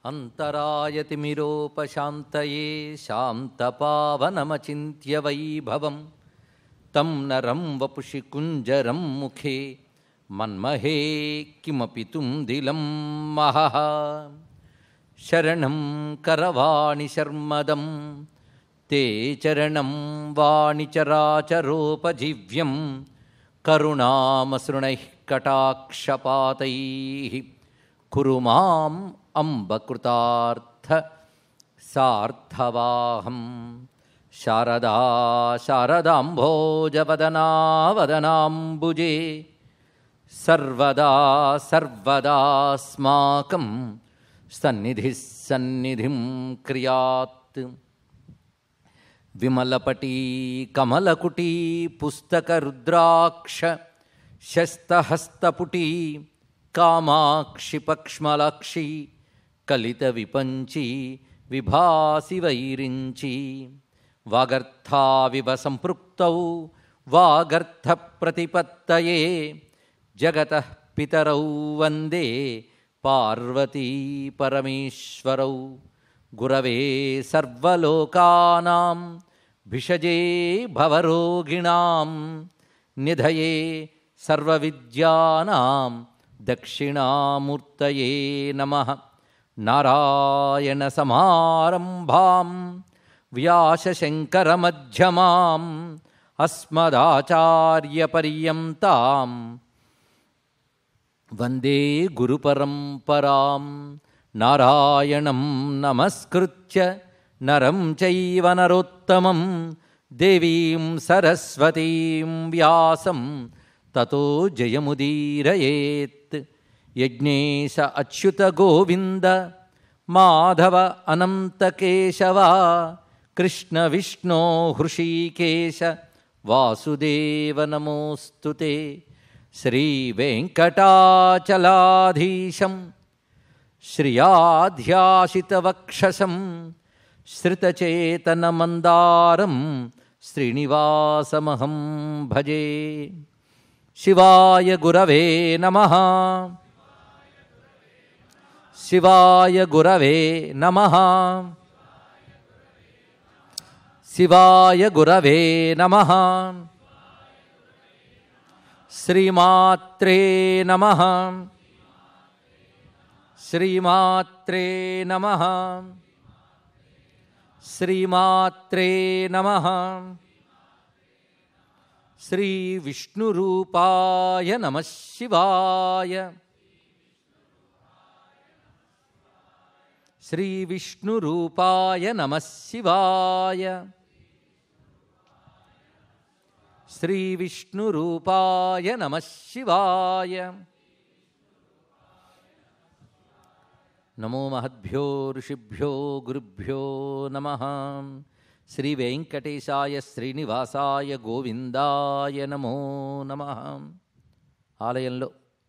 अन्तरायतिमिरोपशान्तये शान्तपावनमचिन्त्य वैभवं तं नरं वपुषि कुञ्जरं मुखे मन्महे किमपि तुम्दिलं महः शरणं करवाणि शर्मदं ते चरणं वाणिचराचरोपजीव्यं करुणामसृणैः कटाक्षपातैः कुरु माम् अम्बकृतार्थ सार्थवाहं शारदा शारदाम्भोजवदना वदनाम्बुजे सर्वदा सर्वदास्माकं सन्निधिः सन्निधिं क्रियात् विमलपटी कमलकुटी पुस्तकरुद्राक्ष शस्तहस्तपुटी कामाक्षि पक्ष्मलाक्षी कलितविपञ्ची विभासि वैरिञ्ची वागर्थाविव सम्पृक्तौ वागर्थप्रतिपत्तये जगतः पितरौ वन्दे पार्वती परमेश्वरौ गुरवे सर्वलोकानां भिषजे भवरोगिणां निधये सर्वविद्यानां दक्षिणामूर्तये नमः नारायणसमारम्भां व्यासशङ्करमध्यमाम् अस्मदाचार्यपर्यन्तां वन्दे गुरुपरम्परां नारायणं नमस्कृत्य नरं चैव नरोत्तमं देवीं सरस्वतीं व्यासं ततो जयमुदीरयेत् यज्ञेश अच्युतगोविन्द माधव अनन्तकेशव कृष्णविष्णो हृषीकेश वासुदेव नमोऽस्तु ते श्रीवेङ्कटाचलाधीशं श्रियाध्यासितवक्षसं श्रितचेतनमन्दारं श्रीनिवासमहं भजे शिवाय गुरवे नमः शिवाय गुरवे नमः शिवाय गुरवे नमः श्रीमात्रे नमः श्रीमात्रे नमः श्रीमात्रे नमः श्रीविष्णुरूपाय नमः शिवाय श्रीविष्णुरूपाय नमः शिवाय श्रीविष्णुरूपाय नमः शिवाय नमो महद्भ्यो ऋषिभ्यो गुरुभ्यो नमः శ్రీవేంకటేశాయ శ్రీనివాసాయ గోవిందాయ నమో నమ ఆలయంలో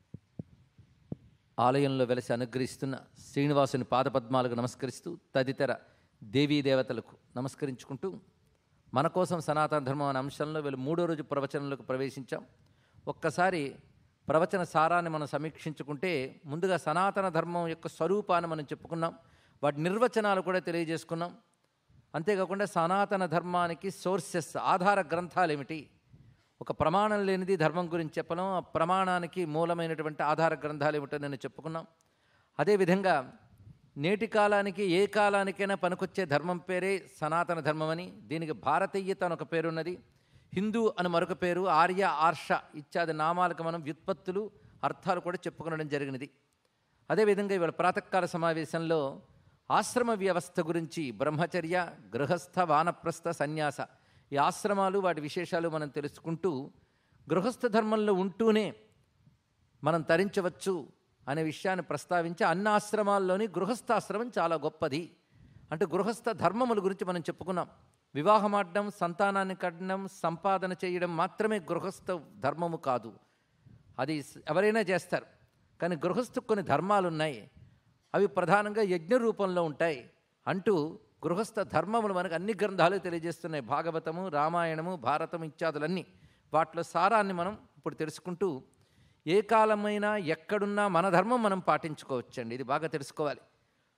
ఆలయంలో వెలసి అనుగ్రహిస్తున్న శ్రీనివాసుని పాదపద్మాలకు నమస్కరిస్తూ తదితర దేవీ దేవతలకు నమస్కరించుకుంటూ మన కోసం సనాతన ధర్మం అనే అంశంలో వీళ్ళు మూడో రోజు ప్రవచనంలోకి ప్రవేశించాం ఒక్కసారి ప్రవచన సారాన్ని మనం సమీక్షించుకుంటే ముందుగా సనాతన ధర్మం యొక్క స్వరూపాన్ని మనం చెప్పుకున్నాం వాటి నిర్వచనాలు కూడా తెలియజేసుకున్నాం అంతేకాకుండా సనాతన ధర్మానికి సోర్సెస్ ఆధార గ్రంథాలు ఏమిటి ఒక ప్రమాణం లేనిది ధర్మం గురించి చెప్పడం ఆ ప్రమాణానికి మూలమైనటువంటి ఆధార గ్రంథాలు ఏమిటో నేను చెప్పుకున్నాం అదేవిధంగా నేటి కాలానికి ఏ కాలానికైనా పనికొచ్చే ధర్మం పేరే సనాతన ధర్మం అని దీనికి భారతీయత అని ఒక పేరున్నది హిందూ అని మరొక పేరు ఆర్య ఆర్ష ఇత్యాది నామాలకు మనం వ్యుత్పత్తులు అర్థాలు కూడా చెప్పుకునడం జరిగినది అదేవిధంగా ఇవాళ ప్రాతకాల సమావేశంలో ఆశ్రమ వ్యవస్థ గురించి బ్రహ్మచర్య గృహస్థ వానప్రస్థ సన్యాస ఈ ఆశ్రమాలు వాటి విశేషాలు మనం తెలుసుకుంటూ గృహస్థ ధర్మంలో ఉంటూనే మనం తరించవచ్చు అనే విషయాన్ని ప్రస్తావించి అన్న ఆశ్రమాల్లోని గృహస్థాశ్రమం చాలా గొప్పది అంటే గృహస్థ ధర్మముల గురించి మనం చెప్పుకున్నాం వివాహం ఆడడం సంతానాన్ని కట్టడం సంపాదన చేయడం మాత్రమే గృహస్థ ధర్మము కాదు అది స- ఎవరైనా చేస్తారు కానీ గృహస్థకు కొన్ని ధర్మాలు ఉన్నాయి అవి ప్రధానంగా యజ్ఞ రూపంలో ఉంటాయి అంటూ గృహస్థ ధర్మములు మనకు అన్ని గ్రంథాలు తెలియజేస్తున్నాయి భాగవతము రామాయణము భారతం ఇత్యాదులన్నీ వాటిలో సారాన్ని మనం ఇప్పుడు తెలుసుకుంటూ ఏ కాలమైనా ఎక్కడున్నా మన ధర్మం మనం పాటించుకోవచ్చండి ఇది బాగా తెలుసుకోవాలి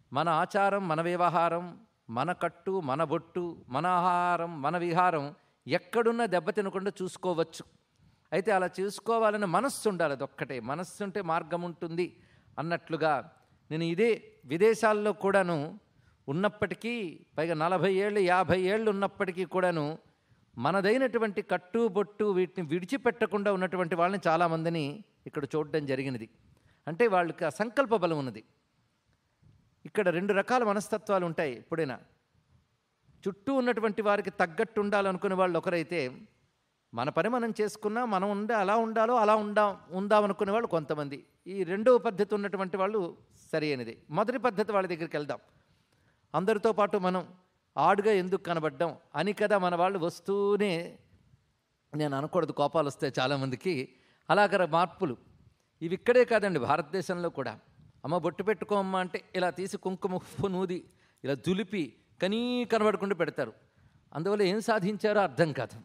మన ఆచారం మన వ్యవహారం మన కట్టు మన బొట్టు మన ఆహారం మన విహారం ఎక్కడున్నా దెబ్బ తినకుండా చూసుకోవచ్చు అయితే అలా చూసుకోవాలని మనస్సు ఉండాలి అదొక్కటే మనస్సు ఉంటే మార్గం ఉంటుంది అన్నట్లుగా నేను ఇదే విదేశాల్లో కూడాను ఉన్నప్పటికీ పైగా నలభై ఏళ్ళు యాభై ఏళ్ళు ఉన్నప్పటికీ కూడాను మనదైనటువంటి కట్టు బొట్టు వీటిని విడిచిపెట్టకుండా ఉన్నటువంటి వాళ్ళని చాలామందిని ఇక్కడ చూడడం జరిగినది అంటే వాళ్ళకి ఆ సంకల్ప బలం ఉన్నది ఇక్కడ రెండు రకాల మనస్తత్వాలు ఉంటాయి ఎప్పుడైనా చుట్టూ ఉన్నటువంటి వారికి తగ్గట్టు ఉండాలనుకునే వాళ్ళు ఒకరైతే మన పని మనం చేసుకున్నా మనం ఉండే అలా ఉండాలో అలా ఉండా ఉందాం అనుకునే వాళ్ళు కొంతమంది ఈ రెండవ పద్ధతి ఉన్నటువంటి వాళ్ళు సరి అయినది మొదటి పద్ధతి వాళ్ళ దగ్గరికి వెళ్దాం అందరితో పాటు మనం ఆడుగా ఎందుకు కనబడ్డాం అని కదా మన వాళ్ళు వస్తూనే నేను అనకూడదు కోపాలు వస్తాయి చాలామందికి అలాగ మార్పులు ఇవి ఇక్కడే కాదండి భారతదేశంలో కూడా అమ్మ బొట్టు పెట్టుకోమ్మా అంటే ఇలా తీసి కుంకుమ ఉప్పు నూది ఇలా దులిపి కనీ కనబడకుండా పెడతారు అందువల్ల ఏం సాధించారో అర్థం కాదు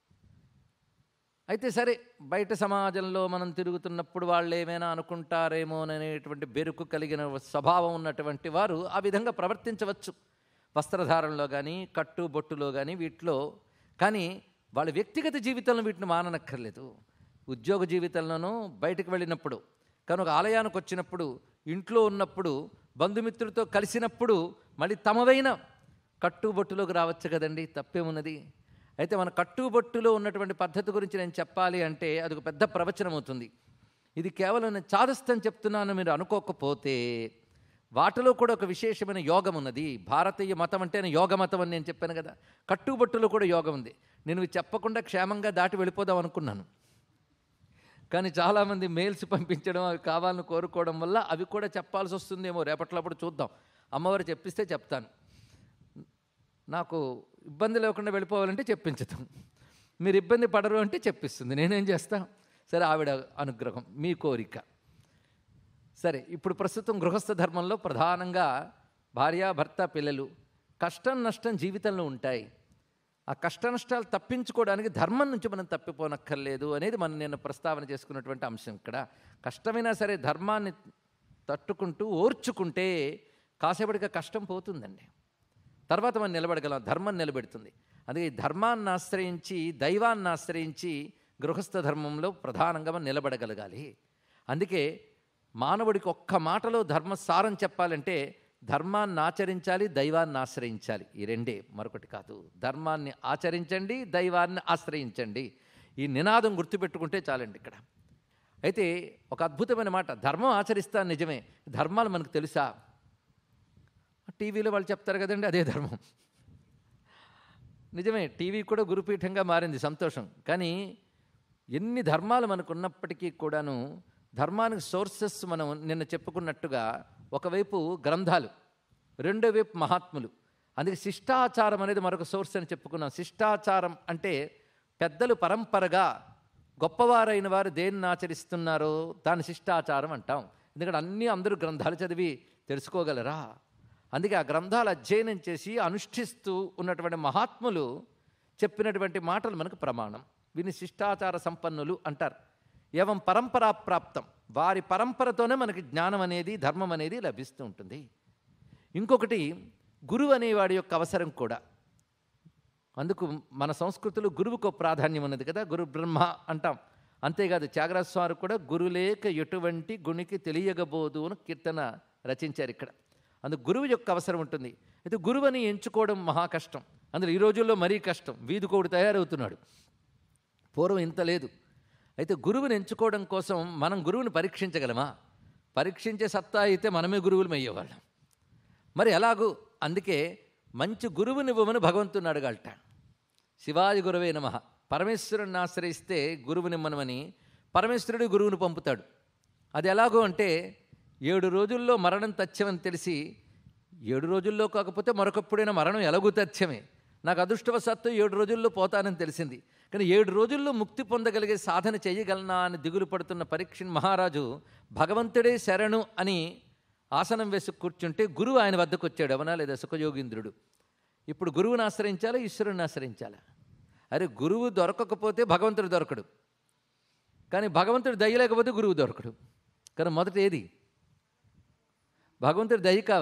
అయితే సరే బయట సమాజంలో మనం తిరుగుతున్నప్పుడు వాళ్ళు ఏమైనా అనుకుంటారేమో అనేటువంటి బెరుకు కలిగిన స్వభావం ఉన్నటువంటి వారు ఆ విధంగా ప్రవర్తించవచ్చు వస్త్రధారణలో కానీ కట్టు బొట్టులో కానీ వీటిలో కానీ వాళ్ళ వ్యక్తిగత జీవితంలో వీటిని మాననక్కర్లేదు ఉద్యోగ జీవితంలోనూ బయటకు వెళ్ళినప్పుడు కానీ ఒక ఆలయానికి వచ్చినప్పుడు ఇంట్లో ఉన్నప్పుడు బంధుమిత్రులతో కలిసినప్పుడు మళ్ళీ తమవైన కట్టుబొట్టులోకి రావచ్చు కదండి తప్పేమున్నది అయితే మన కట్టుబొట్టులో ఉన్నటువంటి పద్ధతి గురించి నేను చెప్పాలి అంటే అది ఒక పెద్ద ప్రవచనం అవుతుంది ఇది కేవలం నేను చాదస్తం చెప్తున్నాను మీరు అనుకోకపోతే వాటిలో కూడా ఒక విశేషమైన యోగం ఉన్నది భారతీయ మతం అంటేనే యోగ మతం అని నేను చెప్పాను కదా కట్టుబొట్టులో కూడా యోగం ఉంది నేను ఇవి చెప్పకుండా క్షేమంగా దాటి వెళ్ళిపోదాం అనుకున్నాను కానీ చాలామంది మెయిల్స్ పంపించడం అవి కావాలని కోరుకోవడం వల్ల అవి కూడా చెప్పాల్సి వస్తుందేమో రేపట్లప్పుడు చూద్దాం అమ్మవారు చెప్పిస్తే చెప్తాను నాకు ఇబ్బంది లేకుండా వెళ్ళిపోవాలంటే చెప్పించదు మీరు ఇబ్బంది పడరు అంటే చెప్పిస్తుంది నేనేం చేస్తా సరే ఆవిడ అనుగ్రహం మీ కోరిక సరే ఇప్పుడు ప్రస్తుతం గృహస్థ ధర్మంలో ప్రధానంగా భార్య భర్త పిల్లలు కష్టం నష్టం జీవితంలో ఉంటాయి ఆ కష్ట నష్టాలు తప్పించుకోవడానికి ధర్మం నుంచి మనం తప్పిపోనక్కర్లేదు అనేది మనం నేను ప్రస్తావన చేసుకున్నటువంటి అంశం ఇక్కడ కష్టమైనా సరే ధర్మాన్ని తట్టుకుంటూ ఓర్చుకుంటే కాసేపటిగా కష్టం పోతుందండి తర్వాత మనం నిలబడగలం ధర్మం నిలబెడుతుంది అందుకే ఈ ధర్మాన్ని ఆశ్రయించి దైవాన్ని ఆశ్రయించి గృహస్థ ధర్మంలో ప్రధానంగా మనం నిలబడగలగాలి అందుకే మానవుడికి ఒక్క మాటలో ధర్మ సారం చెప్పాలంటే ధర్మాన్ని ఆచరించాలి దైవాన్ని ఆశ్రయించాలి ఈ రెండే మరొకటి కాదు ధర్మాన్ని ఆచరించండి దైవాన్ని ఆశ్రయించండి ఈ నినాదం గుర్తుపెట్టుకుంటే చాలండి ఇక్కడ అయితే ఒక అద్భుతమైన మాట ధర్మం ఆచరిస్తాను నిజమే ధర్మాలు మనకు తెలుసా టీవీలో వాళ్ళు చెప్తారు కదండి అదే ధర్మం నిజమే టీవీ కూడా గురుపీఠంగా మారింది సంతోషం కానీ ఎన్ని ధర్మాలు మనకు ఉన్నప్పటికీ కూడాను ధర్మానికి సోర్సెస్ మనం నిన్న చెప్పుకున్నట్టుగా ఒకవైపు గ్రంథాలు రెండో వైపు మహాత్ములు అందుకే శిష్టాచారం అనేది మరొక సోర్స్ అని చెప్పుకున్నాం శిష్టాచారం అంటే పెద్దలు పరంపరగా గొప్పవారైన వారు దేన్ని ఆచరిస్తున్నారో దాని శిష్టాచారం అంటాం ఎందుకంటే అన్నీ అందరూ గ్రంథాలు చదివి తెలుసుకోగలరా అందుకే ఆ గ్రంథాలు అధ్యయనం చేసి అనుష్ఠిస్తూ ఉన్నటువంటి మహాత్ములు చెప్పినటువంటి మాటలు మనకు ప్రమాణం వీని శిష్టాచార సంపన్నులు అంటారు ఏవం పరంపరా ప్రాప్తం వారి పరంపరతోనే మనకి జ్ఞానం అనేది ధర్మం అనేది లభిస్తూ ఉంటుంది ఇంకొకటి గురువు అనేవాడి యొక్క అవసరం కూడా అందుకు మన సంస్కృతిలో గురువుకు ప్రాధాన్యం ఉన్నది కదా గురు బ్రహ్మ అంటాం అంతేకాదు త్యాగరాజ స్వామి కూడా గురులేక ఎటువంటి గుణికి తెలియగబోదు అని కీర్తన రచించారు ఇక్కడ అందుకు గురువు యొక్క అవసరం ఉంటుంది అయితే గురువుని ఎంచుకోవడం మహా కష్టం అందులో ఈ రోజుల్లో మరీ కష్టం వీధుకోడు తయారవుతున్నాడు పూర్వం ఇంత లేదు అయితే గురువుని ఎంచుకోవడం కోసం మనం గురువుని పరీక్షించగలమా పరీక్షించే సత్తా అయితే మనమే గురువులు అయ్యేవాళ్ళం మరి ఎలాగూ అందుకే మంచి గురువుని ఇవ్వమని భగవంతుని అడగాలట శివాజి గురువే నమ పరమేశ్వరుని ఆశ్రయిస్తే గురువునిమ్మనమని పరమేశ్వరుడు గురువుని పంపుతాడు అది ఎలాగో అంటే ఏడు రోజుల్లో మరణం తథ్యమని తెలిసి ఏడు రోజుల్లో కాకపోతే మరొకప్పుడైనా మరణం ఎలాగూ తథ్యమే నాకు అదృష్టవశాత్తు ఏడు రోజుల్లో పోతానని తెలిసింది కానీ ఏడు రోజుల్లో ముక్తి పొందగలిగే సాధన చేయగలనా అని దిగులు పడుతున్న పరీక్ష మహారాజు భగవంతుడే శరణు అని ఆసనం వేసి కూర్చుంటే గురువు ఆయన వద్దకు వచ్చాడు అవనా లేదా సుఖయోగీంద్రుడు ఇప్పుడు గురువుని ఆశ్రయించాలా ఈశ్వరుని ఆశ్రయించాలా అరే గురువు దొరకకపోతే భగవంతుడు దొరకడు కానీ భగవంతుడు దయ లేకపోతే గురువు దొరకడు కానీ మొదట ఏది భగవంతుడి దయ కావాలి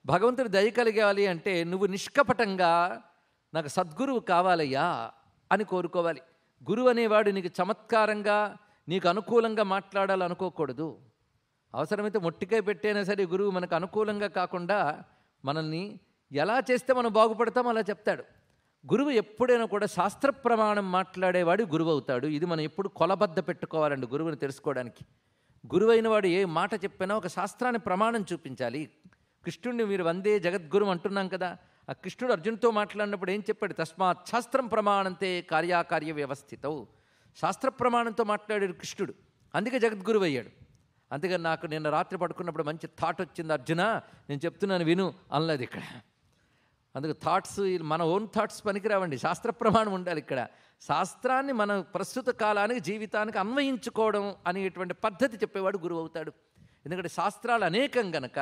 భగవంతుడి దయ కలిగాలి అంటే నువ్వు నిష్కపటంగా నాకు సద్గురువు కావాలయ్యా అని కోరుకోవాలి గురువు అనేవాడు నీకు చమత్కారంగా నీకు అనుకూలంగా మాట్లాడాలనుకోకూడదు అవసరమైతే మొట్టికాయ పెట్టైనా సరే గురువు మనకు అనుకూలంగా కాకుండా మనల్ని ఎలా చేస్తే మనం బాగుపడతాం అలా చెప్తాడు గురువు ఎప్పుడైనా కూడా శాస్త్ర ప్రమాణం మాట్లాడేవాడు గురువు అవుతాడు ఇది మనం ఎప్పుడు కొలబద్ద పెట్టుకోవాలండి గురువుని తెలుసుకోవడానికి గురువు అయిన వాడు ఏ మాట చెప్పినా ఒక శాస్త్రాన్ని ప్రమాణం చూపించాలి కృష్ణుడిని మీరు వందే జగద్గురు అంటున్నాం కదా ఆ కృష్ణుడు అర్జునుతో మాట్లాడినప్పుడు ఏం చెప్పాడు తస్మాత్ శాస్త్రం ప్రమాణంతే కార్యాకార్య వ్యవస్థితవు శాస్త్ర ప్రమాణంతో మాట్లాడాడు కృష్ణుడు అందుకే జగద్గురువు అయ్యాడు అందుకని నాకు నిన్న రాత్రి పడుకున్నప్పుడు మంచి థాట్ వచ్చింది అర్జున నేను చెప్తున్నాను విను అన్నది ఇక్కడ అందుకు థాట్స్ మన ఓన్ థాట్స్ పనికిరావండి శాస్త్ర ప్రమాణం ఉండాలి ఇక్కడ శాస్త్రాన్ని మన ప్రస్తుత కాలానికి జీవితానికి అన్వయించుకోవడం అనేటువంటి పద్ధతి చెప్పేవాడు గురువు అవుతాడు ఎందుకంటే శాస్త్రాలు అనేకం గనక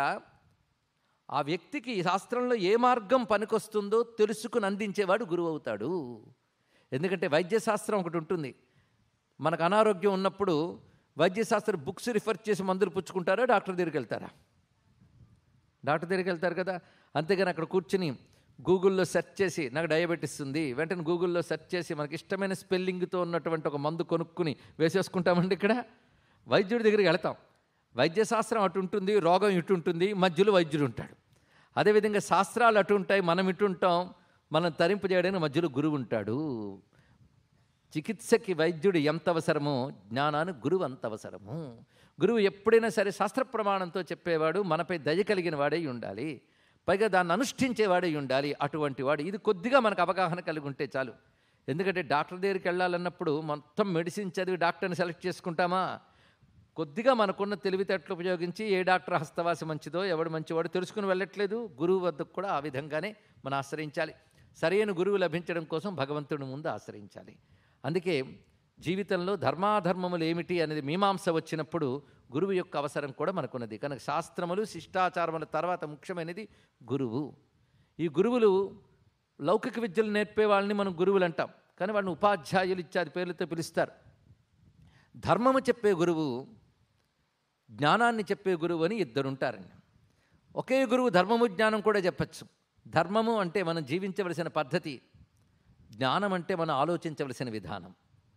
ఆ వ్యక్తికి ఈ శాస్త్రంలో ఏ మార్గం పనికొస్తుందో తెలుసుకుని అందించేవాడు గురువు అవుతాడు ఎందుకంటే వైద్యశాస్త్రం ఒకటి ఉంటుంది మనకు అనారోగ్యం ఉన్నప్పుడు వైద్యశాస్త్ర బుక్స్ రిఫర్ చేసి మందులు పుచ్చుకుంటారా డాక్టర్ దగ్గరికి వెళ్తారా డాక్టర్ దగ్గరికి వెళ్తారు కదా అంతేగాని అక్కడ కూర్చుని గూగుల్లో సెర్చ్ చేసి నాకు డయాబెటీస్ ఉంది వెంటనే గూగుల్లో సెర్చ్ చేసి మనకి ఇష్టమైన స్పెల్లింగ్తో ఉన్నటువంటి ఒక మందు కొనుక్కుని వేసేసుకుంటామండి ఇక్కడ వైద్యుడి దగ్గరికి వెళతాం వైద్యశాస్త్రం అటు ఉంటుంది రోగం ఇటు ఉంటుంది మధ్యలో వైద్యుడు ఉంటాడు అదేవిధంగా శాస్త్రాలు అటు ఉంటాయి మనం ఇటు ఉంటాం మనం తరింపు చేయడానికి మధ్యలో గురువు ఉంటాడు చికిత్సకి వైద్యుడు ఎంత అవసరమో జ్ఞానానికి గురువు అంత అవసరము గురువు ఎప్పుడైనా సరే శాస్త్ర ప్రమాణంతో చెప్పేవాడు మనపై దయ కలిగిన వాడై ఉండాలి పైగా దాన్ని అనుష్ఠించేవాడై ఉండాలి అటువంటి వాడు ఇది కొద్దిగా మనకు అవగాహన కలిగి ఉంటే చాలు ఎందుకంటే డాక్టర్ దగ్గరికి వెళ్ళాలన్నప్పుడు మొత్తం మెడిసిన్ చదివి డాక్టర్ని సెలెక్ట్ చేసుకుంటామా కొద్దిగా మనకున్న తెలివితేటలు ఉపయోగించి ఏ డాక్టర్ హస్తవాసి మంచిదో ఎవడు మంచివాడు తెలుసుకుని వెళ్ళట్లేదు గురువు వద్దకు కూడా ఆ విధంగానే మనం ఆశ్రయించాలి సరైన గురువు లభించడం కోసం భగవంతుడి ముందు ఆశ్రయించాలి అందుకే జీవితంలో ధర్మాధర్మములు ఏమిటి అనేది మీమాంస వచ్చినప్పుడు గురువు యొక్క అవసరం కూడా మనకున్నది కనుక శాస్త్రములు శిష్టాచారముల తర్వాత ముఖ్యమైనది గురువు ఈ గురువులు లౌకిక విద్యలు నేర్పే వాళ్ళని మనం గురువులు అంటాం కానీ వాళ్ళని ఉపాధ్యాయులు ఇత్యాది పేర్లతో పిలుస్తారు ధర్మము చెప్పే గురువు జ్ఞానాన్ని చెప్పే గురువు అని ఇద్దరుంటారండి ఒకే గురువు ధర్మము జ్ఞానం కూడా చెప్పచ్చు ధర్మము అంటే మనం జీవించవలసిన పద్ధతి జ్ఞానం అంటే మనం ఆలోచించవలసిన విధానం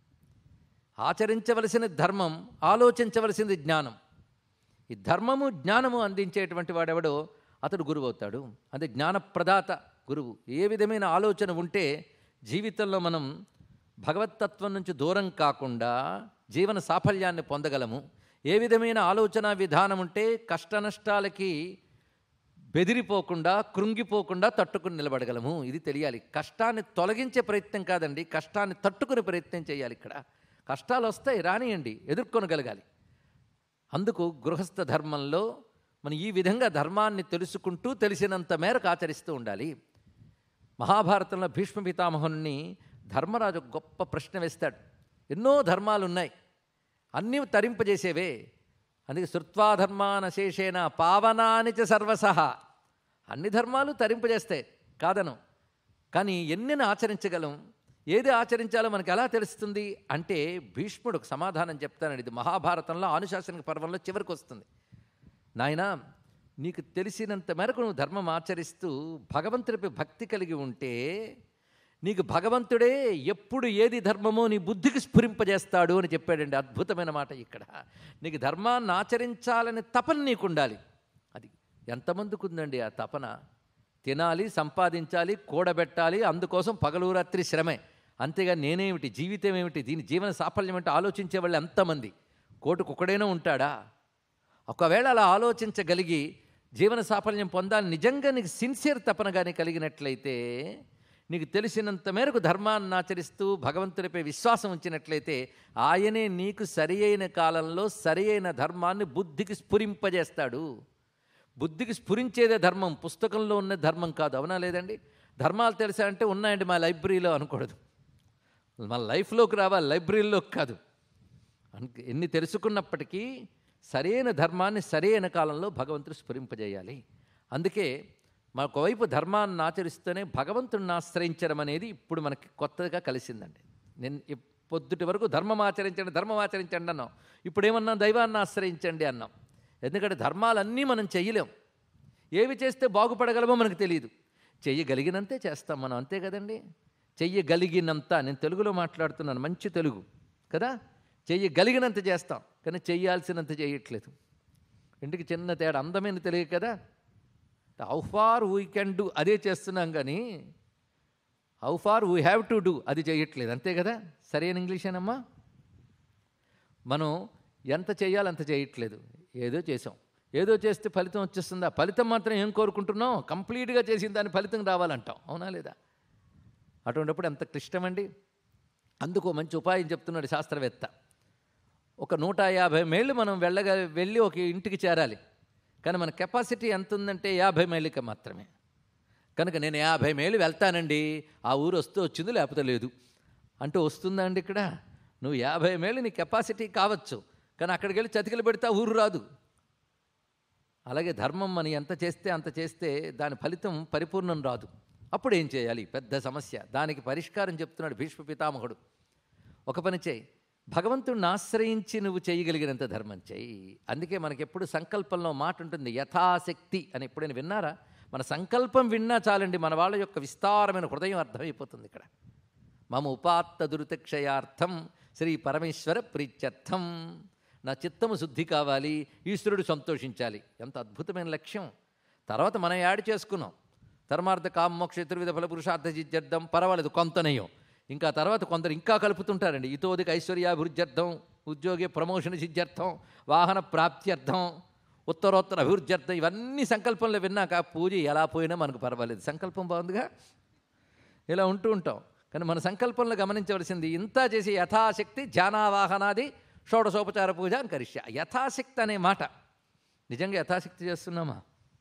ఆచరించవలసిన ధర్మం ఆలోచించవలసింది జ్ఞానం ఈ ధర్మము జ్ఞానము అందించేటువంటి వాడెవడో అతడు గురువు అవుతాడు అంటే జ్ఞానప్రదాత గురువు ఏ విధమైన ఆలోచన ఉంటే జీవితంలో మనం భగవత్తత్వం నుంచి దూరం కాకుండా జీవన సాఫల్యాన్ని పొందగలము ఏ విధమైన ఆలోచన విధానం ఉంటే కష్ట నష్టాలకి బెదిరిపోకుండా కృంగిపోకుండా తట్టుకుని నిలబడగలము ఇది తెలియాలి కష్టాన్ని తొలగించే ప్రయత్నం కాదండి కష్టాన్ని తట్టుకునే ప్రయత్నం చేయాలి ఇక్కడ కష్టాలు వస్తాయి రానియండి ఎదుర్కొనగలగాలి అందుకు గృహస్థ ధర్మంలో మనం ఈ విధంగా ధర్మాన్ని తెలుసుకుంటూ తెలిసినంత మేరకు ఆచరిస్తూ ఉండాలి మహాభారతంలో భీష్మ పితామహుని ధర్మరాజు ఒక గొప్ప ప్రశ్న వేస్తాడు ఎన్నో ధర్మాలు ఉన్నాయి అన్నీ తరింపజేసేవే అందుకే శృత్వా ధర్మానశేషేన పావనాని చ సర్వసహ అన్ని ధర్మాలు తరింపజేస్తాయి కాదను కానీ ఎన్నిని ఆచరించగలం ఏది ఆచరించాలో మనకు ఎలా తెలుస్తుంది అంటే భీష్ముడు ఒక సమాధానం చెప్తానండి ఇది మహాభారతంలో ఆనుశాసనిక పర్వంలో చివరికి వస్తుంది నాయన నీకు తెలిసినంత మేరకు నువ్వు ధర్మం ఆచరిస్తూ భగవంతుడిపై భక్తి కలిగి ఉంటే నీకు భగవంతుడే ఎప్పుడు ఏది ధర్మమో నీ బుద్ధికి స్ఫురింపజేస్తాడు అని చెప్పాడండి అద్భుతమైన మాట ఇక్కడ నీకు ధర్మాన్ని ఆచరించాలని తపన నీకు ఉండాలి అది ఎంతమందికి ఉందండి ఆ తపన తినాలి సంపాదించాలి కూడబెట్టాలి అందుకోసం పగలు రాత్రి శ్రమే అంతేగా నేనేమిటి జీవితం ఏమిటి దీని జీవన సాఫల్యం అంటే ఆలోచించే వాళ్ళు ఎంతమంది కోటుకొక్కడైనా ఉంటాడా ఒకవేళ అలా ఆలోచించగలిగి జీవన సాఫల్యం పొందాలి నిజంగా నీకు సిన్సియర్ తపన కానీ కలిగినట్లయితే నీకు తెలిసినంత మేరకు ధర్మాన్ని ఆచరిస్తూ భగవంతుడిపై విశ్వాసం ఉంచినట్లయితే ఆయనే నీకు సరి అయిన కాలంలో సరి అయిన ధర్మాన్ని బుద్ధికి స్ఫురింపజేస్తాడు బుద్ధికి స్ఫురించేదే ధర్మం పుస్తకంలో ఉన్న ధర్మం కాదు అవునా లేదండి ధర్మాలు తెలుసా అంటే ఉన్నాయండి మా లైబ్రరీలో అనకూడదు మన లైఫ్లోకి రావాలి లైబ్రరీలోకి కాదు అన్- ఎన్ని తెలుసుకున్నప్పటికీ సరైన ధర్మాన్ని సరైన కాలంలో భగవంతుడు స్ఫురింపజేయాలి అందుకే ఒకవైపు ధర్మాన్ని ఆచరిస్తూనే భగవంతుడిని ఆశ్రయించడం అనేది ఇప్పుడు మనకి కొత్తగా కలిసిందండి నేను ఇప్- పొద్దుటి వరకు ధర్మం ఆచరించండి ధర్మం ఆచరించండి అన్నాం ఇప్పుడు ఏమన్నాం దైవాన్ని ఆశ్రయించండి అన్నాం ఎందుకంటే ధర్మాలన్నీ మనం చెయ్యలేం ఏవి చేస్తే బాగుపడగలమో మనకు తెలియదు చెయ్యగలిగినంతే చేస్తాం మనం అంతే కదండి చెయ్యగలిగినంత నేను తెలుగులో మాట్లాడుతున్నాను మంచి తెలుగు కదా చెయ్యగలిగినంత చేస్తాం కానీ చెయ్యాల్సినంత చేయట్లేదు ఇంటికి చిన్న తేడా అందమైన తెలుగు కదా how far we can do అదే చేస్తున్నాం కానీ how far we have to do అది చేయట్లేదు అంతే కదా సరైన ఇంగ్లీషేనమ్మా మనం ఎంత చేయాలో అంత చేయట్లేదు ఏదో చేసాం ఏదో చేస్తే ఫలితం వచ్చేస్తుందా ఫలితం మాత్రం ఏం కోరుకుంటున్నాం కంప్లీట్గా చేసిన దాని ఫలితం రావాలంటాం అవునా లేదా అటువంటిప్పుడు ఎంత క్లిష్టమండి అందుకు మంచి ఉపాయం చెప్తున్నాడు శాస్త్రవేత్త ఒక నూట యాభై మైళ్ళు మనం వెళ్ళగా వెళ్ళి ఒక ఇంటికి చేరాలి కానీ మన కెపాసిటీ ఎంత ఉందంటే యాభై మైళ్ళకి మాత్రమే కనుక నేను యాభై మైళ్ళు వెళ్తానండి ఆ ఊరు వస్తూ వచ్చింది లేకపోతే లేదు అంటూ వస్తుందా అండి ఇక్కడ నువ్వు యాభై మైళ్ళు నీ కెపాసిటీ కావచ్చు కానీ అక్కడికి వెళ్ళి చతికిలు పెడితే ఆ ఊరు రాదు అలాగే ధర్మం మనం ఎంత చేస్తే అంత చేస్తే దాని ఫలితం పరిపూర్ణం రాదు అప్పుడు ఏం చేయాలి పెద్ద సమస్య దానికి పరిష్కారం చెప్తున్నాడు భీష్మ పితామహుడు ఒక పని చేయి భగవంతుడిని ఆశ్రయించి నువ్వు చేయగలిగినంత ధర్మం చేయి అందుకే మనకి ఎప్పుడు సంకల్పంలో మాట ఉంటుంది యథాశక్తి అని ఎప్పుడైనా విన్నారా మన సంకల్పం విన్నా చాలండి మన వాళ్ళ యొక్క విస్తారమైన హృదయం అర్థమైపోతుంది ఇక్కడ మమ ఉపాత్త దురితక్షయార్థం శ్రీ పరమేశ్వర ప్రీత్యర్థం నా చిత్తము శుద్ధి కావాలి ఈశ్వరుడు సంతోషించాలి ఎంత అద్భుతమైన లక్ష్యం తర్వాత మనం యాడ్ చేసుకున్నాం ధర్మార్థ కామోక్ష చతుర్విధ ఫల పురుషార్థ జిత్యర్థం పర్వాలేదు కొంతనయం ఇంకా తర్వాత కొందరు ఇంకా కలుపుతుంటారండి ఇతోదిక ఐశ్వర్యాభివృద్ధ్యర్థం ఉద్యోగి ప్రమోషన్ సిద్ధ్యర్థం వాహన ప్రాప్త్యర్థం ఉత్తరోత్తర అభివృద్ధ్యర్థం ఇవన్నీ సంకల్పంలో విన్నాక పూజ ఎలా పోయినా మనకు పర్వాలేదు సంకల్పం బాగుందిగా ఇలా ఉంటూ ఉంటాం కానీ మన సంకల్పంలో గమనించవలసింది ఇంత చేసి యథాశక్తి ధ్యానావాహనాది షోడశోపచార పూజ అని కరిష్య యథాశక్తి అనే మాట నిజంగా యథాశక్తి చేస్తున్నామా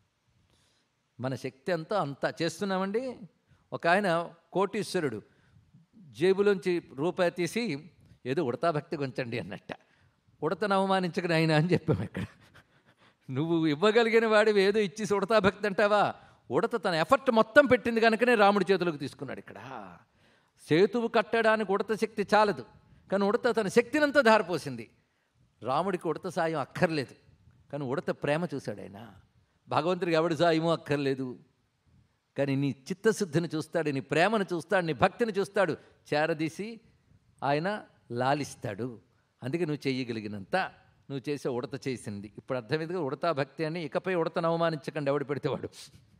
మన శక్తి ఎంతో అంత చేస్తున్నామండి ఒక ఆయన కోటీశ్వరుడు జేబులోంచి రూపాయి తీసి ఏదో ఉడతా భక్తి కొంచండి అన్నట్ట ఉడతను అవమానించకని ఆయన అని చెప్పాము ఇక్కడ నువ్వు ఇవ్వగలిగిన వాడివి ఏదో ఇచ్చేసి ఉడతా భక్తి అంటావా ఉడత తన ఎఫర్ట్ మొత్తం పెట్టింది కనుకనే రాముడి చేతులకు తీసుకున్నాడు ఇక్కడ సేతువు కట్టడానికి ఉడత శక్తి చాలదు కానీ ఉడత తన శక్తినంతా ధారపోసింది రాముడికి ఉడత సాయం అక్కర్లేదు కానీ ఉడత ప్రేమ చూశాడు ఆయన భగవంతుడికి ఎవడి సాయమో అక్కర్లేదు కానీ నీ చిత్తశుద్ధిని చూస్తాడు నీ ప్రేమను చూస్తాడు నీ భక్తిని చూస్తాడు చేరదీసి ఆయన లాలిస్తాడు అందుకే నువ్వు చేయగలిగినంత నువ్వు చేసే ఉడత చేసింది ఇప్పుడు అర్థమైందిగా ఉడతా భక్తి అని ఇకపై ఉడతను అవమానించకండి ఎవడు పెడితే వాడు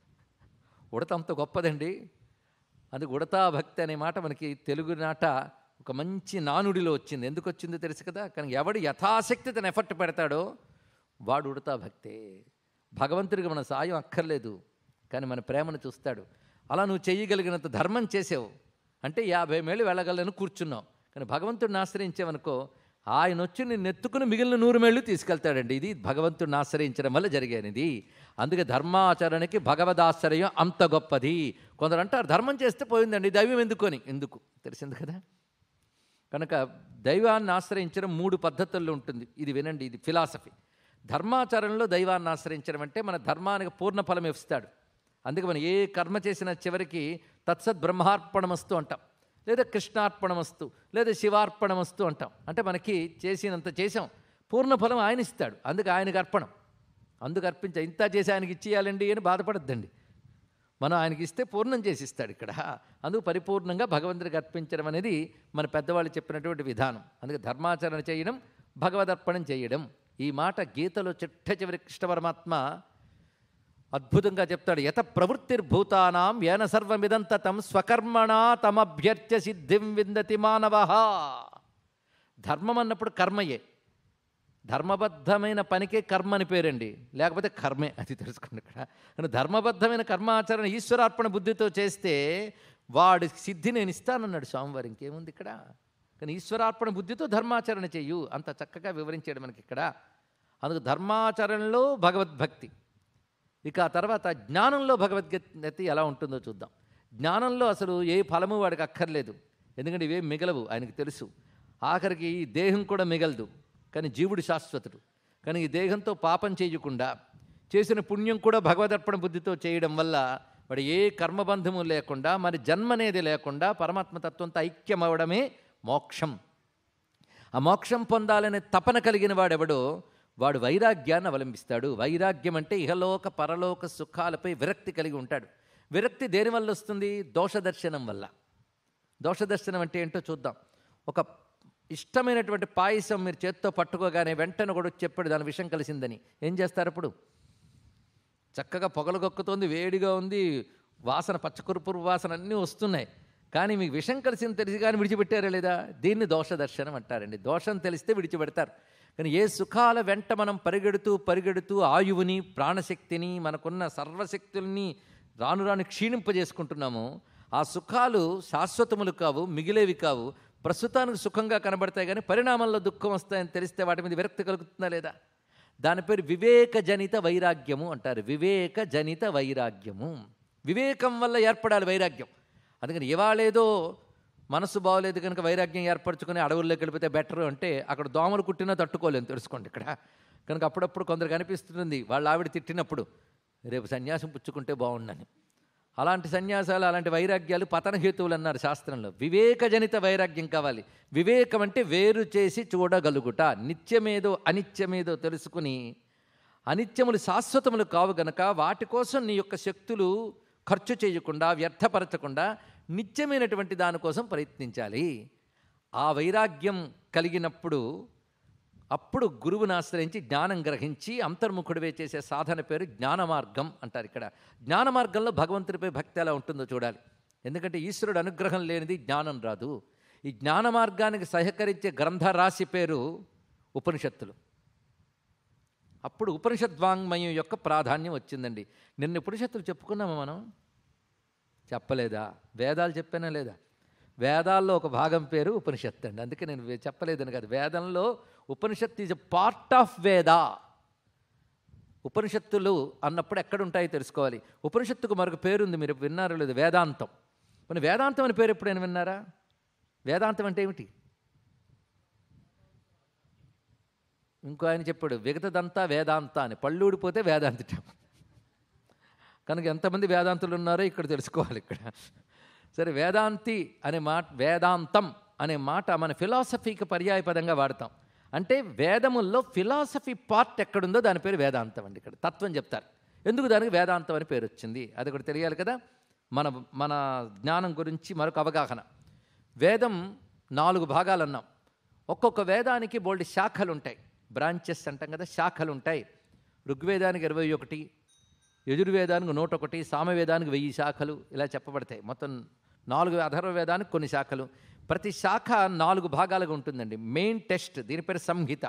ఉడత అంత గొప్పదండి అందుకు ఉడతా భక్తి అనే మాట మనకి తెలుగు నాట ఒక మంచి నానుడిలో వచ్చింది ఎందుకు వచ్చిందో తెలుసు కదా కానీ ఎవడు యథాశక్తి తన ఎఫర్ట్ పెడతాడో వాడు ఉడతా భక్తే భగవంతుడికి మన సాయం అక్కర్లేదు కానీ మన ప్రేమను చూస్తాడు అలా నువ్వు చేయగలిగినంత ధర్మం చేసావు అంటే యాభై మేళ్ళు వెళ్ళగలను కూర్చున్నావు కానీ భగవంతుడిని ఆశ్రయించావనుకో ఆయన వచ్చి నిన్ను ఎత్తుకుని మిగిలిన నూరు మేళ్ళు తీసుకెళ్తాడండి ఇది భగవంతుడిని ఆశ్రయించడం వల్ల జరిగేది అందుకే ధర్మాచరణకి భగవదాశ్రయం అంత గొప్పది కొందరు అంటారు ధర్మం చేస్తే పోయిందండి దైవం ఎందుకొని ఎందుకు తెలిసింది కదా కనుక దైవాన్ని ఆశ్రయించడం మూడు పద్ధతుల్లో ఉంటుంది ఇది వినండి ఇది ఫిలాసఫీ ధర్మాచరణలో దైవాన్ని ఆశ్రయించడం అంటే మన ధర్మానికి పూర్ణ ఫలం ఇస్తాడు అందుకే మనం ఏ కర్మ చేసిన చివరికి తత్సత్ బ్రహ్మార్పణమస్తు అంటాం లేదా కృష్ణార్పణమస్తు లేదా శివార్పణమస్తు అంటాం అంటే మనకి చేసినంత చేసాం పూర్ణ ఫలం ఆయన ఇస్తాడు అందుకే ఆయనకు అర్పణం అందుకు అర్పించ ఇంత చేసి ఆయనకి ఇచ్చేయాలండి అని బాధపడద్దండి మనం ఆయనకి ఇస్తే పూర్ణం చేసి ఇస్తాడు ఇక్కడ అందుకు పరిపూర్ణంగా భగవంతుడికి అర్పించడం అనేది మన పెద్దవాళ్ళు చెప్పినటువంటి విధానం అందుకే ధర్మాచరణ చేయడం భగవదర్పణం చేయడం ఈ మాట గీతలో చిట్ట చివరి కృష్ణ పరమాత్మ అద్భుతంగా చెప్తాడు యత ప్రవృత్తిర్భూతానాం ఏన సర్వమిదంతతం స్వకర్మణా తమభ్యర్చ్య సిద్ధిం విందతి మానవ ధర్మం అన్నప్పుడు కర్మయే ధర్మబద్ధమైన పనికే కర్మ అని పేరండి లేకపోతే కర్మే అది తెలుసుకోండి ఇక్కడ కానీ ధర్మబద్ధమైన కర్మాచరణ ఈశ్వరార్పణ బుద్ధితో చేస్తే వాడి సిద్ధి నేను ఇస్తానన్నాడు స్వామివారు ఇంకేముంది ఇక్కడ కానీ ఈశ్వరార్పణ బుద్ధితో ధర్మాచరణ చెయ్యు అంత చక్కగా వివరించాడు మనకి ఇక్కడ అందుకు ధర్మాచరణలో భగవద్భక్తి ఇక ఆ తర్వాత జ్ఞానంలో భగవద్గీత ఎలా ఉంటుందో చూద్దాం జ్ఞానంలో అసలు ఏ ఫలము వాడికి అక్కర్లేదు ఎందుకంటే ఇవేం మిగలవు ఆయనకు తెలుసు ఆఖరికి ఈ దేహం కూడా మిగలదు కానీ జీవుడు శాశ్వతుడు కానీ ఈ దేహంతో పాపం చేయకుండా చేసిన పుణ్యం కూడా భగవదర్పణ బుద్ధితో చేయడం వల్ల వాడు ఏ కర్మబంధము లేకుండా మరి జన్మ అనేది లేకుండా పరమాత్మతత్వంతో ఐక్యం అవడమే మోక్షం ఆ మోక్షం పొందాలనే తపన కలిగిన వాడెవడో వాడు వైరాగ్యాన్ని అవలంబిస్తాడు వైరాగ్యం అంటే ఇహలోక పరలోక సుఖాలపై విరక్తి కలిగి ఉంటాడు విరక్తి దేని వల్ల వస్తుంది దోషదర్శనం వల్ల దోషదర్శనం అంటే ఏంటో చూద్దాం ఒక ఇష్టమైనటువంటి పాయసం మీరు చేత్తో పట్టుకోగానే వెంటనే కూడా వచ్చి చెప్పాడు దాని విషం కలిసిందని ఏం చేస్తారు అప్పుడు చక్కగా పొగలు కక్కుతోంది వేడిగా ఉంది వాసన పచ్చకురుపురు వాసన అన్నీ వస్తున్నాయి కానీ మీకు విషం కలిసింది తెలిసి కానీ విడిచిపెట్టారా లేదా దీన్ని దోష దర్శనం అంటారండి దోషం తెలిస్తే విడిచిపెడతారు కానీ ఏ సుఖాల వెంట మనం పరిగెడుతూ పరిగెడుతూ ఆయువుని ప్రాణశక్తిని మనకున్న సర్వశక్తుల్ని రాను రాను క్షీణింపజేసుకుంటున్నామో ఆ సుఖాలు శాశ్వతములు కావు మిగిలేవి కావు ప్రస్తుతానికి సుఖంగా కనబడతాయి కానీ పరిణామంలో దుఃఖం వస్తాయని తెలిస్తే వాటి మీద విరక్తి కలుగుతుందా లేదా దాని పేరు వివేక జనిత వైరాగ్యము అంటారు వివేక జనిత వైరాగ్యము వివేకం వల్ల ఏర్పడాలి వైరాగ్యం అందుకని ఇవాళేదో మనసు బాగోలేదు కనుక వైరాగ్యం ఏర్పరచుకుని అడవుల్లోకి వెళ్ళిపోతే బెటర్ అంటే అక్కడ దోమలు కుట్టినా తట్టుకోలేము తెలుసుకోండి ఇక్కడ కనుక అప్పుడప్పుడు కొందరికి అనిపిస్తుంది వాళ్ళ ఆవిడ తిట్టినప్పుడు రేపు సన్యాసం పుచ్చుకుంటే బాగుండని అలాంటి సన్యాసాలు అలాంటి వైరాగ్యాలు పతన హేతువులు అన్నారు శాస్త్రంలో వివేకజనిత వైరాగ్యం కావాలి వివేకం అంటే వేరు చేసి చూడగలుగుట నిత్యమేదో అనిత్యమేదో తెలుసుకుని అనిత్యములు శాశ్వతములు కావు గనక వాటి కోసం నీ యొక్క శక్తులు ఖర్చు చేయకుండా వ్యర్థపరచకుండా నిత్యమైనటువంటి దానికోసం ప్రయత్నించాలి ఆ వైరాగ్యం కలిగినప్పుడు అప్పుడు గురువుని ఆశ్రయించి జ్ఞానం గ్రహించి అంతర్ముఖుడివే చేసే సాధన పేరు జ్ఞాన మార్గం అంటారు ఇక్కడ జ్ఞాన మార్గంలో భగవంతుడిపై భక్తి ఎలా ఉంటుందో చూడాలి ఎందుకంటే ఈశ్వరుడు అనుగ్రహం లేనిది జ్ఞానం రాదు ఈ జ్ఞాన మార్గానికి సహకరించే గ్రంథరాశి పేరు ఉపనిషత్తులు అప్పుడు ఉపనిషద్వాంగ్మయం యొక్క ప్రాధాన్యం వచ్చిందండి నిన్న ఉపనిషత్తులు చెప్పుకున్నామా మనం చెప్పలేదా వేదాలు చెప్పానా లేదా వేదాల్లో ఒక భాగం పేరు ఉపనిషత్తు అండి అందుకే నేను వే- చెప్పలేదని కాదు వేదంలో ఉపనిషత్తు ఈజ్ ఎ పార్ట్ ఆఫ్ వేద ఉపనిషత్తులు అన్నప్పుడు ఎక్కడ ఉంటాయో తెలుసుకోవాలి ఉపనిషత్తుకు మరొక పేరు ఉంది మీరు విన్నారో లేదు వేదాంతం మన వేదాంతం అని పేరు ఎప్పుడైనా విన్నారా వేదాంతం అంటే ఏమిటి ఇంకో ఆయన చెప్పాడు విగతదంతా వేదాంత అని పళ్ళు ఊడిపోతే వేదాంతిటం కనుక ఎంతమంది వేదాంతులు ఉన్నారో ఇక్కడ తెలుసుకోవాలి ఇక్కడ సరే వేదాంతి అనే మాట వేదాంతం అనే మాట మన ఫిలాసఫీకి పర్యాయపదంగా వాడతాం అంటే వేదముల్లో ఫిలాసఫీ పార్ట్ ఎక్కడుందో దాని పేరు వేదాంతం అండి ఇక్కడ తత్వం చెప్తారు ఎందుకు దానికి వేదాంతం అని పేరు వచ్చింది అది కూడా తెలియాలి కదా మన మన జ్ఞానం గురించి మరొక అవగాహన వేదం నాలుగు భాగాలు అన్నాం ఒక్కొక్క వేదానికి బోల్డ్ శాఖలు ఉంటాయి బ్రాంచెస్ అంటాం కదా శాఖలు ఉంటాయి ఋగ్వేదానికి ఇరవై ఒకటి యజుర్వేదానికి నూట ఒకటి సామవేదానికి వెయ్యి శాఖలు ఇలా చెప్పబడతాయి మొత్తం నాలుగు అధర్వ వేదానికి కొన్ని శాఖలు ప్రతి శాఖ నాలుగు భాగాలుగా ఉంటుందండి మెయిన్ టెస్ట్ దీని పేరు సంహిత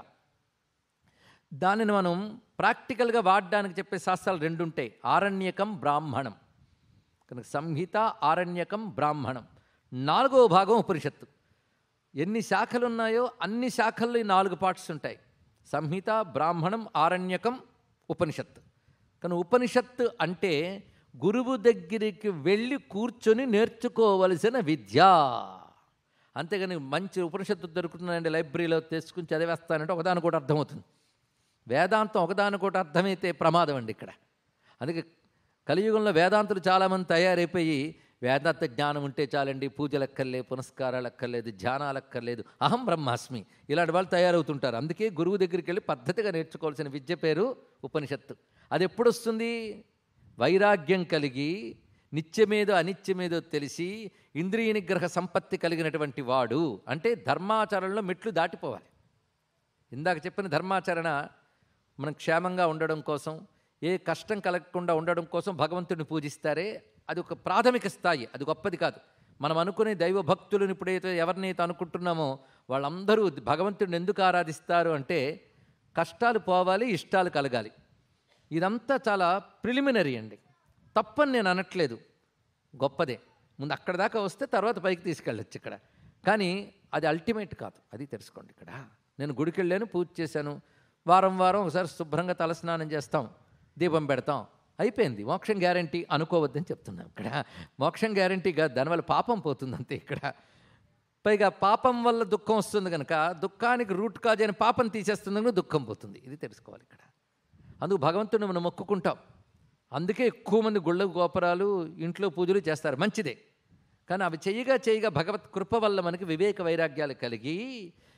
దానిని మనం ప్రాక్టికల్గా వాడడానికి చెప్పే శాస్త్రాలు రెండు ఉంటాయి ఆరణ్యకం బ్రాహ్మణం కనుక సంహిత ఆరణ్యకం బ్రాహ్మణం నాలుగవ భాగం ఉపనిషత్తు ఎన్ని శాఖలు ఉన్నాయో అన్ని శాఖల్లో ఈ నాలుగు పార్ట్స్ ఉంటాయి సంహిత బ్రాహ్మణం ఆరణ్యకం ఉపనిషత్తు కానీ ఉపనిషత్తు అంటే గురువు దగ్గరికి వెళ్ళి కూర్చొని నేర్చుకోవలసిన విద్య అంతేగాని మంచి ఉపనిషత్తు దొరుకుతుందండి లైబ్రరీలో తెచ్చుకుని చదివేస్తానంటే ఒకదాని కూడా అర్థమవుతుంది వేదాంతం ఒకదాని కూడా అర్థమైతే ప్రమాదం అండి ఇక్కడ అందుకే కలియుగంలో వేదాంతులు చాలామంది తయారైపోయి వేదాంత జ్ఞానం ఉంటే చాలండి పూజలు అక్కర్లేదు పునస్కారాలు అక్కర్లేదు ధ్యానాలు అక్కర్లేదు అహం బ్రహ్మాస్మి ఇలాంటి వాళ్ళు తయారవుతుంటారు అందుకే గురువు దగ్గరికి వెళ్ళి పద్ధతిగా నేర్చుకోవాల్సిన విద్య పేరు ఉపనిషత్తు అది ఎప్పుడు వస్తుంది వైరాగ్యం కలిగి నిత్యమేదో అనిత్యమేదో తెలిసి ఇంద్రియ నిగ్రహ సంపత్తి కలిగినటువంటి వాడు అంటే ధర్మాచరణలో మెట్లు దాటిపోవాలి ఇందాక చెప్పిన ధర్మాచరణ మనం క్షేమంగా ఉండడం కోసం ఏ కష్టం కలగకుండా ఉండడం కోసం భగవంతుడిని పూజిస్తారే అది ఒక ప్రాథమిక స్థాయి అది గొప్పది కాదు మనం అనుకునే దైవ భక్తులను ఇప్పుడైతే ఎవరినైతే అనుకుంటున్నామో వాళ్ళందరూ భగవంతుడిని ఎందుకు ఆరాధిస్తారు అంటే కష్టాలు పోవాలి ఇష్టాలు కలగాలి ఇదంతా చాలా ప్రిలిమినరీ అండి తప్పని నేను అనట్లేదు గొప్పదే ముందు అక్కడ దాకా వస్తే తర్వాత పైకి తీసుకెళ్ళొచ్చు ఇక్కడ కానీ అది అల్టిమేట్ కాదు అది తెలుసుకోండి ఇక్కడ నేను గుడికి వెళ్ళాను పూజ చేశాను వారం వారం ఒకసారి శుభ్రంగా తలస్నానం చేస్తాం దీపం పెడతాం అయిపోయింది మోక్షం గ్యారంటీ అనుకోవద్దని చెప్తున్నాం ఇక్కడ మోక్షం గ్యారంటీ కాదు దానివల్ల పాపం పోతుంది అంతే ఇక్కడ పైగా పాపం వల్ల దుఃఖం వస్తుంది కనుక దుఃఖానికి రూట్ కాజ్ అయిన పాపం తీసేస్తుంది కనుక దుఃఖం పోతుంది ఇది తెలుసుకోవాలి ఇక్కడ అందుకు భగవంతుడిని మనం మొక్కుకుంటాం అందుకే ఎక్కువ మంది గుళ్ళ గోపురాలు ఇంట్లో పూజలు చేస్తారు మంచిదే కానీ అవి చేయగా చేయగా భగవత్ కృప వల్ల మనకి వివేక వైరాగ్యాలు కలిగి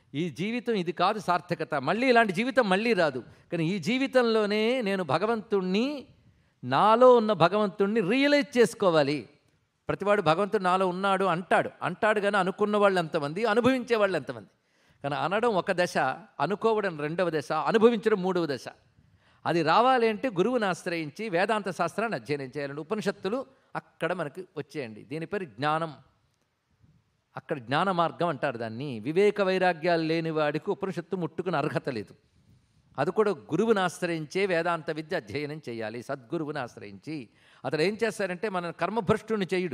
ఈ జీవితం ఇది కాదు సార్థకత మళ్ళీ ఇలాంటి జీవితం మళ్ళీ రాదు కానీ ఈ జీవితంలోనే నేను భగవంతుణ్ణి నాలో ఉన్న భగవంతుణ్ణి రియలైజ్ చేసుకోవాలి ప్రతివాడు భగవంతుడు నాలో ఉన్నాడు అంటాడు అంటాడు కానీ అనుకున్న వాళ్ళు ఎంతమంది అనుభవించే వాళ్ళు ఎంతమంది కానీ అనడం ఒక దశ అనుకోవడం రెండవ దశ అనుభవించడం మూడవ దశ అది రావాలి అంటే గురువుని ఆశ్రయించి వేదాంత శాస్త్రాన్ని అధ్యయనం చేయాలండి ఉపనిషత్తులు అక్కడ మనకి వచ్చేయండి దీని పేరు జ్ఞానం అక్కడ జ్ఞాన మార్గం అంటారు దాన్ని వివేక వైరాగ్యాలు లేని వాడికి ఉపనిషత్తు ముట్టుకుని అర్హత లేదు అది కూడా గురువుని ఆశ్రయించే వేదాంత విద్య అధ్యయనం చేయాలి సద్గురువుని ఆశ్రయించి అతడు ఏం చేస్తారంటే మన కర్మభ్రష్టుని చేయుడు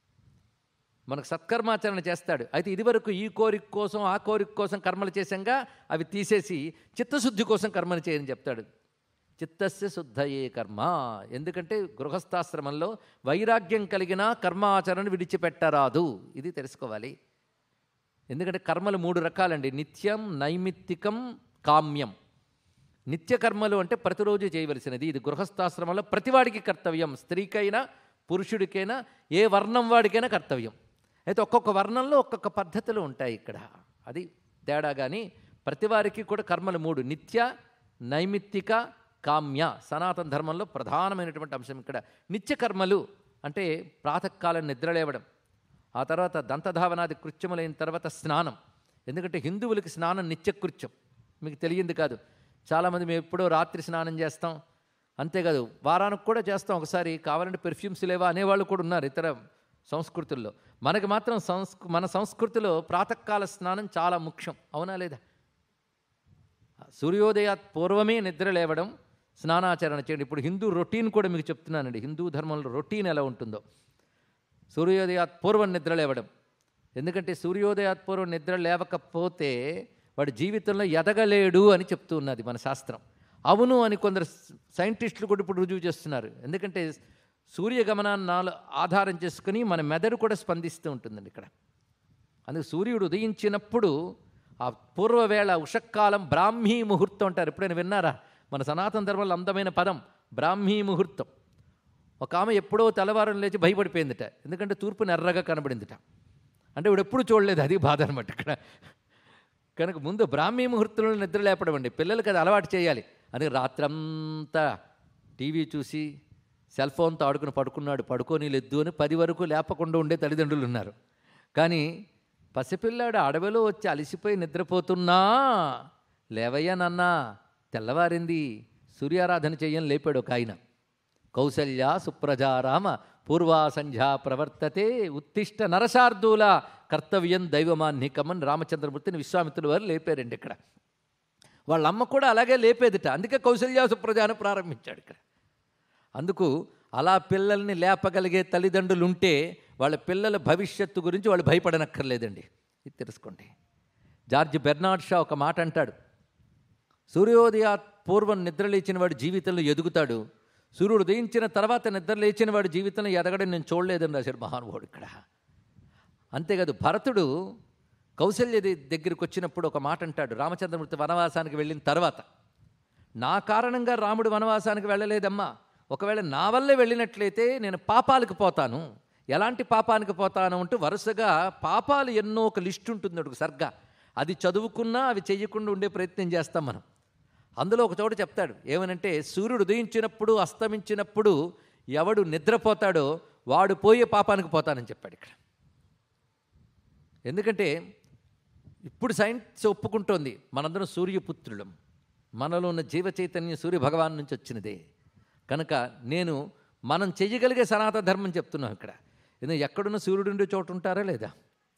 మనకు సత్కర్మాచరణ చేస్తాడు అయితే ఇదివరకు ఈ కోరిక కోసం ఆ కోరిక కోసం కర్మలు చేశాంగా అవి తీసేసి చిత్తశుద్ధి కోసం కర్మలు చేయని చెప్తాడు చిత్తస్య శుద్ధయే కర్మ ఎందుకంటే గృహస్థాశ్రమంలో వైరాగ్యం కలిగిన కర్మాచరణ విడిచిపెట్టరాదు ఇది తెలుసుకోవాలి ఎందుకంటే కర్మలు మూడు రకాలండి నిత్యం నైమిత్తికం కామ్యం నిత్య కర్మలు అంటే ప్రతిరోజు చేయవలసినది ఇది గృహస్థాశ్రమంలో ప్రతివాడికి కర్తవ్యం స్త్రీకైనా పురుషుడికైనా ఏ వర్ణం వాడికైనా కర్తవ్యం అయితే ఒక్కొక్క వర్ణంలో ఒక్కొక్క పద్ధతులు ఉంటాయి ఇక్కడ అది తేడా కానీ ప్రతివారికి కూడా కర్మలు మూడు నిత్య నైమిత్తిక కామ్య సనాతన ధర్మంలో ప్రధానమైనటువంటి అంశం ఇక్కడ నిత్య కర్మలు అంటే ప్రాతకాలం నిద్రలేవడం ఆ తర్వాత దంతధావనాది కృత్యములైన తర్వాత స్నానం ఎందుకంటే హిందువులకి స్నానం నిత్యకృత్యం మీకు తెలియంది కాదు చాలామంది మేము ఎప్పుడో రాత్రి స్నానం చేస్తాం అంతేకాదు వారానికి కూడా చేస్తాం ఒకసారి కావాలంటే పెర్ఫ్యూమ్స్ లేవా అనేవాళ్ళు కూడా ఉన్నారు ఇతర సంస్కృతుల్లో మనకి మాత్రం సంస్కృ మన సంస్కృతిలో ప్రాతకాల స్నానం చాలా ముఖ్యం అవునా లేదా సూర్యోదయాత్ పూర్వమే నిద్ర లేవడం స్నానాచరణ చేయండి ఇప్పుడు హిందూ రొటీన్ కూడా మీకు చెప్తున్నానండి హిందూ ధర్మంలో రొటీన్ ఎలా ఉంటుందో సూర్యోదయాత్ పూర్వం నిద్ర లేవడం ఎందుకంటే సూర్యోదయాత్ పూర్వం నిద్ర లేవకపోతే వాడి జీవితంలో ఎదగలేడు అని చెప్తూ ఉన్నది మన శాస్త్రం అవును అని కొందరు సైంటిస్టులు కూడా ఇప్పుడు రుజువు చేస్తున్నారు ఎందుకంటే సూర్యగమనాన్ని నాలో ఆధారం చేసుకుని మన మెదడు కూడా స్పందిస్తూ ఉంటుందండి ఇక్కడ అందుకు సూర్యుడు ఉదయించినప్పుడు ఆ పూర్వవేళ ఉషక్కాలం బ్రాహ్మీ ముహూర్తం అంటారు ఎప్పుడైనా విన్నారా మన సనాతన ధర్మంలో అందమైన పదం బ్రాహ్మీ ముహూర్తం ఒక ఆమె ఎప్పుడో తెల్లవారం లేచి భయపడిపోయిందిట ఎందుకంటే తూర్పు నెర్రగా కనబడిందిట అంటే ఇప్పుడు ఎప్పుడు చూడలేదు అది బాధ అనమాట ఇక్కడ కనుక ముందు బ్రాహ్మీ ముహూర్తంలో నిద్ర లేపడం అండి పిల్లలకి అది అలవాటు చేయాలి అని రాత్రంతా టీవీ చూసి సెల్ ఫోన్తో ఆడుకుని పడుకున్నాడు పడుకోని లేదు అని పది వరకు లేపకుండా ఉండే తల్లిదండ్రులు ఉన్నారు కానీ పసిపిల్లాడు అడవిలో వచ్చి అలసిపోయి నిద్రపోతున్నా లేవయ్యా నాన్న తెల్లవారింది సూర్యారాధన చెయ్యని లేపాడు ఒక ఆయన కౌసల్య సుప్రజారామ పూర్వా సంధ్యా ప్రవర్తతే ఉత్తిష్ట నరశార్దూల కర్తవ్యం దైవమాన్నికమని రామచంద్రమూర్తిని విశ్వామిత్రుల వారు లేపారండి ఇక్కడ వాళ్ళ అమ్మ కూడా అలాగే లేపేదిట అందుకే కౌసల్య సుప్రజాను ప్రారంభించాడు ఇక్కడ అందుకు అలా పిల్లల్ని లేపగలిగే తల్లిదండ్రులు ఉంటే వాళ్ళ పిల్లల భవిష్యత్తు గురించి వాళ్ళు భయపడనక్కర్లేదండి ఇది తెలుసుకోండి జార్జ్ బెర్నాడ్ షా ఒక మాట అంటాడు సూర్యోదయ పూర్వం నిద్రలేచిన వాడు జీవితంలో ఎదుగుతాడు సూర్యుడు ఉదయించిన తర్వాత నిద్ర లేచిన వాడు జీవితంలో ఎదగడం నేను చూడలేదని రాశాడు మహానుభావుడు ఇక్కడ అంతేకాదు భరతుడు కౌశల్య ది- దగ్గరికి వచ్చినప్పుడు ఒక మాట అంటాడు రామచంద్రమూర్తి వనవాసానికి వెళ్ళిన తర్వాత నా కారణంగా రాముడు వనవాసానికి వెళ్ళలేదమ్మా ఒకవేళ నా వల్లే వెళ్ళినట్లయితే నేను పాపాలకు పోతాను ఎలాంటి పాపానికి పోతాను అంటూ వరుసగా పాపాలు ఎన్నో ఒక లిస్ట్ ఉంటుంది ఒక సర్గ అది చదువుకున్నా అవి చెయ్యకుండా ఉండే ప్రయత్నం చేస్తాం మనం అందులో ఒక చోట చెప్తాడు ఏమనంటే సూర్యుడు ఉదయించినప్పుడు అస్తమించినప్పుడు ఎవడు నిద్రపోతాడో వాడు పోయే పాపానికి పోతానని చెప్పాడు ఇక్కడ ఎందుకంటే ఇప్పుడు సైన్స్ ఒప్పుకుంటోంది మనందరం సూర్యపుత్రులం మనలో ఉన్న జీవ చైతన్యం సూర్య భగవాన్ నుంచి వచ్చినదే కనుక నేను మనం చెయ్యగలిగే సనాతన ధర్మం చెప్తున్నాం ఇక్కడ ఎందుకంటే ఎక్కడున్న సూర్యుడు ఉండే చోటు ఉంటారా లేదా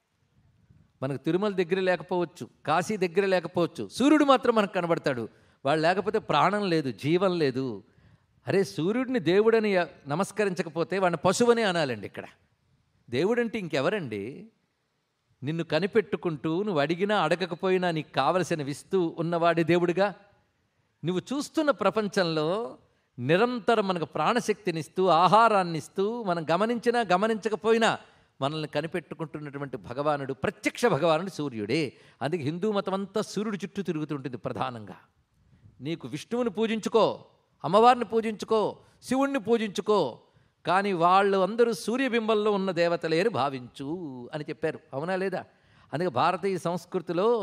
మనకు తిరుమల దగ్గర లేకపోవచ్చు కాశీ దగ్గర లేకపోవచ్చు సూర్యుడు మాత్రం మనకు కనబడతాడు వాడు లేకపోతే ప్రాణం లేదు జీవం లేదు అరే సూర్యుడిని దేవుడని నమస్కరించకపోతే వాడిని పశువని అనాలండి ఇక్కడ దేవుడంటే ఇంకెవరండి నిన్ను కనిపెట్టుకుంటూ నువ్వు అడిగినా అడగకపోయినా నీకు కావలసినవి ఇస్తూ ఉన్నవాడి దేవుడిగా నువ్వు చూస్తున్న ప్రపంచంలో నిరంతరం మనకు ప్రాణశక్తినిస్తూ ఆహారాన్ని ఇస్తూ మనం గమనించినా గమనించకపోయినా మనల్ని కనిపెట్టుకుంటున్నటువంటి భగవానుడు ప్రత్యక్ష భగవానుడు సూర్యుడే అందుకే హిందూ మతం అంతా సూర్యుడు చుట్టూ తిరుగుతుంటుంది ప్రధానంగా నీకు విష్ణువుని పూజించుకో అమ్మవారిని పూజించుకో శివుణ్ణి పూజించుకో కానీ వాళ్ళు అందరూ సూర్యబింబంలో ఉన్న దేవతలే అని భావించు అని చెప్పారు అవునా లేదా అందుకే భారతీయ సంస్కృతిలో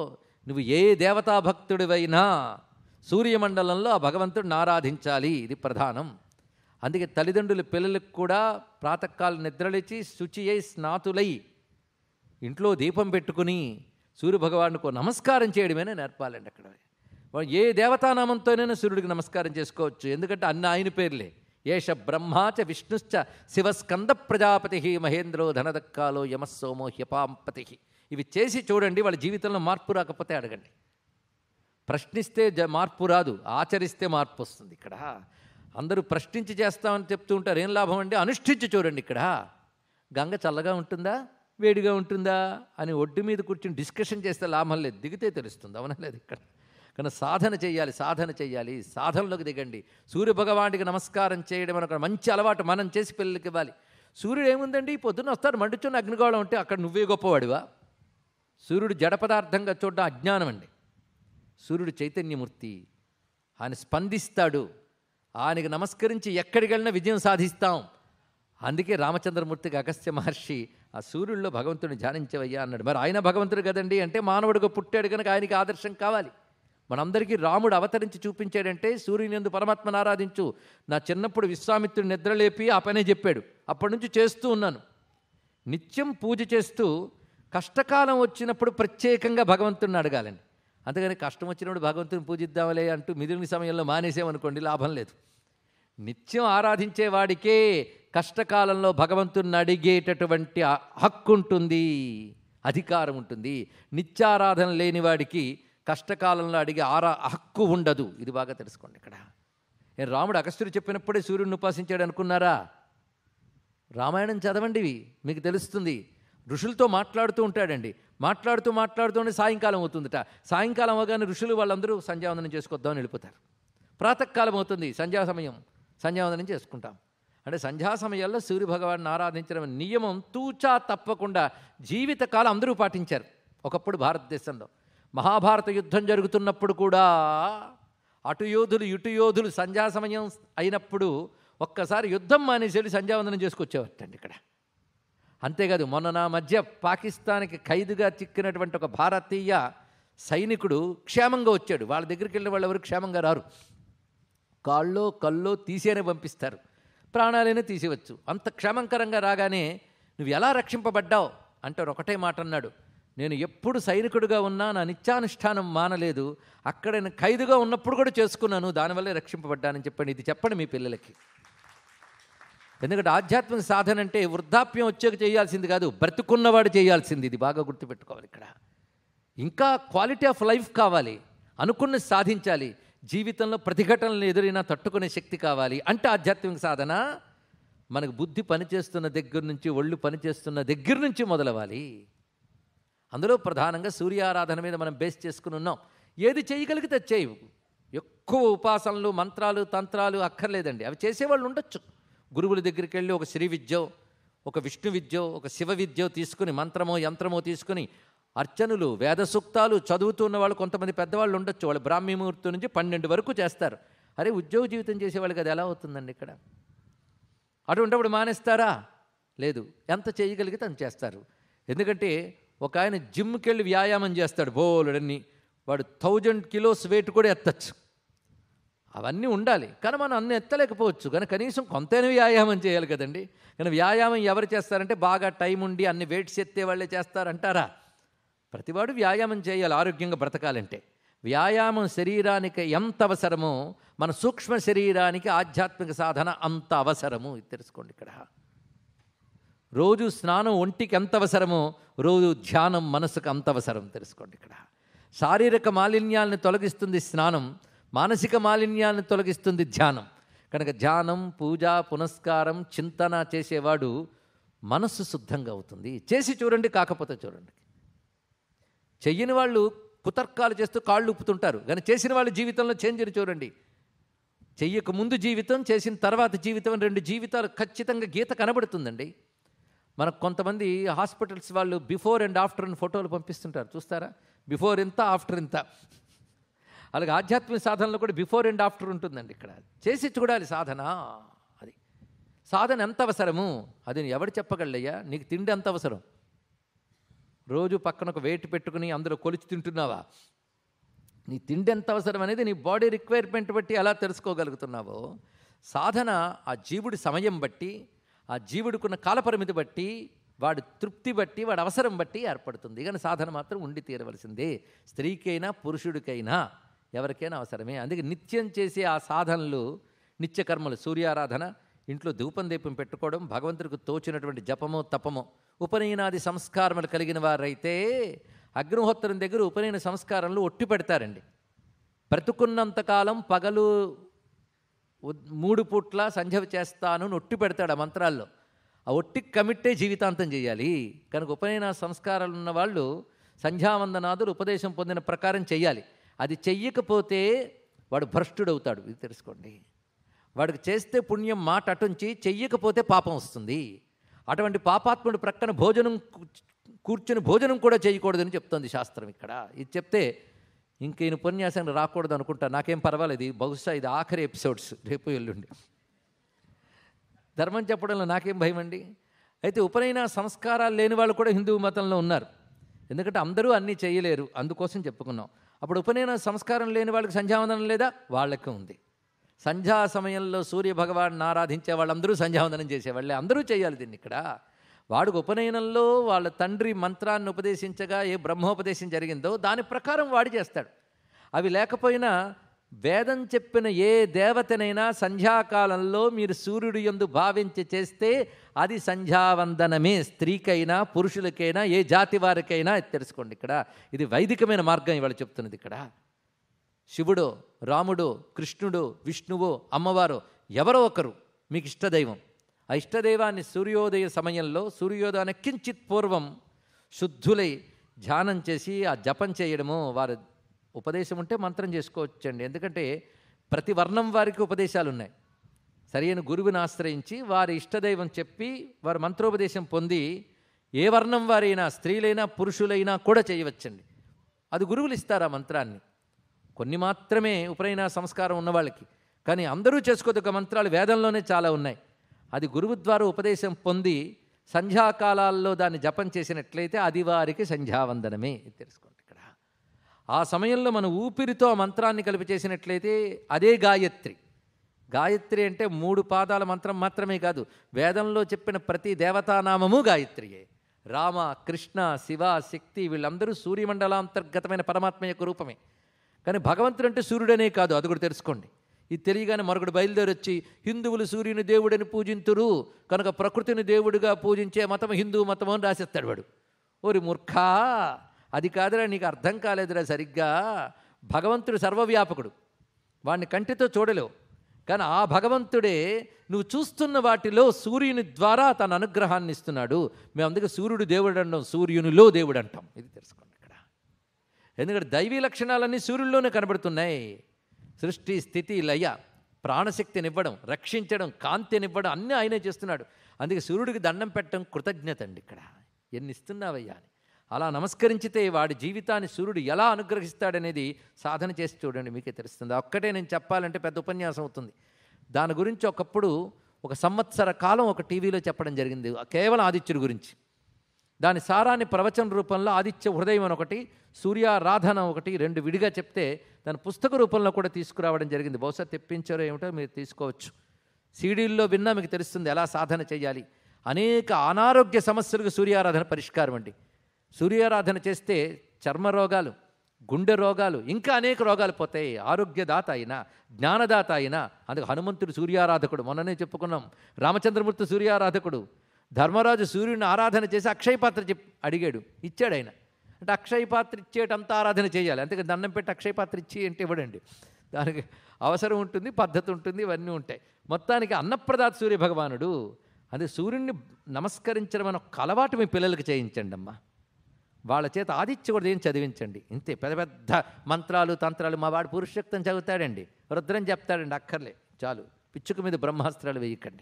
నువ్వు ఏ దేవతా భక్తుడివైనా సూర్యమండలంలో ఆ భగవంతుడిని ఆరాధించాలి ఇది ప్రధానం అందుకే తల్లిదండ్రులు పిల్లలకు కూడా ప్రాతకాలం నిద్రలేచి శుచి అయి స్నాతులై ఇంట్లో దీపం పెట్టుకుని సూర్యభగవానుకు నమస్కారం చేయడమేనే నేర్పాలండి అక్కడ వాడు ఏ దేవతానామంతోనైనా సూర్యుడికి నమస్కారం చేసుకోవచ్చు ఎందుకంటే అన్ని ఆయన పేర్లే ఏష బ్రహ్మాచ విష్ణుశ్చ శివస్కంద ప్రజాపతి మహేంద్రో ధనదక్కాలో యమస్సోమో హ్యపాంపతి ఇవి చేసి చూడండి వాళ్ళ జీవితంలో మార్పు రాకపోతే అడగండి ప్రశ్నిస్తే జ మార్పు రాదు ఆచరిస్తే మార్పు వస్తుంది ఇక్కడ అందరూ ప్రశ్నించి చేస్తామని చెప్తూ ఉంటారు ఏం లాభం అంటే అనుష్ఠించి చూడండి ఇక్కడ గంగ చల్లగా ఉంటుందా వేడిగా ఉంటుందా అని ఒడ్డు మీద కూర్చుని డిస్కషన్ చేస్తే లాభం లేదు దిగితే తెలుస్తుంది అవునా లేదు ఇక్కడ కానీ సాధన చేయాలి సాధన చేయాలి సాధనలోకి దిగండి సూర్యభగవానికి నమస్కారం చేయడం అని ఒక మంచి అలవాటు మనం చేసి పిల్లలకి ఇవ్వాలి సూర్యుడు ఏముందండి పొద్దున్న వస్తాడు మండుచున్న అగ్నిగోళం ఉంటే అక్కడ నువ్వే గొప్పవాడివా సూర్యుడు జడ పదార్థంగా చూడడం అజ్ఞానం అండి సూర్యుడు చైతన్యమూర్తి ఆయన స్పందిస్తాడు ఆయనకి నమస్కరించి ఎక్కడికి వెళ్ళినా విజయం సాధిస్తాం అందుకే రామచంద్రమూర్తికి అగస్త్య మహర్షి ఆ సూర్యుల్లో భగవంతుడిని ధ్యానించవయ్యా అన్నాడు మరి ఆయన భగవంతుడు కదండి అంటే మానవుడిగా పుట్టాడు కనుక ఆయనకి ఆదర్శం కావాలి మనందరికీ రాముడు అవతరించి చూపించాడంటే సూర్యుని ఎందు పరమాత్మను ఆరాధించు నా చిన్నప్పుడు విశ్వామిత్రుడు నిద్రలేపి ఆ పనే చెప్పాడు అప్పటి నుంచి చేస్తూ ఉన్నాను నిత్యం పూజ చేస్తూ కష్టకాలం వచ్చినప్పుడు ప్రత్యేకంగా భగవంతుడిని అడగాలండి అంతేగాని కష్టం వచ్చినప్పుడు భగవంతుని పూజిద్దామలే అంటూ మిగిలిన సమయంలో మానేసామనుకోండి లాభం లేదు నిత్యం ఆరాధించే వాడికే కష్టకాలంలో భగవంతుని అడిగేటటువంటి ఆ హక్కు ఉంటుంది అధికారం ఉంటుంది నిత్యారాధన లేని వాడికి కష్టకాలంలో అడిగే ఆరా హక్కు ఉండదు ఇది బాగా తెలుసుకోండి ఇక్కడ నేను రాముడు అగస్త్యుడు చెప్పినప్పుడే సూర్యుడిని ఉపాసించాడు అనుకున్నారా రామాయణం చదవండి ఇవి మీకు తెలుస్తుంది ఋషులతో మాట్లాడుతూ ఉంటాడండి మాట్లాడుతూ మాట్లాడుతూనే సాయంకాలం అవుతుందట సాయంకాలం అవగానే ఋషులు వాళ్ళందరూ సంధ్యావందనం చేసుకొద్దామని వెళ్ళిపోతారు ప్రాతకాలం అవుతుంది సంధ్యా సమయం సంధ్యావందనం చేసుకుంటాం అంటే సంధ్యా సమయాల్లో సూర్యభగవాన్ని ఆరాధించడం నియమం తూచా తప్పకుండా జీవితకాలం అందరూ పాటించారు ఒకప్పుడు భారతదేశంలో మహాభారత యుద్ధం జరుగుతున్నప్పుడు కూడా అటు యోధులు ఇటు యోధులు సంధ్యా సమయం అయినప్పుడు ఒక్కసారి యుద్ధం మానేసి వెళ్ళి సంధ్యావందనం చేసుకొచ్చేవారటండి ఇక్కడ అంతేకాదు మొన్న నా మధ్య పాకిస్తాన్కి ఖైదుగా చిక్కినటువంటి ఒక భారతీయ సైనికుడు క్షేమంగా వచ్చాడు వాళ్ళ దగ్గరికి వెళ్ళిన వాళ్ళు ఎవరు క్షేమంగా రారు కాళ్ళో కల్లో తీసేనే పంపిస్తారు ప్రాణాలైనా తీసేవచ్చు అంత క్షేమంకరంగా రాగానే నువ్వు ఎలా రక్షింపబడ్డావు అంటే ఒకటే మాట అన్నాడు నేను ఎప్పుడు సైనికుడిగా ఉన్నా నా నిత్యానుష్ఠానం మానలేదు అక్కడ నేను ఖైదుగా ఉన్నప్పుడు కూడా చేసుకున్నాను దానివల్లే రక్షింపబడ్డానని చెప్పండి ఇది చెప్పండి మీ పిల్లలకి ఎందుకంటే ఆధ్యాత్మిక సాధన అంటే వృద్ధాప్యం వచ్చాక చేయాల్సింది కాదు బ్రతుకున్నవాడు చేయాల్సింది ఇది బాగా గుర్తుపెట్టుకోవాలి ఇక్కడ ఇంకా క్వాలిటీ ఆఫ్ లైఫ్ కావాలి అనుకున్నది సాధించాలి జీవితంలో ప్రతిఘటనలు ఎదురైనా తట్టుకునే శక్తి కావాలి అంటే ఆధ్యాత్మిక సాధన మనకు బుద్ధి పనిచేస్తున్న దగ్గర నుంచి ఒళ్ళు పనిచేస్తున్న దగ్గర నుంచి మొదలవ్వాలి అందులో ప్రధానంగా సూర్యారాధన మీద మనం బేస్ చేసుకుని ఉన్నాం ఏది చేయగలిగితే చేయవు ఎక్కువ ఉపాసనలు మంత్రాలు తంత్రాలు అక్కర్లేదండి అవి చేసేవాళ్ళు ఉండొచ్చు గురువుల దగ్గరికి వెళ్ళి ఒక శ్రీ విద్యో ఒక విష్ణు విద్యో ఒక శివ విద్యో తీసుకుని మంత్రమో యంత్రమో తీసుకుని అర్చనలు వేద సూక్తాలు చదువుతున్న వాళ్ళు కొంతమంది పెద్దవాళ్ళు ఉండొచ్చు వాళ్ళు బ్రాహ్మీ ముహూర్తం నుంచి పన్నెండు వరకు చేస్తారు అరే ఉద్యోగ జీవితం చేసేవాళ్ళకి అది ఎలా అవుతుందండి ఇక్కడ అటువంటిప్పుడు మానేస్తారా లేదు ఎంత చేయగలిగితే అంత చేస్తారు ఎందుకంటే ఒక ఆయన జిమ్కి వెళ్ళి వ్యాయామం చేస్తాడు బోలుడన్ని వాడు థౌజండ్ కిలోస్ వెయిట్ కూడా ఎత్తచ్చు అవన్నీ ఉండాలి కానీ మనం అన్ని ఎత్తలేకపోవచ్చు కానీ కనీసం కొంతైనా వ్యాయామం చేయాలి కదండి కానీ వ్యాయామం ఎవరు చేస్తారంటే బాగా టైం ఉండి అన్ని వెయిట్స్ ఎత్తే వాళ్ళే చేస్తారంటారా ప్రతివాడు వ్యాయామం చేయాలి ఆరోగ్యంగా బ్రతకాలంటే వ్యాయామం శరీరానికి ఎంత అవసరమో మన సూక్ష్మ శరీరానికి ఆధ్యాత్మిక సాధన అంత అవసరము ఇది తెలుసుకోండి ఇక్కడ రోజు స్నానం ఒంటికి ఎంత అవసరమో రోజు ధ్యానం మనసుకు అంత అవసరం తెలుసుకోండి ఇక్కడ శారీరక మాలిన్యాలను తొలగిస్తుంది స్నానం మానసిక మాలిన్యాలను తొలగిస్తుంది ధ్యానం కనుక ధ్యానం పూజ పునస్కారం చింతన చేసేవాడు మనస్సు శుద్ధంగా అవుతుంది చేసి చూడండి కాకపోతే చూడండి చెయ్యని వాళ్ళు కుతర్కాలు చేస్తూ కాళ్ళు ఉప్పుతుంటారు కానీ చేసిన వాళ్ళ జీవితంలో చేంజ్ని చూడండి చెయ్యక ముందు జీవితం చేసిన తర్వాత జీవితం అని రెండు జీవితాలు ఖచ్చితంగా గీత కనబడుతుందండి మనకు కొంతమంది హాస్పిటల్స్ వాళ్ళు బిఫోర్ అండ్ ఆఫ్టర్ అని ఫోటోలు పంపిస్తుంటారు చూస్తారా బిఫోర్ ఇంత ఆఫ్టర్ ఇంత అలాగే ఆధ్యాత్మిక సాధనలో కూడా బిఫోర్ అండ్ ఆఫ్టర్ ఉంటుందండి ఇక్కడ చేసి చూడాలి సాధన అది సాధన ఎంత అవసరము అది ఎవడు చెప్పగలయ్యా నీకు తిండి ఎంత అవసరం రోజు పక్కన ఒక వెయిట్ పెట్టుకుని అందులో కొలిచి తింటున్నావా నీ తిండి ఎంత అవసరం అనేది నీ బాడీ రిక్వైర్మెంట్ బట్టి ఎలా తెలుసుకోగలుగుతున్నావో సాధన ఆ జీవుడి సమయం బట్టి ఆ జీవుడికున్న కాలపరిమితి బట్టి వాడి తృప్తి బట్టి వాడి అవసరం బట్టి ఏర్పడుతుంది కానీ సాధన మాత్రం ఉండి తీరవలసిందే స్త్రీకైనా పురుషుడికైనా ఎవరికైనా అవసరమే అందుకే నిత్యం చేసే ఆ సాధనలు నిత్యకర్మలు సూర్యారాధన ఇంట్లో ధూపం దీపం పెట్టుకోవడం భగవంతుడికి తోచినటువంటి జపము తపము ఉపనయనాది సంస్కారములు కలిగిన వారైతే అగ్నిహోత్రం దగ్గర ఉపనయన సంస్కారంలో ఒట్టి పెడతారండి బ్రతుకున్నంతకాలం పగలు ఉద్- మూడు పూట్ల సంధ్య చేస్తాను అని ఒట్టి పెడతాడు ఆ మంత్రాల్లో ఆ ఒట్టికి కమిట్టే జీవితాంతం చేయాలి కనుక ఉపనయన సంస్కారాలు ఉన్న వాళ్ళు సంధ్యావందనాదులు ఉపదేశం పొందిన ప్రకారం చెయ్యాలి అది చెయ్యకపోతే వాడు భ్రష్టుడవుతాడు ఇది తెలుసుకోండి వాడికి చేస్తే పుణ్యం మాట అటుంచి చెయ్యకపోతే పాపం వస్తుంది అటువంటి పాపాత్ముడు ప్రక్కన భోజనం కూ- కూర్చుని భోజనం కూడా చేయకూడదని చెప్తోంది శాస్త్రం ఇక్కడ ఇది చెప్తే ఇంక ఈయన ఉపన్యాసం రాకూడదు అనుకుంటా నాకేం పర్వాలేదు ఇది బహుశా ఇది ఆఖరి ఎపిసోడ్స్ రేపు ఎల్లుండి ధర్మం చెప్పడంలో నాకేం భయం అండి అయితే ఉపనయన సంస్కారాలు లేని వాళ్ళు కూడా హిందూ మతంలో ఉన్నారు ఎందుకంటే అందరూ అన్నీ చేయలేరు అందుకోసం చెప్పుకున్నాం అప్పుడు ఉపనయన సంస్కారం లేని వాళ్ళకి సంధ్యావందనం లేదా వాళ్ళకి ఉంది సంధ్యా సమయంలో సూర్య భగవాన్ ఆరాధించే వాళ్ళందరూ సంధ్యావందనం చేసేవాళ్ళే అందరూ చేయాలి దీన్ని ఇక్కడ వాడికి ఉపనయనంలో వాళ్ళ తండ్రి మంత్రాన్ని ఉపదేశించగా ఏ బ్రహ్మోపదేశం జరిగిందో దాని ప్రకారం వాడు చేస్తాడు అవి లేకపోయినా వేదం చెప్పిన ఏ దేవతనైనా సంధ్యాకాలంలో మీరు సూర్యుడు యందు భావించి చేస్తే అది సంధ్యావందనమే స్త్రీకైనా పురుషులకైనా ఏ జాతి వారికైనా ఇది తెలుసుకోండి ఇక్కడ ఇది వైదికమైన మార్గం ఇవాళ చెప్తున్నది ఇక్కడ శివుడో రాముడో కృష్ణుడో విష్ణువో అమ్మవారో ఎవరో ఒకరు మీకు ఇష్టదైవం ఆ ఇష్టదైవాన్ని సూర్యోదయ సమయంలో సూర్యోదయానికి కించిత్ పూర్వం శుద్ధులై ధ్యానం చేసి ఆ జపం చేయడము వారు ఉపదేశం ఉంటే మంత్రం చేసుకోవచ్చండి ఎందుకంటే ప్రతి వర్ణం వారికి ఉపదేశాలు ఉన్నాయి సరైన గురువుని ఆశ్రయించి వారి ఇష్టదైవం చెప్పి వారు మంత్రోపదేశం పొంది ఏ వర్ణం వారైనా స్త్రీలైనా పురుషులైనా కూడా చేయవచ్చండి అది గురువులు ఇస్తారు ఆ మంత్రాన్ని కొన్ని మాత్రమే ఉపనయన సంస్కారం ఉన్న వాళ్ళకి కానీ అందరూ చేసుకోదగ్గ మంత్రాలు వేదంలోనే చాలా ఉన్నాయి అది గురువు ద్వారా ఉపదేశం పొంది సంధ్యాకాలాల్లో దాన్ని జపం చేసినట్లయితే అది వారికి సంధ్యావందనమే ఇది తెలుసుకోండి ఇక్కడ ఆ సమయంలో మన ఊపిరితో ఆ మంత్రాన్ని కలిపి చేసినట్లయితే అదే గాయత్రి గాయత్రి అంటే మూడు పాదాల మంత్రం మాత్రమే కాదు వేదంలో చెప్పిన ప్రతి దేవతానామము గాయత్రియే రామ కృష్ణ శివ శక్తి వీళ్ళందరూ సూర్యమండలాంతర్గతమైన పరమాత్మ యొక్క రూపమే కానీ భగవంతుడు అంటే సూర్యుడనే కాదు అది కూడా తెలుసుకోండి ఇది తెలియగానే మరొకడు బయలుదేరి వచ్చి హిందువులు సూర్యుని దేవుడని పూజింతురు కనుక ప్రకృతిని దేవుడిగా పూజించే మతం హిందూ మతం అని రాసేస్తాడు వాడు ఓరి మూర్ఖా అది కాదురా నీకు అర్థం కాలేదురా సరిగ్గా భగవంతుడు సర్వవ్యాపకుడు వాడిని కంటితో చూడలేవు కానీ ఆ భగవంతుడే నువ్వు చూస్తున్న వాటిలో సూర్యుని ద్వారా తన అనుగ్రహాన్ని ఇస్తున్నాడు మేము అందుకే సూర్యుడు దేవుడు అంటాం సూర్యునిలో దేవుడు అంటాం ఇది తెలుసుకోండి ఇక్కడ ఎందుకంటే దైవీ లక్షణాలన్నీ సూర్యుల్లోనే కనబడుతున్నాయి సృష్టి స్థితి లయ ప్రాణశక్తినివ్వడం రక్షించడం కాంతినివ్వడం అన్నీ ఆయనే చేస్తున్నాడు అందుకే సూర్యుడికి దండం పెట్టడం కృతజ్ఞత అండి ఇక్కడ ఎన్ని ఇస్తున్నావయ్యా అని అలా నమస్కరించితే వాడి జీవితాన్ని సూర్యుడు ఎలా అనుగ్రహిస్తాడనేది సాధన చేసి చూడండి మీకే తెలుస్తుంది ఆ ఒక్కటే నేను చెప్పాలంటే పెద్ద ఉపన్యాసం అవుతుంది దాని గురించి ఒకప్పుడు ఒక సంవత్సర కాలం ఒక టీవీలో చెప్పడం జరిగింది కేవలం ఆదిత్యుడి గురించి దాని సారాన్ని ప్రవచన రూపంలో ఆదిత్య హృదయం అని ఒకటి సూర్యారాధన ఒకటి రెండు విడిగా చెప్తే దాని పుస్తక రూపంలో కూడా తీసుకురావడం జరిగింది బహుశా తెప్పించారో ఏమిటో మీరు తీసుకోవచ్చు సీడీల్లో విన్నా మీకు తెలుస్తుంది ఎలా సాధన చేయాలి అనేక అనారోగ్య సమస్యలకు సూర్యారాధన పరిష్కారం అండి సూర్యారాధన చేస్తే చర్మ రోగాలు గుండె రోగాలు ఇంకా అనేక రోగాలు పోతాయి ఆరోగ్యదాత అయినా జ్ఞానదాత అయినా అందుకు హనుమంతుడు సూర్యారాధకుడు మొన్ననే చెప్పుకున్నాం రామచంద్రమూర్తి సూర్యారాధకుడు ధర్మరాజు సూర్యుని ఆరాధన చేసి అక్షయ పాత్ర చెప్ అడిగాడు ఇచ్చాడు ఆయన అంటే అక్షయ పాత్ర ఇచ్చేటంత ఆరాధన చేయాలి అంతే దండం పెట్టి అక్షయ పాత్ర ఇచ్చి అంటే ఇవ్వడండి దానికి అవసరం ఉంటుంది పద్ధతి ఉంటుంది ఇవన్నీ ఉంటాయి మొత్తానికి అన్నప్రదాత సూర్య భగవానుడు అది సూర్యుడిని నమస్కరించడం అనే ఒక అలవాటు మీ పిల్లలకి చేయించండి అమ్మా వాళ్ళ చేత ఆదిత్య కూడా ఏం చదివించండి ఇంతే పెద్ద పెద్ద మంత్రాలు తంత్రాలు మా వాడు పురుషక్తం చదువుతాడండి రుద్రం చెప్తాడండి అక్కర్లే చాలు పిచ్చుక మీద బ్రహ్మాస్త్రాలు వేయకండి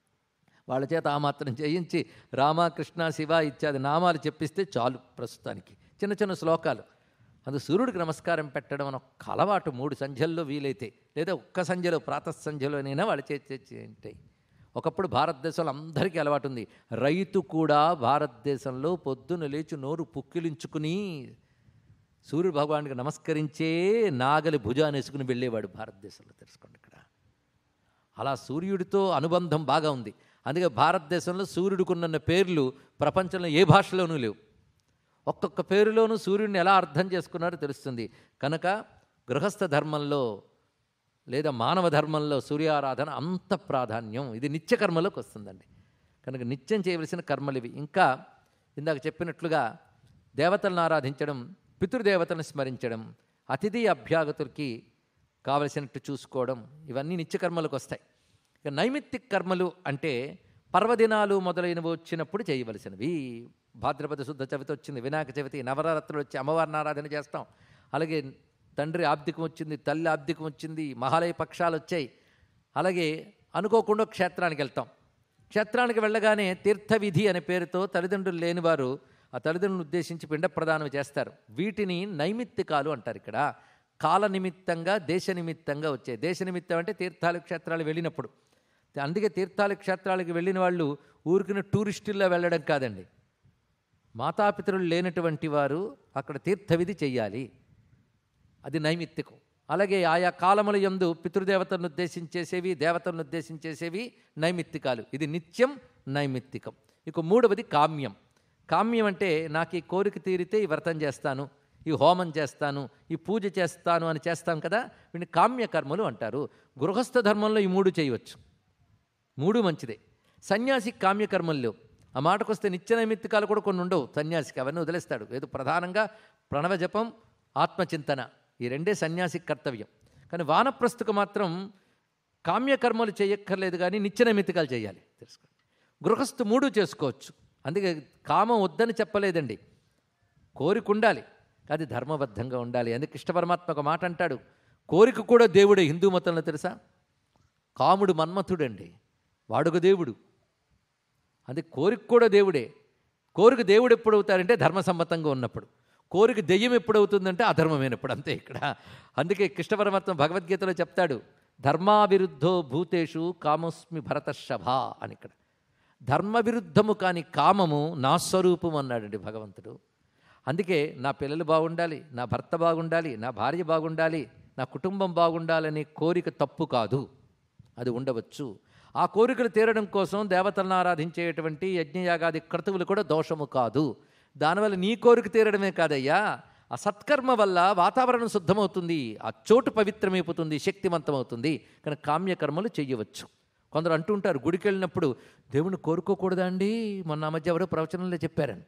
వాళ్ళ చేత ఆ మాత్రం చేయించి రామకృష్ణ శివ ఇత్యాది నామాలు చెప్పిస్తే చాలు ప్రస్తుతానికి చిన్న చిన్న శ్లోకాలు అది సూర్యుడికి నమస్కారం పెట్టడం అని ఒక అలవాటు మూడు సంధ్యల్లో వీలైతే లేదా ఒక్క సంధ్యలో ప్రాతః సంధ్యలోనైనా వాళ్ళ చేతి ఉంటాయి ఒకప్పుడు భారతదేశంలో అందరికీ అలవాటు ఉంది రైతు కూడా భారతదేశంలో పొద్దున లేచి నోరు పుక్కిలించుకుని సూర్యుడు భగవానుడికి నమస్కరించే నాగలి భుజాన్ని వేసుకుని వెళ్ళేవాడు భారతదేశంలో తెలుసుకోండి ఇక్కడ అలా సూర్యుడితో అనుబంధం బాగా ఉంది అందుకే భారతదేశంలో సూర్యుడికున్న పేర్లు ప్రపంచంలో ఏ భాషలోనూ లేవు ఒక్కొక్క పేరులోనూ సూర్యుడిని ఎలా అర్థం చేసుకున్నారో తెలుస్తుంది కనుక గృహస్థ ధర్మంలో లేదా మానవ ధర్మంలో సూర్యారాధన అంత ప్రాధాన్యం ఇది నిత్య కర్మలోకి వస్తుందండి కనుక నిత్యం చేయవలసిన కర్మలు ఇవి ఇంకా ఇందాక చెప్పినట్లుగా దేవతలను ఆరాధించడం పితృదేవతలను స్మరించడం అతిథి అభ్యాగతులకి కావలసినట్టు చూసుకోవడం ఇవన్నీ నిత్య కర్మలకు వస్తాయి ఇక నైమిత్తిక కర్మలు అంటే పర్వదినాలు మొదలైనవి వచ్చినప్పుడు చేయవలసినవి భాద్రపద శుద్ధ చవితి వచ్చింది వినాయక చవితి నవరాత్రులు వచ్చి అమ్మవారిని ఆరాధన చేస్తాం అలాగే తండ్రి ఆబ్దికం వచ్చింది తల్లి ఆబ్దికం వచ్చింది మహాలయ పక్షాలు వచ్చాయి అలాగే అనుకోకుండా క్షేత్రానికి వెళ్తాం క్షేత్రానికి వెళ్ళగానే తీర్థవిధి అనే పేరుతో తల్లిదండ్రులు లేనివారు ఆ తల్లిదండ్రులను ఉద్దేశించి పిండ ప్రదానం చేస్తారు వీటిని నైమిత్తికాలు అంటారు ఇక్కడ కాల నిమిత్తంగా దేశ నిమిత్తంగా వచ్చాయి దేశ నిమిత్తం అంటే తీర్థాలు క్షేత్రాలు వెళ్ళినప్పుడు అందుకే తీర్థాలు క్షేత్రాలకు వెళ్ళిన వాళ్ళు ఊరికిన టూరిస్టుల్లో వెళ్ళడం కాదండి మాతాపితరులు లేనటువంటి వారు అక్కడ తీర్థవిధి చెయ్యాలి అది నైమిత్తికం అలాగే ఆయా కాలముల యందు పితృదేవతలను ఉద్దేశించేసేవి దేవతలను ఉద్దేశించేసేవి నైమిత్తికాలు ఇది నిత్యం నైమిత్తికం ఇక మూడవది కామ్యం కామ్యం అంటే నాకు ఈ కోరిక తీరితే ఈ వ్రతం చేస్తాను ఈ హోమం చేస్తాను ఈ పూజ చేస్తాను అని చేస్తాం కదా వీటిని కామ్య కర్మలు అంటారు గృహస్థ ధర్మంలో ఈ మూడు చేయవచ్చు మూడు మంచిదే సన్యాసి కామ్యకర్మలు లేవు ఆ మాటకొస్తే నిత్య నైమిత్తికాలు కూడా కొన్ని ఉండవు సన్యాసికి అవన్నీ వదిలేస్తాడు ఏదో ప్రధానంగా ప్రణవ జపం ఆత్మచింతన ఈ రెండే సన్యాసికి కర్తవ్యం కానీ వానప్రస్తుకు మాత్రం కామ్యకర్మలు చేయక్కర్లేదు కానీ నిత్య నైమిత్తికాలు చేయాలి తెలుసుకోండి గృహస్థు మూడు చేసుకోవచ్చు అందుకే కామం వద్దని చెప్పలేదండి కోరిక ఉండాలి అది ధర్మబద్ధంగా ఉండాలి అందుకే కృష్ణ పరమాత్మ ఒక మాట అంటాడు కోరిక కూడా దేవుడే హిందూ మతంలో తెలుసా కాముడు మన్మథుడండి వాడుక దేవుడు అది కోరిక కూడా దేవుడే కోరిక దేవుడు ఎప్పుడు అవుతారంటే ధర్మసమ్మతంగా ఉన్నప్పుడు కోరిక దెయ్యం ఎప్పుడు అవుతుందంటే అధర్మమైనప్పుడు అంతే ఇక్కడ అందుకే కృష్ణ పరమాత్మ భగవద్గీతలో చెప్తాడు ధర్మావిరుద్ధో భూతేషు కామస్మి భరతశభ అని ఇక్కడ ధర్మవిరుద్ధము కాని కామము నా స్వరూపం అన్నాడండి భగవంతుడు అందుకే నా పిల్లలు బాగుండాలి నా భర్త బాగుండాలి నా భార్య బాగుండాలి నా కుటుంబం బాగుండాలనే కోరిక తప్పు కాదు అది ఉండవచ్చు ఆ కోరికలు తీరడం కోసం దేవతలను ఆరాధించేటువంటి యజ్ఞయాగాది క్రతువులు కూడా దోషము కాదు దానివల్ల నీ కోరిక తీరడమే కాదయ్యా ఆ సత్కర్మ వల్ల వాతావరణం శుద్ధమవుతుంది ఆ చోటు పవిత్రమైపోతుంది శక్తివంతమవుతుంది కానీ కామ్యకర్మలు చెయ్యవచ్చు కొందరు అంటుంటారు గుడికి వెళ్ళినప్పుడు దేవుని కోరుకోకూడదా అండి మొన్న ఆ మధ్య ఎవరో ప్రవచనంలో చెప్పారని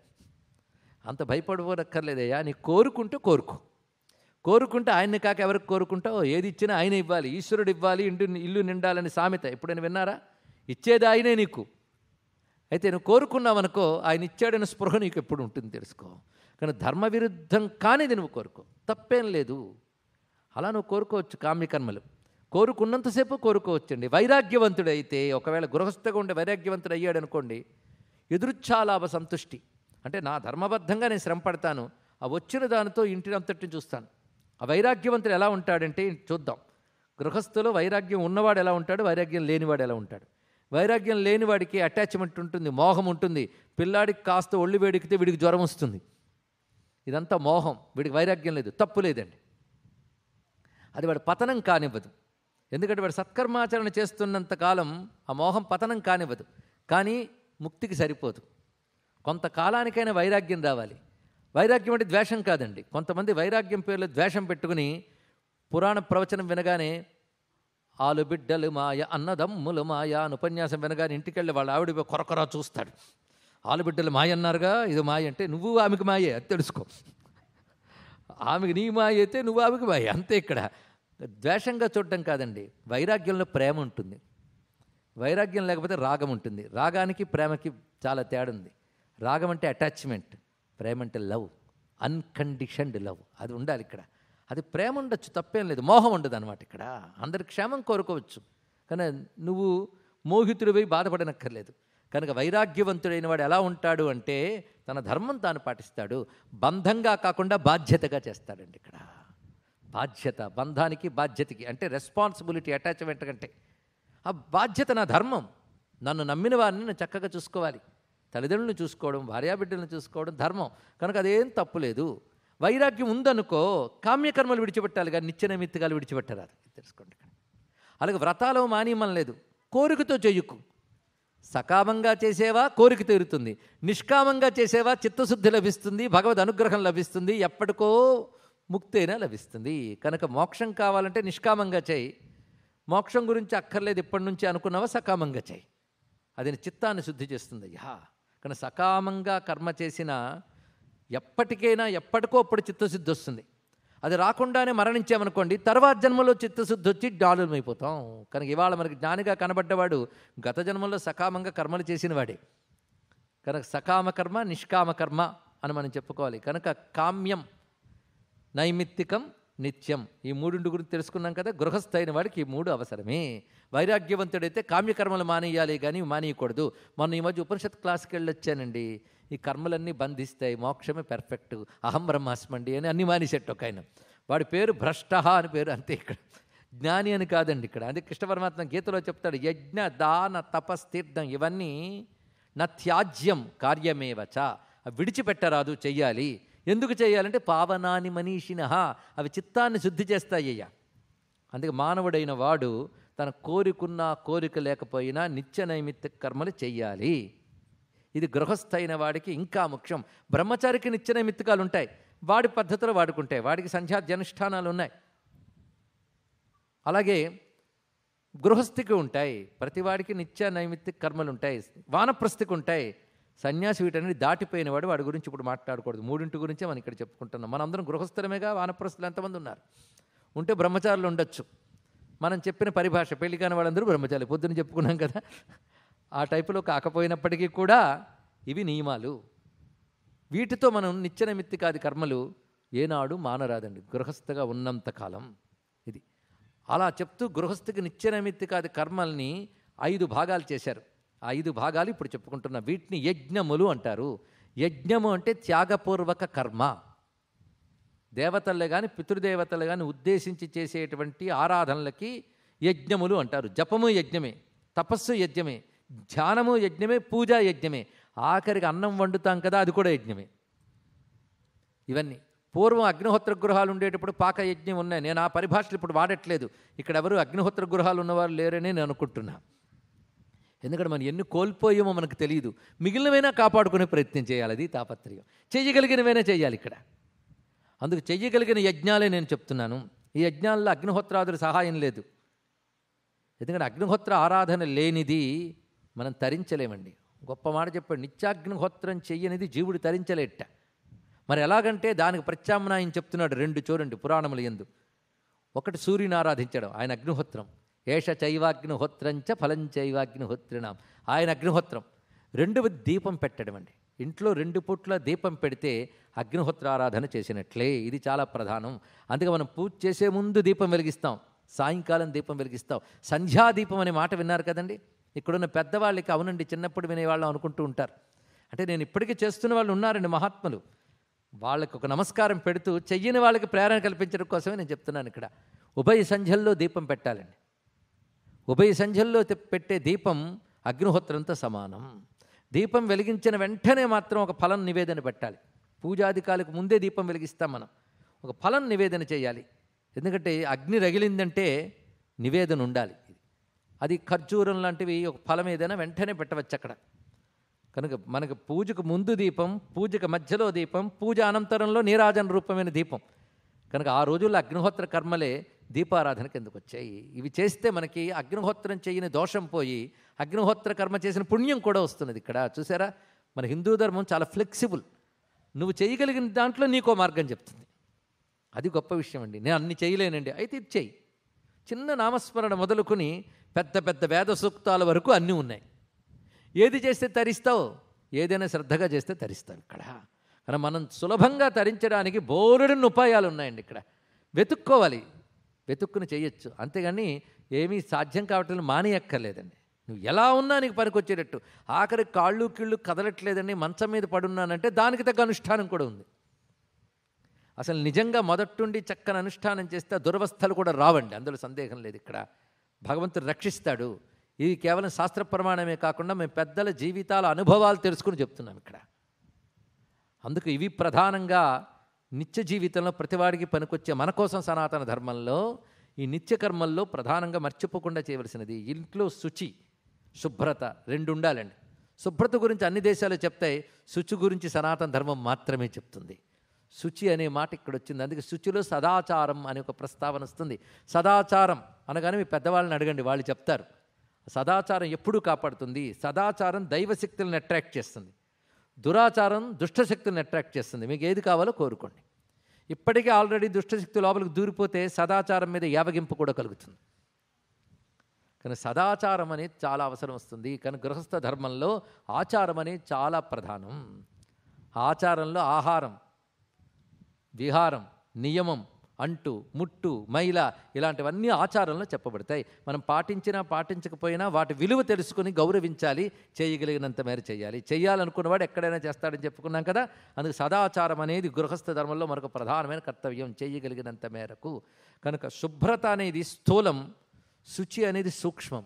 అంత భయపడబోనక్కర్లేదయ్యా నీ కోరుకుంటే కోరుకో కోరుకుంటే ఆయన్ని కాక ఎవరికి కోరుకుంటావు ఏది ఇచ్చినా ఆయన ఇవ్వాలి ఈశ్వరుడు ఇవ్వాలి ఇంటి ఇల్లు నిండాలని సామెత ఎప్పుడైనా విన్నారా ఇచ్చేది ఆయనే నీకు అయితే నువ్వు కోరుకున్నావనుకో ఆయన ఇచ్చాడని స్పృహ నీకు ఎప్పుడు ఉంటుంది తెలుసుకో కానీ ధర్మ విరుద్ధం కానిది నువ్వు కోరుకో తప్పేం లేదు అలా నువ్వు కోరుకోవచ్చు కామ్యకర్మలు కోరుకున్నంతసేపు కోరుకోవచ్చండి వైరాగ్యవంతుడైతే ఒకవేళ గృహస్థగా ఉండే వైరాగ్యవంతుడు అయ్యాడు అనుకోండి ఎదురుచ్ఛాలాభ సంతుష్టి అంటే నా ధర్మబద్ధంగా నేను శ్రమ పడతాను ఆ వచ్చిన దానితో ఇంటిని అంతటిని చూస్తాను ఆ వైరాగ్యవంతుడు ఎలా ఉంటాడంటే చూద్దాం గృహస్థులో వైరాగ్యం ఉన్నవాడు ఎలా ఉంటాడు వైరాగ్యం లేనివాడు ఎలా ఉంటాడు వైరాగ్యం లేనివాడికి అటాచ్మెంట్ ఉంటుంది మోహం ఉంటుంది పిల్లాడికి కాస్త ఒళ్ళు వేడికితే వీడికి జ్వరం వస్తుంది ఇదంతా మోహం వీడికి వైరాగ్యం లేదు తప్పు లేదండి అది వాడు పతనం కానివ్వదు ఎందుకంటే వాడు సత్కర్మాచరణ చేస్తున్నంత కాలం ఆ మోహం పతనం కానివ్వదు కానీ ముక్తికి సరిపోదు కొంతకాలానికైనా వైరాగ్యం రావాలి వైరాగ్యం అంటే ద్వేషం కాదండి కొంతమంది వైరాగ్యం పేర్లో ద్వేషం పెట్టుకుని పురాణ ప్రవచనం వినగానే ఆలు బిడ్డలు మాయ అన్నదమ్ములు మాయ అని ఉపన్యాసం వినగానే ఇంటికెళ్ళి వాళ్ళ ఆవిడ కొరకొరా చూస్తాడు ఆలు బిడ్డలు మాయ అన్నారుగా ఇది మాయ అంటే నువ్వు ఆమెకు మాయే అది తెలుసుకో ఆమెకు నీ మాయ అయితే నువ్వు ఆమెకు మాయ అంతే ఇక్కడ ద్వేషంగా చూడటం కాదండి వైరాగ్యంలో ప్రేమ ఉంటుంది వైరాగ్యం లేకపోతే రాగం ఉంటుంది రాగానికి ప్రేమకి చాలా తేడా ఉంది రాగం అంటే అటాచ్మెంట్ ప్రేమ అంటే లవ్ అన్కండిషన్డ్ లవ్ అది ఉండాలి ఇక్కడ అది ప్రేమ ఉండొచ్చు తప్పేం లేదు మోహం ఉండదు అనమాట ఇక్కడ అందరి క్షేమం కోరుకోవచ్చు కానీ నువ్వు మోహితుడిపై బాధపడనక్కర్లేదు కనుక వైరాగ్యవంతుడైన వాడు ఎలా ఉంటాడు అంటే తన ధర్మం తాను పాటిస్తాడు బంధంగా కాకుండా బాధ్యతగా చేస్తాడండి ఇక్కడ బాధ్యత బంధానికి బాధ్యతకి అంటే రెస్పాన్సిబిలిటీ అటాచ్మెంట్ కంటే ఆ బాధ్యత నా ధర్మం నన్ను నమ్మిన వారిని నేను చక్కగా చూసుకోవాలి తల్లిదండ్రులను చూసుకోవడం భార్యాబిడ్డలను చూసుకోవడం ధర్మం కనుక అదేం తప్పులేదు వైరాగ్యం ఉందనుకో కామ్యకర్మలు విడిచిపెట్టాలి కానీ నిత్య నైమిత్తికాలు విడిచిపెట్టరాదు ఇది తెలుసుకోండి ఇక్కడ అలాగే వ్రతాలు మానియమం లేదు కోరికతో చెయ్యకు సకామంగా చేసేవా కోరిక తీరుతుంది నిష్కామంగా చేసేవా చిత్తశుద్ధి లభిస్తుంది భగవద్ అనుగ్రహం లభిస్తుంది ఎప్పటికో ముక్తైనా లభిస్తుంది కనుక మోక్షం కావాలంటే నిష్కామంగా చేయి మోక్షం గురించి అక్కర్లేదు ఇప్పటి నుంచి అనుకున్నావా సకామంగా చేయి అది నీ చిత్తాన్ని శుద్ధి చేస్తుంది అయ్యా కానీ సకామంగా కర్మ చేసిన ఎప్పటికైనా ఎప్పటికో అప్పుడు చిత్తశుద్ధి వస్తుంది అది రాకుండానే మరణించామనుకోండి తర్వాత జన్మలో చిత్తశుద్ధి వచ్చి డాలులం అయిపోతాం కనుక ఇవాళ మనకి జ్ఞానిగా కనబడ్డవాడు గత జన్మలో సకామంగా కర్మలు చేసిన వాడే కనుక సకామ కర్మ నిష్కామ కర్మ అని మనం చెప్పుకోవాలి కనుక కామ్యం నైమిత్తికం నిత్యం ఈ మూడింటి గురించి తెలుసుకున్నాం కదా గృహస్థ అయిన వాడికి ఈ మూడు అవసరమే వైరాగ్యవంతుడైతే కామ్యకర్మలు మానేయాలి కానీ మానేయకూడదు మొన్న ఈ మధ్య ఉపనిషత్ క్లాస్కి వెళ్ళి వచ్చానండి ఈ కర్మలన్నీ బంధిస్తాయి మోక్షమే పెర్ఫెక్ట్ అహం బ్రహ్మాస్మండి అని అన్ని మానేసేట్టు ఒక ఆయన వాడి పేరు భ్రష్ట అని పేరు అంతే ఇక్కడ జ్ఞాని అని కాదండి ఇక్కడ అదే కృష్ణ పరమాత్మ గీతలో చెప్తాడు యజ్ఞ దాన తపస్తీర్థం ఇవన్నీ నా త్యాజ్యం కార్యమేవచ అవి విడిచిపెట్టరాదు చెయ్యాలి ఎందుకు చేయాలంటే పావనాని మనీషిన అవి చిత్తాన్ని శుద్ధి చేస్తాయ్యా అందుకే మానవుడైన వాడు తన కోరికున్నా కోరిక లేకపోయినా నిత్య నైమిత్త కర్మలు చెయ్యాలి ఇది గృహస్థైన వాడికి ఇంకా ముఖ్యం బ్రహ్మచారికి నిత్య నైమిత్తికాలు ఉంటాయి వాడి పద్ధతిలో వాడుకుంటాయి వాడికి సంధ్యాధ్యనుష్ఠానాలు ఉన్నాయి అలాగే గృహస్థికి ఉంటాయి ప్రతివాడికి నిత్య నైమిత్తిక కర్మలు ఉంటాయి వానప్రస్థికి ఉంటాయి సన్యాసి వీటన్ని దాటిపోయిన వాడు వాడి గురించి ఇప్పుడు మాట్లాడకూడదు మూడింటి గురించే మనం ఇక్కడ చెప్పుకుంటున్నాం మనందరం గృహస్థలమేగా వానప్రస్థులు ఎంతమంది ఉన్నారు ఉంటే బ్రహ్మచారులు ఉండొచ్చు మనం చెప్పిన పరిభాష పెళ్లి కాని వాళ్ళందరూ బ్రహ్మచారి పొద్దున చెప్పుకున్నాం కదా ఆ టైపులో కాకపోయినప్పటికీ కూడా ఇవి నియమాలు వీటితో మనం నిత్యనమిత్తికాది కర్మలు ఏనాడు మానరాదండి గృహస్థగా ఉన్నంతకాలం ఇది అలా చెప్తూ గృహస్థికి నిత్యనైమిత్తికాది కర్మల్ని ఐదు భాగాలు చేశారు ఆ ఐదు భాగాలు ఇప్పుడు చెప్పుకుంటున్న వీటిని యజ్ఞములు అంటారు యజ్ఞము అంటే త్యాగపూర్వక కర్మ దేవతలే కానీ పితృదేవతలు కానీ ఉద్దేశించి చేసేటువంటి ఆరాధనలకి యజ్ఞములు అంటారు జపము యజ్ఞమే తపస్సు యజ్ఞమే ధ్యానము యజ్ఞమే పూజ యజ్ఞమే ఆఖరికి అన్నం వండుతాం కదా అది కూడా యజ్ఞమే ఇవన్నీ పూర్వం అగ్నిహోత్ర గృహాలు ఉండేటప్పుడు పాక యజ్ఞం ఉన్నాయి నేను ఆ పరిభాషలు ఇప్పుడు వాడట్లేదు ఇక్కడ ఎవరు అగ్నిహోత్ర గృహాలు ఉన్నవారు లేరని నేను అనుకుంటున్నా ఎందుకంటే మనం ఎన్ని కోల్పోయామో మనకు తెలియదు మిగిలినవైనా కాపాడుకునే ప్రయత్నం చేయాలి అది తాపత్రయం చేయగలిగినవైనా చేయాలి ఇక్కడ అందుకు చెయ్యగలిగిన యజ్ఞాలే నేను చెప్తున్నాను ఈ యజ్ఞాల్లో అగ్నిహోత్రాదుల సహాయం లేదు ఎందుకంటే అగ్నిహోత్ర ఆరాధన లేనిది మనం తరించలేమండి గొప్ప మాట చెప్పాడు నిత్యాగ్నిహోత్రం చెయ్యనిది జీవుడు తరించలేట మరి ఎలాగంటే దానికి ప్రత్యామ్నాయం చెప్తున్నాడు రెండు చూడండి పురాణములు ఎందు ఒకటి సూర్యుని ఆరాధించడం ఆయన అగ్నిహోత్రం ఏష చైవాగ్నిహోత్రంచ ఫలం చైవాగ్నిహోత్రినాం ఆయన అగ్నిహోత్రం రెండవ దీపం పెట్టడం అండి ఇంట్లో రెండు పుట్ల దీపం పెడితే అగ్నిహోత్ర ఆరాధన చేసినట్లే ఇది చాలా ప్రధానం అందుకే మనం పూజ చేసే ముందు దీపం వెలిగిస్తాం సాయంకాలం దీపం వెలిగిస్తాం సంధ్యాదీపం అనే మాట విన్నారు కదండి ఇక్కడున్న పెద్దవాళ్ళకి అవునండి చిన్నప్పుడు వినేవాళ్ళం అనుకుంటూ ఉంటారు అంటే నేను ఇప్పటికీ చేస్తున్న వాళ్ళు ఉన్నారండి మహాత్ములు వాళ్ళకి ఒక నమస్కారం పెడుతూ చెయ్యని వాళ్ళకి ప్రేరణ కల్పించడం కోసమే నేను చెప్తున్నాను ఇక్కడ ఉభయ సంధ్యల్లో దీపం పెట్టాలండి ఉభయ సంధ్యల్లో తె- పెట్టే దీపం అగ్నిహోత్రంతో సమానం దీపం వెలిగించిన వెంటనే మాత్రం ఒక ఫలం నివేదన పెట్టాలి పూజాధికాలకు ముందే దీపం వెలిగిస్తాం మనం ఒక ఫలం నివేదన చేయాలి ఎందుకంటే అగ్ని రగిలిందంటే నివేదన ఉండాలి అది ఖర్జూరం లాంటివి ఒక ఫలం ఏదైనా వెంటనే పెట్టవచ్చు అక్కడ కనుక మనకు పూజకు ముందు దీపం పూజకు మధ్యలో దీపం పూజ అనంతరంలో నీరాజన రూపమైన దీపం కనుక ఆ రోజుల్లో అగ్నిహోత్ర కర్మలే దీపారాధనకి ఎందుకు వచ్చాయి ఇవి చేస్తే మనకి అగ్నిహోత్రం చేయని దోషం పోయి అగ్నిహోత్ర కర్మ చేసిన పుణ్యం కూడా వస్తున్నది ఇక్కడ చూసారా మన హిందూ ధర్మం చాలా ఫ్లెక్సిబుల్ నువ్వు చేయగలిగిన దాంట్లో నీకో మార్గం చెప్తుంది అది గొప్ప విషయం అండి నేను అన్ని చేయలేనండి అయితే ఇది చెయ్యి చిన్న నామస్మరణ మొదలుకొని పెద్ద పెద్ద వేద సూక్తాల వరకు అన్నీ ఉన్నాయి ఏది చేస్తే తరిస్తావు ఏదైనా శ్రద్ధగా చేస్తే తరిస్తావు ఇక్కడ కానీ మనం సులభంగా తరించడానికి బోరుడిని ఉపాయాలు ఉన్నాయండి ఇక్కడ వెతుక్కోవాలి వెతుక్కుని చేయొచ్చు అంతేగాని ఏమీ సాధ్యం కావట్లేదు మానేయక్కర్లేదండి నువ్వు ఎలా ఉన్నా నీకు పనికొచ్చేటట్టు ఆఖరి కాళ్ళు కీళ్ళు కదలట్లేదండి మంచం మీద పడున్నానంటే దానికి తగ్గ అనుష్ఠానం కూడా ఉంది అసలు నిజంగా మొదట్టుండి చక్కని అనుష్ఠానం చేస్తే ఆ దురవస్థలు కూడా రావండి అందులో సందేహం లేదు ఇక్కడ భగవంతుడు రక్షిస్తాడు ఇది కేవలం శాస్త్ర ప్రమాణమే కాకుండా మేము పెద్దల జీవితాల అనుభవాలు తెలుసుకుని చెప్తున్నాం ఇక్కడ అందుకు ఇవి ప్రధానంగా నిత్య జీవితంలో ప్రతివాడికి పనికొచ్చే మన కోసం సనాతన ధర్మంలో ఈ నిత్య కర్మల్లో ప్రధానంగా మర్చిపోకుండా చేయవలసినది ఇంట్లో శుచి శుభ్రత రెండు ఉండాలండి శుభ్రత గురించి అన్ని దేశాలు చెప్తాయి శుచి గురించి సనాతన ధర్మం మాత్రమే చెప్తుంది శుచి అనే మాట ఇక్కడ వచ్చింది అందుకే శుచిలో సదాచారం అనే ఒక ప్రస్తావన వస్తుంది సదాచారం అనగానే మీ పెద్దవాళ్ళని అడగండి వాళ్ళు చెప్తారు సదాచారం ఎప్పుడూ కాపాడుతుంది సదాచారం దైవశక్తులను అట్రాక్ట్ చేస్తుంది దురాచారం దుష్టశక్తులను అట్రాక్ట్ చేస్తుంది మీకు ఏది కావాలో కోరుకోండి ఇప్పటికే ఆల్రెడీ దుష్టశక్తి లోపలికి దూరిపోతే సదాచారం మీద యావగింపు కూడా కలుగుతుంది కానీ సదాచారం అనేది చాలా అవసరం వస్తుంది కానీ గృహస్థ ధర్మంలో ఆచారం అనేది చాలా ప్రధానం ఆచారంలో ఆహారం విహారం నియమం అంటు ముట్టు మైల ఇలాంటివన్నీ ఆచారంలో చెప్పబడతాయి మనం పాటించినా పాటించకపోయినా వాటి విలువ తెలుసుకుని గౌరవించాలి చేయగలిగినంత మేర చేయాలి చేయాలనుకున్నవాడు ఎక్కడైనా చేస్తాడని చెప్పుకున్నాం కదా అందుకు సదాచారం అనేది గృహస్థ ధర్మంలో మరొక ప్రధానమైన కర్తవ్యం చేయగలిగినంత మేరకు కనుక శుభ్రత అనేది స్థూలం శుచి అనేది సూక్ష్మం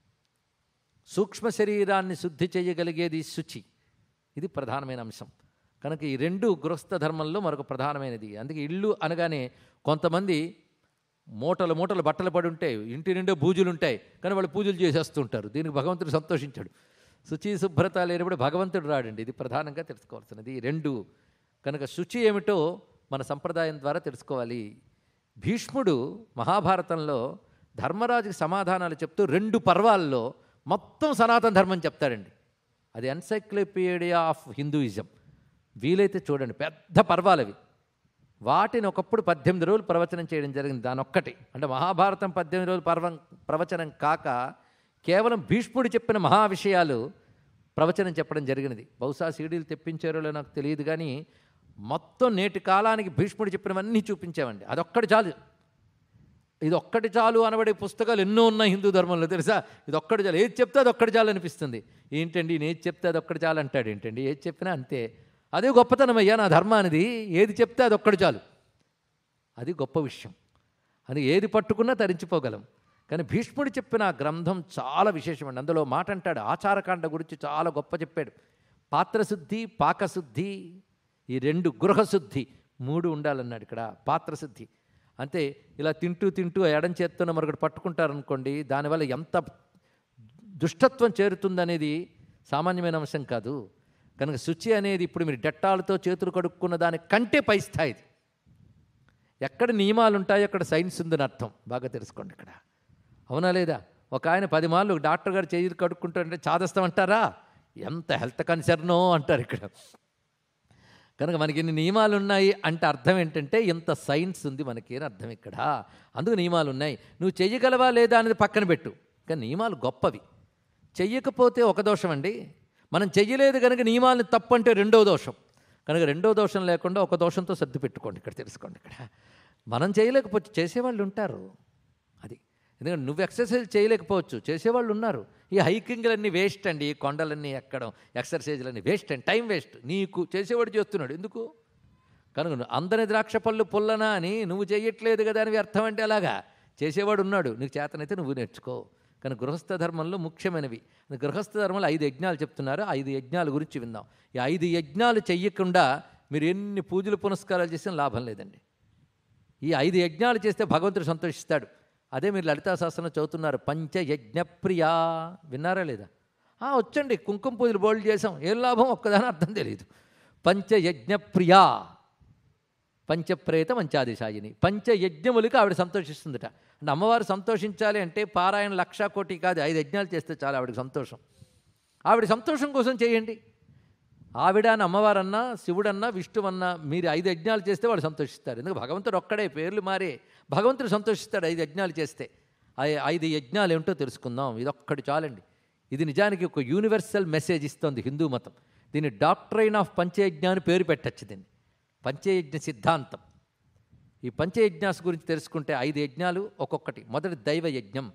సూక్ష్మ శరీరాన్ని శుద్ధి చేయగలిగేది శుచి ఇది ప్రధానమైన అంశం కనుక ఈ రెండు గృహస్థ ధర్మంలో మరొక ప్రధానమైనది అందుకే ఇల్లు అనగానే కొంతమంది మూటలు మూటలు బట్టలు పడి ఉంటాయి ఇంటి నిండా బూజులు ఉంటాయి కానీ వాళ్ళు పూజలు చేసేస్తుంటారు దీనికి భగవంతుడు సంతోషించాడు శుచి శుభ్రత లేనప్పుడు భగవంతుడు రాడండి ఇది ప్రధానంగా తెలుసుకోవాల్సినది ఈ రెండు కనుక శుచి ఏమిటో మన సంప్రదాయం ద్వారా తెలుసుకోవాలి భీష్ముడు మహాభారతంలో ధర్మరాజుకి సమాధానాలు చెప్తూ రెండు పర్వాల్లో మొత్తం సనాతన ధర్మం చెప్తాడండి అది ఎన్సైక్లోపీడియా ఆఫ్ హిందూయిజం వీలైతే చూడండి పెద్ద పర్వాలవి వాటిని ఒకప్పుడు పద్దెనిమిది రోజులు ప్రవచనం చేయడం జరిగింది దాని ఒక్కటి అంటే మహాభారతం పద్దెనిమిది రోజులు పర్వం ప్రవచనం కాక కేవలం భీష్ముడు చెప్పిన మహా విషయాలు ప్రవచనం చెప్పడం జరిగినది బహుశా సీడీలు తెప్పించారో లేదో నాకు తెలియదు కానీ మొత్తం నేటి కాలానికి భీష్ముడు చెప్పినవన్నీ చూపించామండి అదొక్కటి చాలు ఇది ఒక్కటి చాలు అనబడే పుస్తకాలు ఎన్నో ఉన్నాయి హిందూ ధర్మంలో తెలుసా ఇది ఒక్కటి చాలు ఏది చెప్తే అది ఒక్కటి చాలు అనిపిస్తుంది ఏంటండి నేను ఏది చెప్తే అది ఒక్కటి చాలు అంటాడు ఏంటండి ఏది చెప్పినా అంతే అదే గొప్పతనం అయ్యా నా ధర్మానిది ఏది చెప్తే అది ఒక్కటి చాలు అది గొప్ప విషయం అది ఏది పట్టుకున్నా తరించిపోగలం కానీ భీష్ముడు చెప్పిన ఆ గ్రంథం చాలా విశేషమండి అందులో మాట అంటాడు ఆచారకాండ గురించి చాలా గొప్ప చెప్పాడు పాత్రశుద్ధి పాకశుద్ధి ఈ రెండు గృహశుద్ధి మూడు ఉండాలన్నాడు ఇక్కడ పాత్రశుద్ధి అంతే ఇలా తింటూ తింటూ ఆ ఎడం చేత్తున్న మరొకటి పట్టుకుంటారనుకోండి దానివల్ల ఎంత దుష్టత్వం చేరుతుందనేది సామాన్యమైన అంశం కాదు కనుక శుచి అనేది ఇప్పుడు మీరు డెట్టాలతో చేతులు కడుక్కున్న దాని కంటే పై స్థాయిది ఎక్కడ నియమాలు ఉంటాయో అక్కడ సైన్స్ ఉందని అర్థం బాగా తెలుసుకోండి ఇక్కడ అవునా లేదా ఒక ఆయన పది మార్లు డాక్టర్ గారు చేతులు కడుక్కుంటారంటే చాదస్తాం అంటారా ఎంత హెల్త్ కన్సర్నో అంటారు ఇక్కడ కనుక మనకి ఇన్ని నియమాలు ఉన్నాయి అంటే అర్థం ఏంటంటే ఇంత సైన్స్ ఉంది మనకి అని అర్థం ఇక్కడ అందుకు నియమాలు ఉన్నాయి నువ్వు చెయ్యగలవా లేదా అనేది పక్కన పెట్టు కానీ నియమాలు గొప్పవి చెయ్యకపోతే ఒక దోషం అండి మనం చెయ్యలేదు కనుక నియమాలను తప్పు అంటే రెండో దోషం కనుక రెండో దోషం లేకుండా ఒక దోషంతో సర్ది పెట్టుకోండి ఇక్కడ తెలుసుకోండి ఇక్కడ మనం చేయలేకపోవచ్చు చేసేవాళ్ళు ఉంటారు అది ఎందుకంటే నువ్వు ఎక్సర్సైజ్ చేయలేకపోవచ్చు చేసేవాళ్ళు ఉన్నారు ఈ హైకింగ్లన్నీ వేస్ట్ అండి ఈ కొండలన్నీ ఎక్కడం ఎక్సర్సైజ్లన్నీ వేస్ట్ అండి టైం వేస్ట్ నీకు చేసేవాడు చేస్తున్నాడు ఎందుకు కనుక నువ్వు అందరి ద్రాక్ష పళ్ళు పుల్లనా అని నువ్వు చేయట్లేదు కదా అని అర్థం అంటే అలాగా చేసేవాడు ఉన్నాడు నీకు చేతనైతే నువ్వు నేర్చుకో కానీ గృహస్థ ధర్మంలో ముఖ్యమైనవి గృహస్థ ధర్మంలో ఐదు యజ్ఞాలు చెప్తున్నారు ఐదు యజ్ఞాల గురించి విందాం ఈ ఐదు యజ్ఞాలు చెయ్యకుండా మీరు ఎన్ని పూజలు పునస్కారాలు చేసినా లాభం లేదండి ఈ ఐదు యజ్ఞాలు చేస్తే భగవంతుడు సంతోషిస్తాడు అదే మీరు లలితా శాస్త్రం చదువుతున్నారు పంచయజ్ఞ ప్రియా విన్నారా లేదా ఆ, వచ్చండి కుంకుమ పూజలు బోల్డ్ చేసాం ఏం లాభం ఒక్కదాని అర్థం తెలియదు పంచయజ్ఞ ప్రియా పంచప్రేత మంచాదిశాయిని పంచయజ్ఞములకి ఆవిడ సంతోషిస్తుందట అంటే అమ్మవారు సంతోషించాలి అంటే పారాయణ లక్ష కోటి కాదు ఐదు యజ్ఞాలు చేస్తే చాలు ఆవిడకి సంతోషం ఆవిడ సంతోషం కోసం చేయండి ఆవిడ అని అమ్మవారన్నా శివుడన్నా విష్ణువన్నా మీరు ఐదు యజ్ఞాలు చేస్తే వాడు సంతోషిస్తారు ఎందుకు భగవంతుడు ఒక్కడే పేర్లు మారే భగవంతుడు సంతోషిస్తాడు ఐదు యజ్ఞాలు చేస్తే ఆ ఐదు యజ్ఞాలు ఏమిటో తెలుసుకుందాం ఇది ఒక్కటి చాలండి ఇది నిజానికి ఒక యూనివర్సల్ మెసేజ్ ఇస్తుంది హిందూ మతం దీన్ని డాక్ట్రైన్ ఆఫ్ పంచయజ్ఞ అని పేరు పెట్టచ్చు దీన్ని పంచయజ్ఞ సిద్ధాంతం ఈ పంచయజ్ఞాస్ గురించి తెలుసుకుంటే ఐదు యజ్ఞాలు ఒక్కొక్కటి మొదటి దైవ యజ్ఞం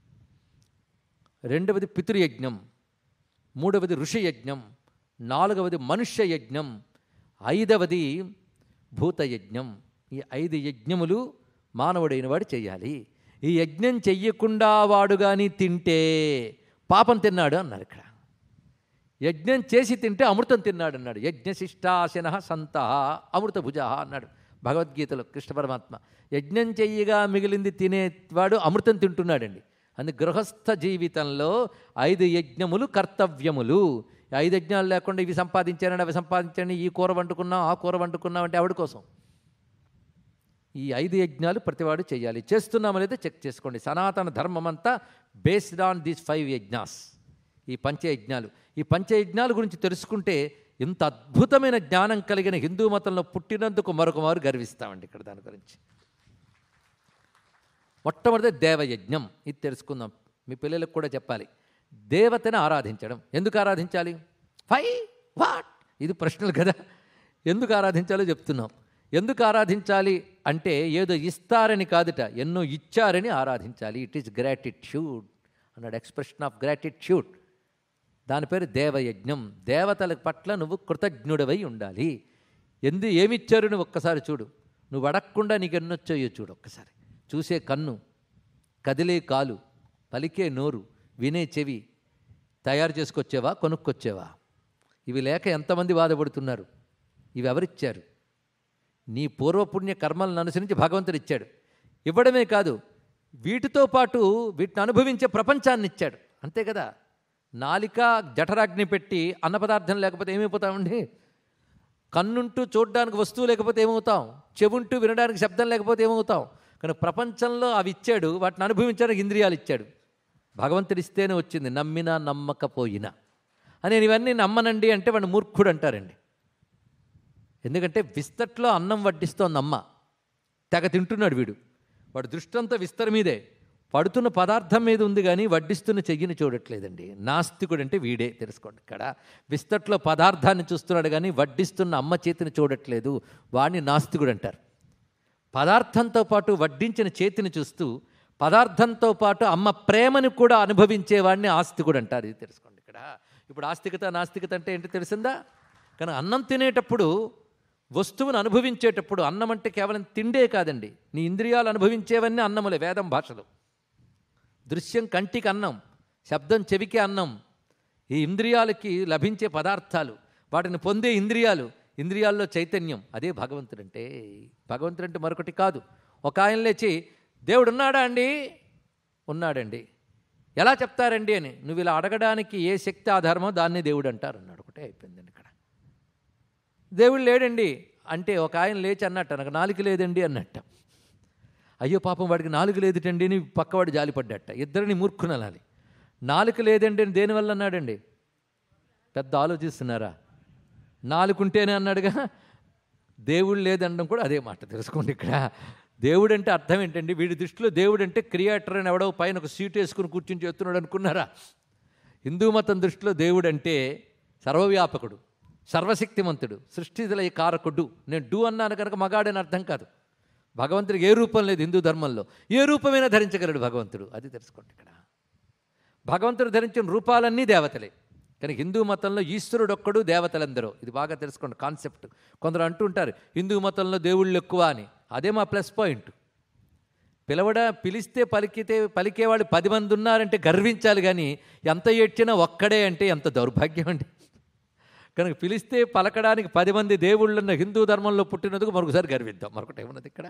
రెండవది పితృయజ్ఞం మూడవది ఋషి యజ్ఞం నాలుగవది మనుష్య యజ్ఞం ఐదవది భూతయజ్ఞం ఈ ఐదు యజ్ఞములు మానవుడైన వాడు చేయాలి ఈ యజ్ఞం చెయ్యకుండా వాడు కానీ తింటే పాపం తిన్నాడు అన్నారు ఇక్కడ యజ్ఞం చేసి తింటే అమృతం తిన్నాడు అన్నాడు యజ్ఞశిష్టాశన సంత అమృత భుజ అన్నాడు భగవద్గీతలో కృష్ణ పరమాత్మ యజ్ఞం చెయ్యగా మిగిలింది తినేవాడు అమృతం తింటున్నాడండి అందుకే గృహస్థ జీవితంలో ఐదు యజ్ఞములు కర్తవ్యములు ఈ ఐదు యజ్ఞాలు లేకుండా ఇవి సంపాదించానండి అవి సంపాదించండి ఈ కూర వండుకున్నాం ఆ కూర వండుకున్నాం అంటే ఆవిడ కోసం ఈ ఐదు యజ్ఞాలు ప్రతివాడు చేయాలి చేస్తున్నామో లేదో చెక్ చేసుకోండి సనాతన ధర్మం అంతా based on these five yajnas ఈ పంచయజ్ఞాలు ఈ పంచయజ్ఞాల గురించి తెలుసుకుంటే ఇంత అద్భుతమైన జ్ఞానం కలిగిన హిందూ మతంలో పుట్టినందుకు మరొక మారు గర్విస్తామండి ఇక్కడ దాని గురించి మొట్టమొదటి దేవయజ్ఞం ఇది తెలుసుకుందాం మీ పిల్లలకు కూడా చెప్పాలి దేవతని ఆరాధించడం ఎందుకు ఆరాధించాలి ఫై వాట్ ఇది ప్రశ్నలు కదా ఎందుకు ఆరాధించాలో చెప్తున్నాం ఎందుకు ఆరాధించాలి అంటే ఏదో ఇస్తారని కాదుట ఎన్నో ఇచ్చారని ఆరాధించాలి ఇట్ ఈస్ గ్రాటిట్యూడ్ అన్నాడు ఎక్స్ప్రెషన్ ఆఫ్ గ్రాటిట్యూడ్ దాని పేరు దేవయజ్ఞం దేవతల పట్ల నువ్వు కృతజ్ఞుడవై ఉండాలి ఎందు ఏమిచ్చారు నువ్వు ఒక్కసారి చూడు నువ్వు అడగకుండా నీకు ఎన్నొచ్చాయో చూడు ఒక్కసారి చూసే కన్ను కదిలే కాలు పలికే నోరు వినే చెవి తయారు చేసుకొచ్చేవా కొనుక్కొచ్చేవా ఇవి లేక ఎంతమంది బాధపడుతున్నారు ఇవి ఎవరిచ్చారు నీ పూర్వపుణ్య కర్మలను అనుసరించి భగవంతుడు ఇచ్చాడు ఇవ్వడమే కాదు వీటితో పాటు వీటిని అనుభవించే ప్రపంచాన్ని ఇచ్చాడు అంతే కదా నాలిక జఠరాగ్ని పెట్టి అన్న పదార్థం లేకపోతే ఏమైపోతామండి కన్నుంటూ చూడడానికి వస్తువు లేకపోతే ఏమవుతాం చెవుంటూ వినడానికి శబ్దం లేకపోతే ఏమవుతాం కానీ ప్రపంచంలో అవి ఇచ్చాడు వాటిని అనుభవించడానికి ఇంద్రియాలు ఇచ్చాడు భగవంతుడు ఇస్తేనే వచ్చింది నమ్మినా నమ్మకపోయినా అని నేను ఇవన్నీ నమ్మనండి అంటే వాడిని మూర్ఖుడు అంటారండి ఎందుకంటే విస్తట్లో అన్నం వడ్డిస్తోంది అమ్మ తెగ తింటున్నాడు వీడు వాడు దృష్టంతా విస్తర మీదే పడుతున్న పదార్థం మీద ఉంది కానీ వడ్డిస్తున్న చెయ్యిని చూడట్లేదండి నాస్తికుడు అంటే వీడే తెలుసుకోండి ఇక్కడ విస్తట్లో పదార్థాన్ని చూస్తున్నాడు కానీ వడ్డిస్తున్న అమ్మ చేతిని చూడట్లేదు వాడిని నాస్తికుడు అంటారు పదార్థంతో పాటు వడ్డించిన చేతిని చూస్తూ పదార్థంతో పాటు అమ్మ ప్రేమని కూడా అనుభవించేవాడిని ఆస్తికుడు అంటారు ఇది తెలుసుకోండి ఇక్కడ ఇప్పుడు ఆస్తికత నాస్తికత అంటే ఏంటి తెలిసిందా కానీ అన్నం తినేటప్పుడు వస్తువును అనుభవించేటప్పుడు అన్నం అంటే కేవలం తిండే కాదండి నీ ఇంద్రియాలు అనుభవించేవన్నీ అన్నములే వేదం భాషలో దృశ్యం కంటికి అన్నం శబ్దం చెవికి అన్నం ఈ ఇంద్రియాలకి లభించే పదార్థాలు వాటిని పొందే ఇంద్రియాలు ఇంద్రియాల్లో చైతన్యం అదే భగవంతుడంటే భగవంతుడంటే మరొకటి కాదు ఒక ఆయన లేచి దేవుడు ఉన్నాడా అండి ఉన్నాడండి ఎలా చెప్తారండి అని నువ్వు ఇలా అడగడానికి ఏ శక్తి ఆధారమో దాన్ని దేవుడు అంటారు అన్నాడు ఒకటే అయిపోయిందండి ఇక్కడ దేవుడు లేడండి అంటే ఒక ఆయన లేచి అన్నట్ట నాకు నాలుగు లేదండి అన్నట్ట అయ్యో పాపం వాడికి నాలుగు లేదుటండి అని పక్కవాడు జాలిపడ్డట ఇద్దరిని మూర్ఖునలాలి నాలుగు లేదండి అని దేనివల్ల అన్నాడండి పెద్ద ఆలోచిస్తున్నారా నాలుగుంటేనే అన్నాడుగా దేవుడు లేదనడం కూడా అదే మాట తెలుసుకోండి ఇక్కడ దేవుడు అంటే అర్థం ఏంటండి వీడి దృష్టిలో దేవుడు అంటే క్రియేటర్ అని ఎవడో పైన ఒక సీట్ వేసుకుని కూర్చుని చేస్తున్నాడు అనుకున్నారా హిందూ మతం దృష్టిలో దేవుడు అంటే సర్వవ్యాపకుడు సర్వశక్తిమంతుడు సృష్టిల కారకుడు నేను డూ అన్నాను కనుక మగాడని అర్థం కాదు భగవంతుడికి ఏ రూపం లేదు హిందూ ధర్మంలో ఏ రూపమైనా ధరించగలడు భగవంతుడు అది తెలుసుకోండి ఇక్కడ భగవంతుడు ధరించిన రూపాలన్నీ దేవతలే కానీ హిందూ మతంలో ఈశ్వరుడు ఒక్కడు దేవతలందరూ ఇది బాగా తెలుసుకోండి కాన్సెప్ట్ కొందరు అంటుంటారు హిందూ మతంలో దేవుళ్ళు ఎక్కువ అని అదే మా ప్లస్ పాయింట్ పిలవడ పిలిస్తే పలికితే పలికేవాళ్ళు పది మంది ఉన్నారంటే గర్వించాలి కానీ ఎంత ఏడ్చినా ఒక్కడే అంటే ఎంత దౌర్భాగ్యం అండి కనుక పిలిస్తే పలకడానికి పది మంది దేవుళ్ళున్న హిందూ ధర్మంలో పుట్టినందుకు మరొకసారి గర్విద్దాం మరొకటి ఏమున్నది ఇక్కడ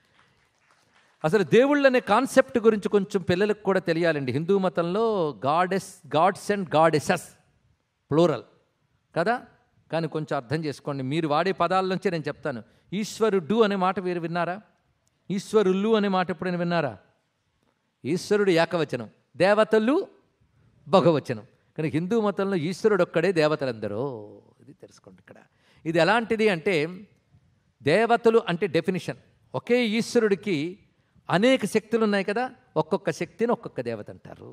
అసలు దేవుళ్ళు అనే కాన్సెప్ట్ గురించి కొంచెం పిల్లలకు కూడా తెలియాలండి హిందూ మతంలో goddess gods and goddesses plural కదా కానీ కొంచెం అర్థం చేసుకోండి మీరు వాడే పదాల నుంచే నేను చెప్తాను ఈశ్వరుడు అనే మాట మీరు విన్నారా ఈశ్వరులు అనే మాట ఎప్పుడైనా విన్నారా ఈశ్వరుడు ఏకవచనం దేవతలు బహువచనం కానీ హిందూ మతంలో ఈశ్వరుడు ఒక్కడే దేవతలందరూ ఇది తెలుసుకోండి ఇక్కడ ఇది ఎలాంటిది అంటే దేవతలు అంటే డెఫినిషన్ ఒకే ఈశ్వరుడికి అనేక శక్తులు ఉన్నాయి కదా ఒక్కొక్క శక్తిని ఒక్కొక్క దేవత అంటారు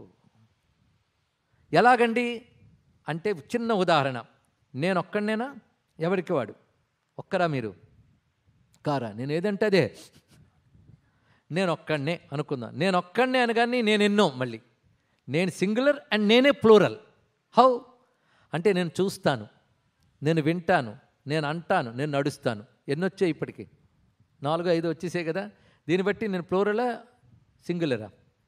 ఎలాగండి అంటే చిన్న ఉదాహరణ నేను ఒక్కడనేనా ఎవరికి వాడు ఒక్కరా మీరు కారా నేను ఏదంటే అదే నేను ఒక్కడనే అనుకుందాం నేను ఒక్కడనే అనగానే నేను ఎన్నో మళ్ళీ నేను సింగులర్ అండ్ నేనే ప్లూరల్ హౌ అంటే నేను చూస్తాను నేను వింటాను నేను అంటాను నేను నడుస్తాను ఎన్ని వచ్చాయి ఇప్పటికి నాలుగు ఐదు వచ్చేసాయి కదా దీన్ని బట్టి నేను ప్లూరలా సింగులరా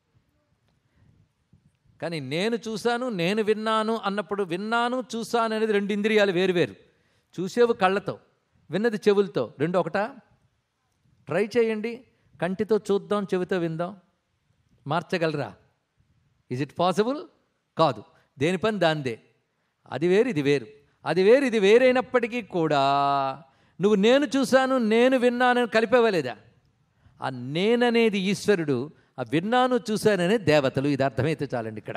కానీ నేను చూశాను నేను విన్నాను అన్నప్పుడు విన్నాను చూశాను అనేది రెండు ఇంద్రియాలు వేరువేరు చూసేవి కళ్ళతో విన్నది చెవులతో రెండు ఒకటా ట్రై చేయండి కంటితో చూద్దాం చెవితో విందాం మార్చగలరా ఇజ్ ఇట్ పాసిబుల్ కాదు దేని పని దాందే అది వేరు ఇది వేరు అది వేరు ఇది వేరైనప్పటికీ కూడా నువ్వు నేను చూశాను నేను విన్నానని కలిపేవలేదా ఆ నేననేది ఈశ్వరుడు ఆ విన్నాను చూశాననే దేవతలు ఇది అర్థమైతే చాలండి ఇక్కడ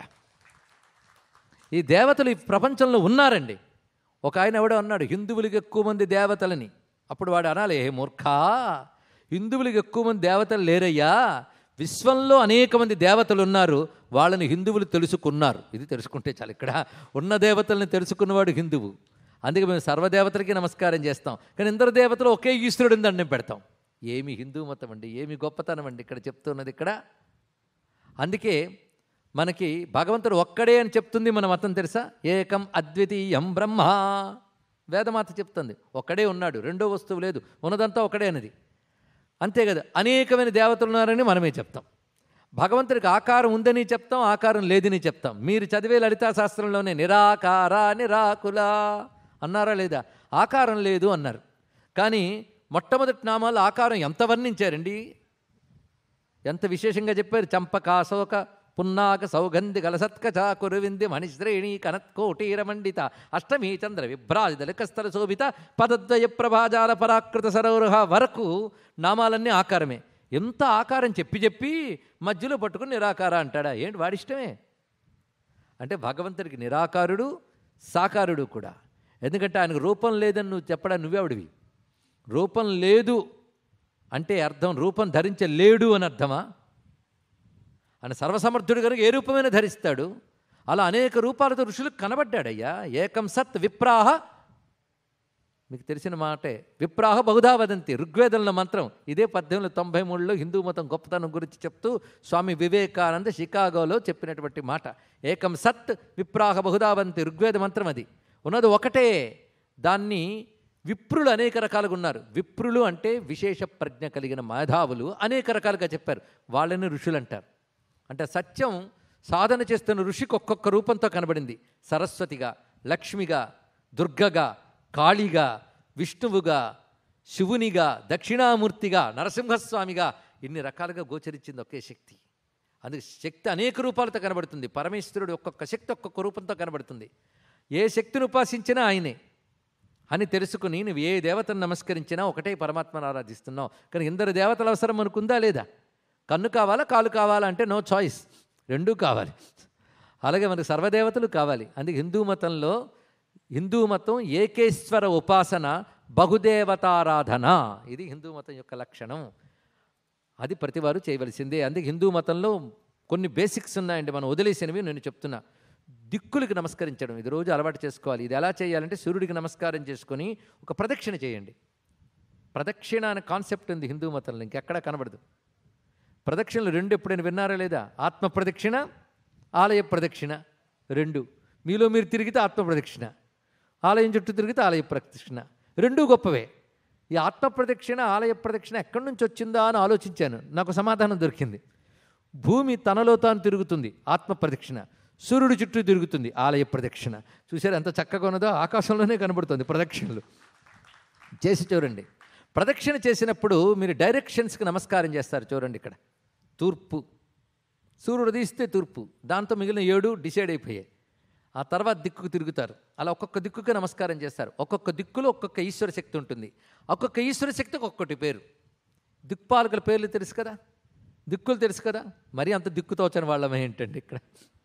ఈ దేవతలు ఈ ప్రపంచంలో ఉన్నారండి ఒక ఆయన ఎవడో అన్నాడు హిందువులకి ఎక్కువ మంది దేవతలని అప్పుడు వాడు అనాలి ఏ మూర్ఖా హిందువులకి ఎక్కువ మంది దేవతలు లేరయ్యా విశ్వంలో అనేక మంది దేవతలు ఉన్నారు వాళ్ళని హిందువులు తెలుసుకున్నారు ఇది తెలుసుకుంటే చాలు ఇక్కడ ఉన్న దేవతల్ని తెలుసుకున్నవాడు హిందువు అందుకే మేము సర్వదేవతలకి నమస్కారం చేస్తాం కానీ ఇందరు దేవతలు ఒకే ఈశ్వరుడిని దండం పెడతాం ఏమి హిందూ మతం అండి ఏమి గొప్పతనం అండి ఇక్కడ చెప్తున్నది ఇక్కడ అందుకే మనకి భగవంతుడు ఒక్కడే అని చెప్తుంది మన మతం తెలుసా ఏకం అద్వితీయం బ్రహ్మ వేదమాత చెప్తుంది ఒక్కడే ఉన్నాడు రెండో వస్తువు లేదు ఉన్నదంతా ఒకడే అన్నది అంతే కదా అనేకమైన దేవతలు ఉన్నారని మనమే చెప్తాం భగవంతుడికి ఆకారం ఉందని చెప్తాం ఆకారం లేదని చెప్తాం మీరు చదివే లలితా శాస్త్రంలోనే నిరాకార నిరాకుల అన్నారా లేదా ఆకారం లేదు అన్నారు కానీ మొట్టమొదటి నామాలు ఆకారం ఎంత వర్ణించారండి ఎంత విశేషంగా చెప్పారు చంపక శోక పున్నాక సౌగంధి కలసత్క చాకురువింది మణిశ్రేణి కనత్కోటీర మండిత అష్టమి చంద్ర విభ్రాజిత కస్తర శోభిత పదద్వయ ప్రభాజాల పరాకృత సరోరుహ వరకు నామాలన్నీ ఆకారమే ఎంత ఆకారం చెప్పి చెప్పి మధ్యలో పట్టుకుని నిరాకార అంటాడా ఏంటి వాడిష్టమే అంటే భగవంతుడికి నిరాకారుడు సాకారుడు కూడా ఎందుకంటే ఆయనకు రూపం లేదని నువ్వు చెప్పడా నువ్వెవడివి రూపం లేదు అంటే అర్థం రూపం ధరించలేడు అని అర్థమా ఆయన సర్వసమర్థుడు కనుక ఏ రూపమైనా ధరిస్తాడు అలా అనేక రూపాలతో ఋషులకు కనబడ్డాడయ్యా ఏకం సత్ విప్రాహ మీకు తెలిసిన మాటే విప్రాహ బహుధా వదంతి ఋగ్వేదంలో మంత్రం ఇదే పద్దెనిమిది వందల తొంభై మూడులో హిందూ మతం గొప్పతనం గురించి చెప్తూ స్వామి వివేకానంద షికాగోలో చెప్పినటువంటి మాట ఏకం సత్ విప్రాహ బహుధావంతి ఋగ్వేద మంత్రం అది ఉన్నది ఒకటే దాన్ని విప్రులు అనేక రకాలుగా ఉన్నారు విప్రులు అంటే విశేష ప్రజ్ఞ కలిగిన మేధావులు అనేక రకాలుగా చెప్పారు వాళ్ళని ఋషులు అంటారు అంటే సత్యం సాధన చేస్తున్న ఋషికి ఒక్కొక్క రూపంతో కనబడింది సరస్వతిగా లక్ష్మిగా దుర్గగా కాళిగా విష్ణువుగా శివునిగా దక్షిణామూర్తిగా నరసింహస్వామిగా ఇన్ని రకాలుగా గోచరించింది ఒకే శక్తి అందుకే శక్తి అనేక రూపాలతో కనబడుతుంది పరమేశ్వరుడు ఒక్కొక్క శక్తి ఒక్కొక్క రూపంతో కనబడుతుంది ఏ శక్తిని ఉపాసించినా ఆయనే అని తెలుసుకుని నువ్వు ఏ దేవతను నమస్కరించినా ఒకటే పరమాత్మను ఆరాధిస్తున్నావు కానీ ఇందరు దేవతల అవసరం మనకుందా లేదా కన్ను కావాలా కాలు కావాలా అంటే నో చాయిస్ రెండూ కావాలి అలాగే మనకు సర్వదేవతలు కావాలి అందుకే హిందూ మతంలో హిందూ మతం ఏకేశ్వర ఉపాసన బహుదేవతారాధన ఇది హిందూ మతం యొక్క లక్షణం అది ప్రతివారు చేయవలసిందే అందుకే హిందూ మతంలో కొన్ని బేసిక్స్ ఉన్నాయండి మనం వదిలేసినవి నేను చెప్తున్నా దిక్కులకి నమస్కరించడం ఇది రోజు అలవాటు చేసుకోవాలి ఇది ఎలా చేయాలంటే సూర్యుడికి నమస్కారం చేసుకొని ఒక ప్రదక్షిణ చేయండి ప్రదక్షిణ అనే కాన్సెప్ట్ ఉంది హిందూ మతంలో ఇంకెక్కడా కనబడదు ప్రదక్షిణలు రెండు ఎప్పుడైనా విన్నారా లేదా ఆత్మ ప్రదక్షిణ ఆలయ ప్రదక్షిణ రెండు మీలో మీరు తిరిగితే ఆత్మ ప్రదక్షిణ ఆలయం చుట్టూ తిరిగితే ఆలయ ప్రదక్షిణ రెండూ గొప్పవే ఈ ఆత్మ ప్రదక్షిణ ఆలయ ప్రదక్షిణ ఎక్కడి నుంచి వచ్చిందా అని ఆలోచించాను నాకు సమాధానం దొరికింది భూమి తనలో తాను తిరుగుతుంది ఆత్మ ప్రదక్షిణ సూర్యుడి చుట్టూ తిరుగుతుంది ఆలయ ప్రదక్షిణ చూసారు ఎంత చక్కగా ఉన్నదో ఆకాశంలోనే కనబడుతుంది ప్రదక్షిణలు చేసి చూడండి ప్రదక్షిణ చేసినప్పుడు మీరు డైరెక్షన్స్కి నమస్కారం చేస్తారు చూడండి ఇక్కడ తూర్పు సూర్యుడు తీస్తే తూర్పు దాంతో మిగిలిన ఏడు డిసైడ్ అయిపోయాయి ఆ తర్వాత దిక్కుకు తిరుగుతారు అలా ఒక్కొక్క దిక్కుకి నమస్కారం చేస్తారు ఒక్కొక్క దిక్కులో ఒక్కొక్క ఈశ్వర శక్తి ఉంటుంది ఒక్కొక్క ఈశ్వర శక్తికి ఒక్కొక్కటి పేరు దిక్పాలకుల పేర్లు తెలుసు కదా దిక్కులు తెలుసు కదా మరి అంత దిక్కుతోచని వాళ్ళమే ఏంటండి ఇక్కడ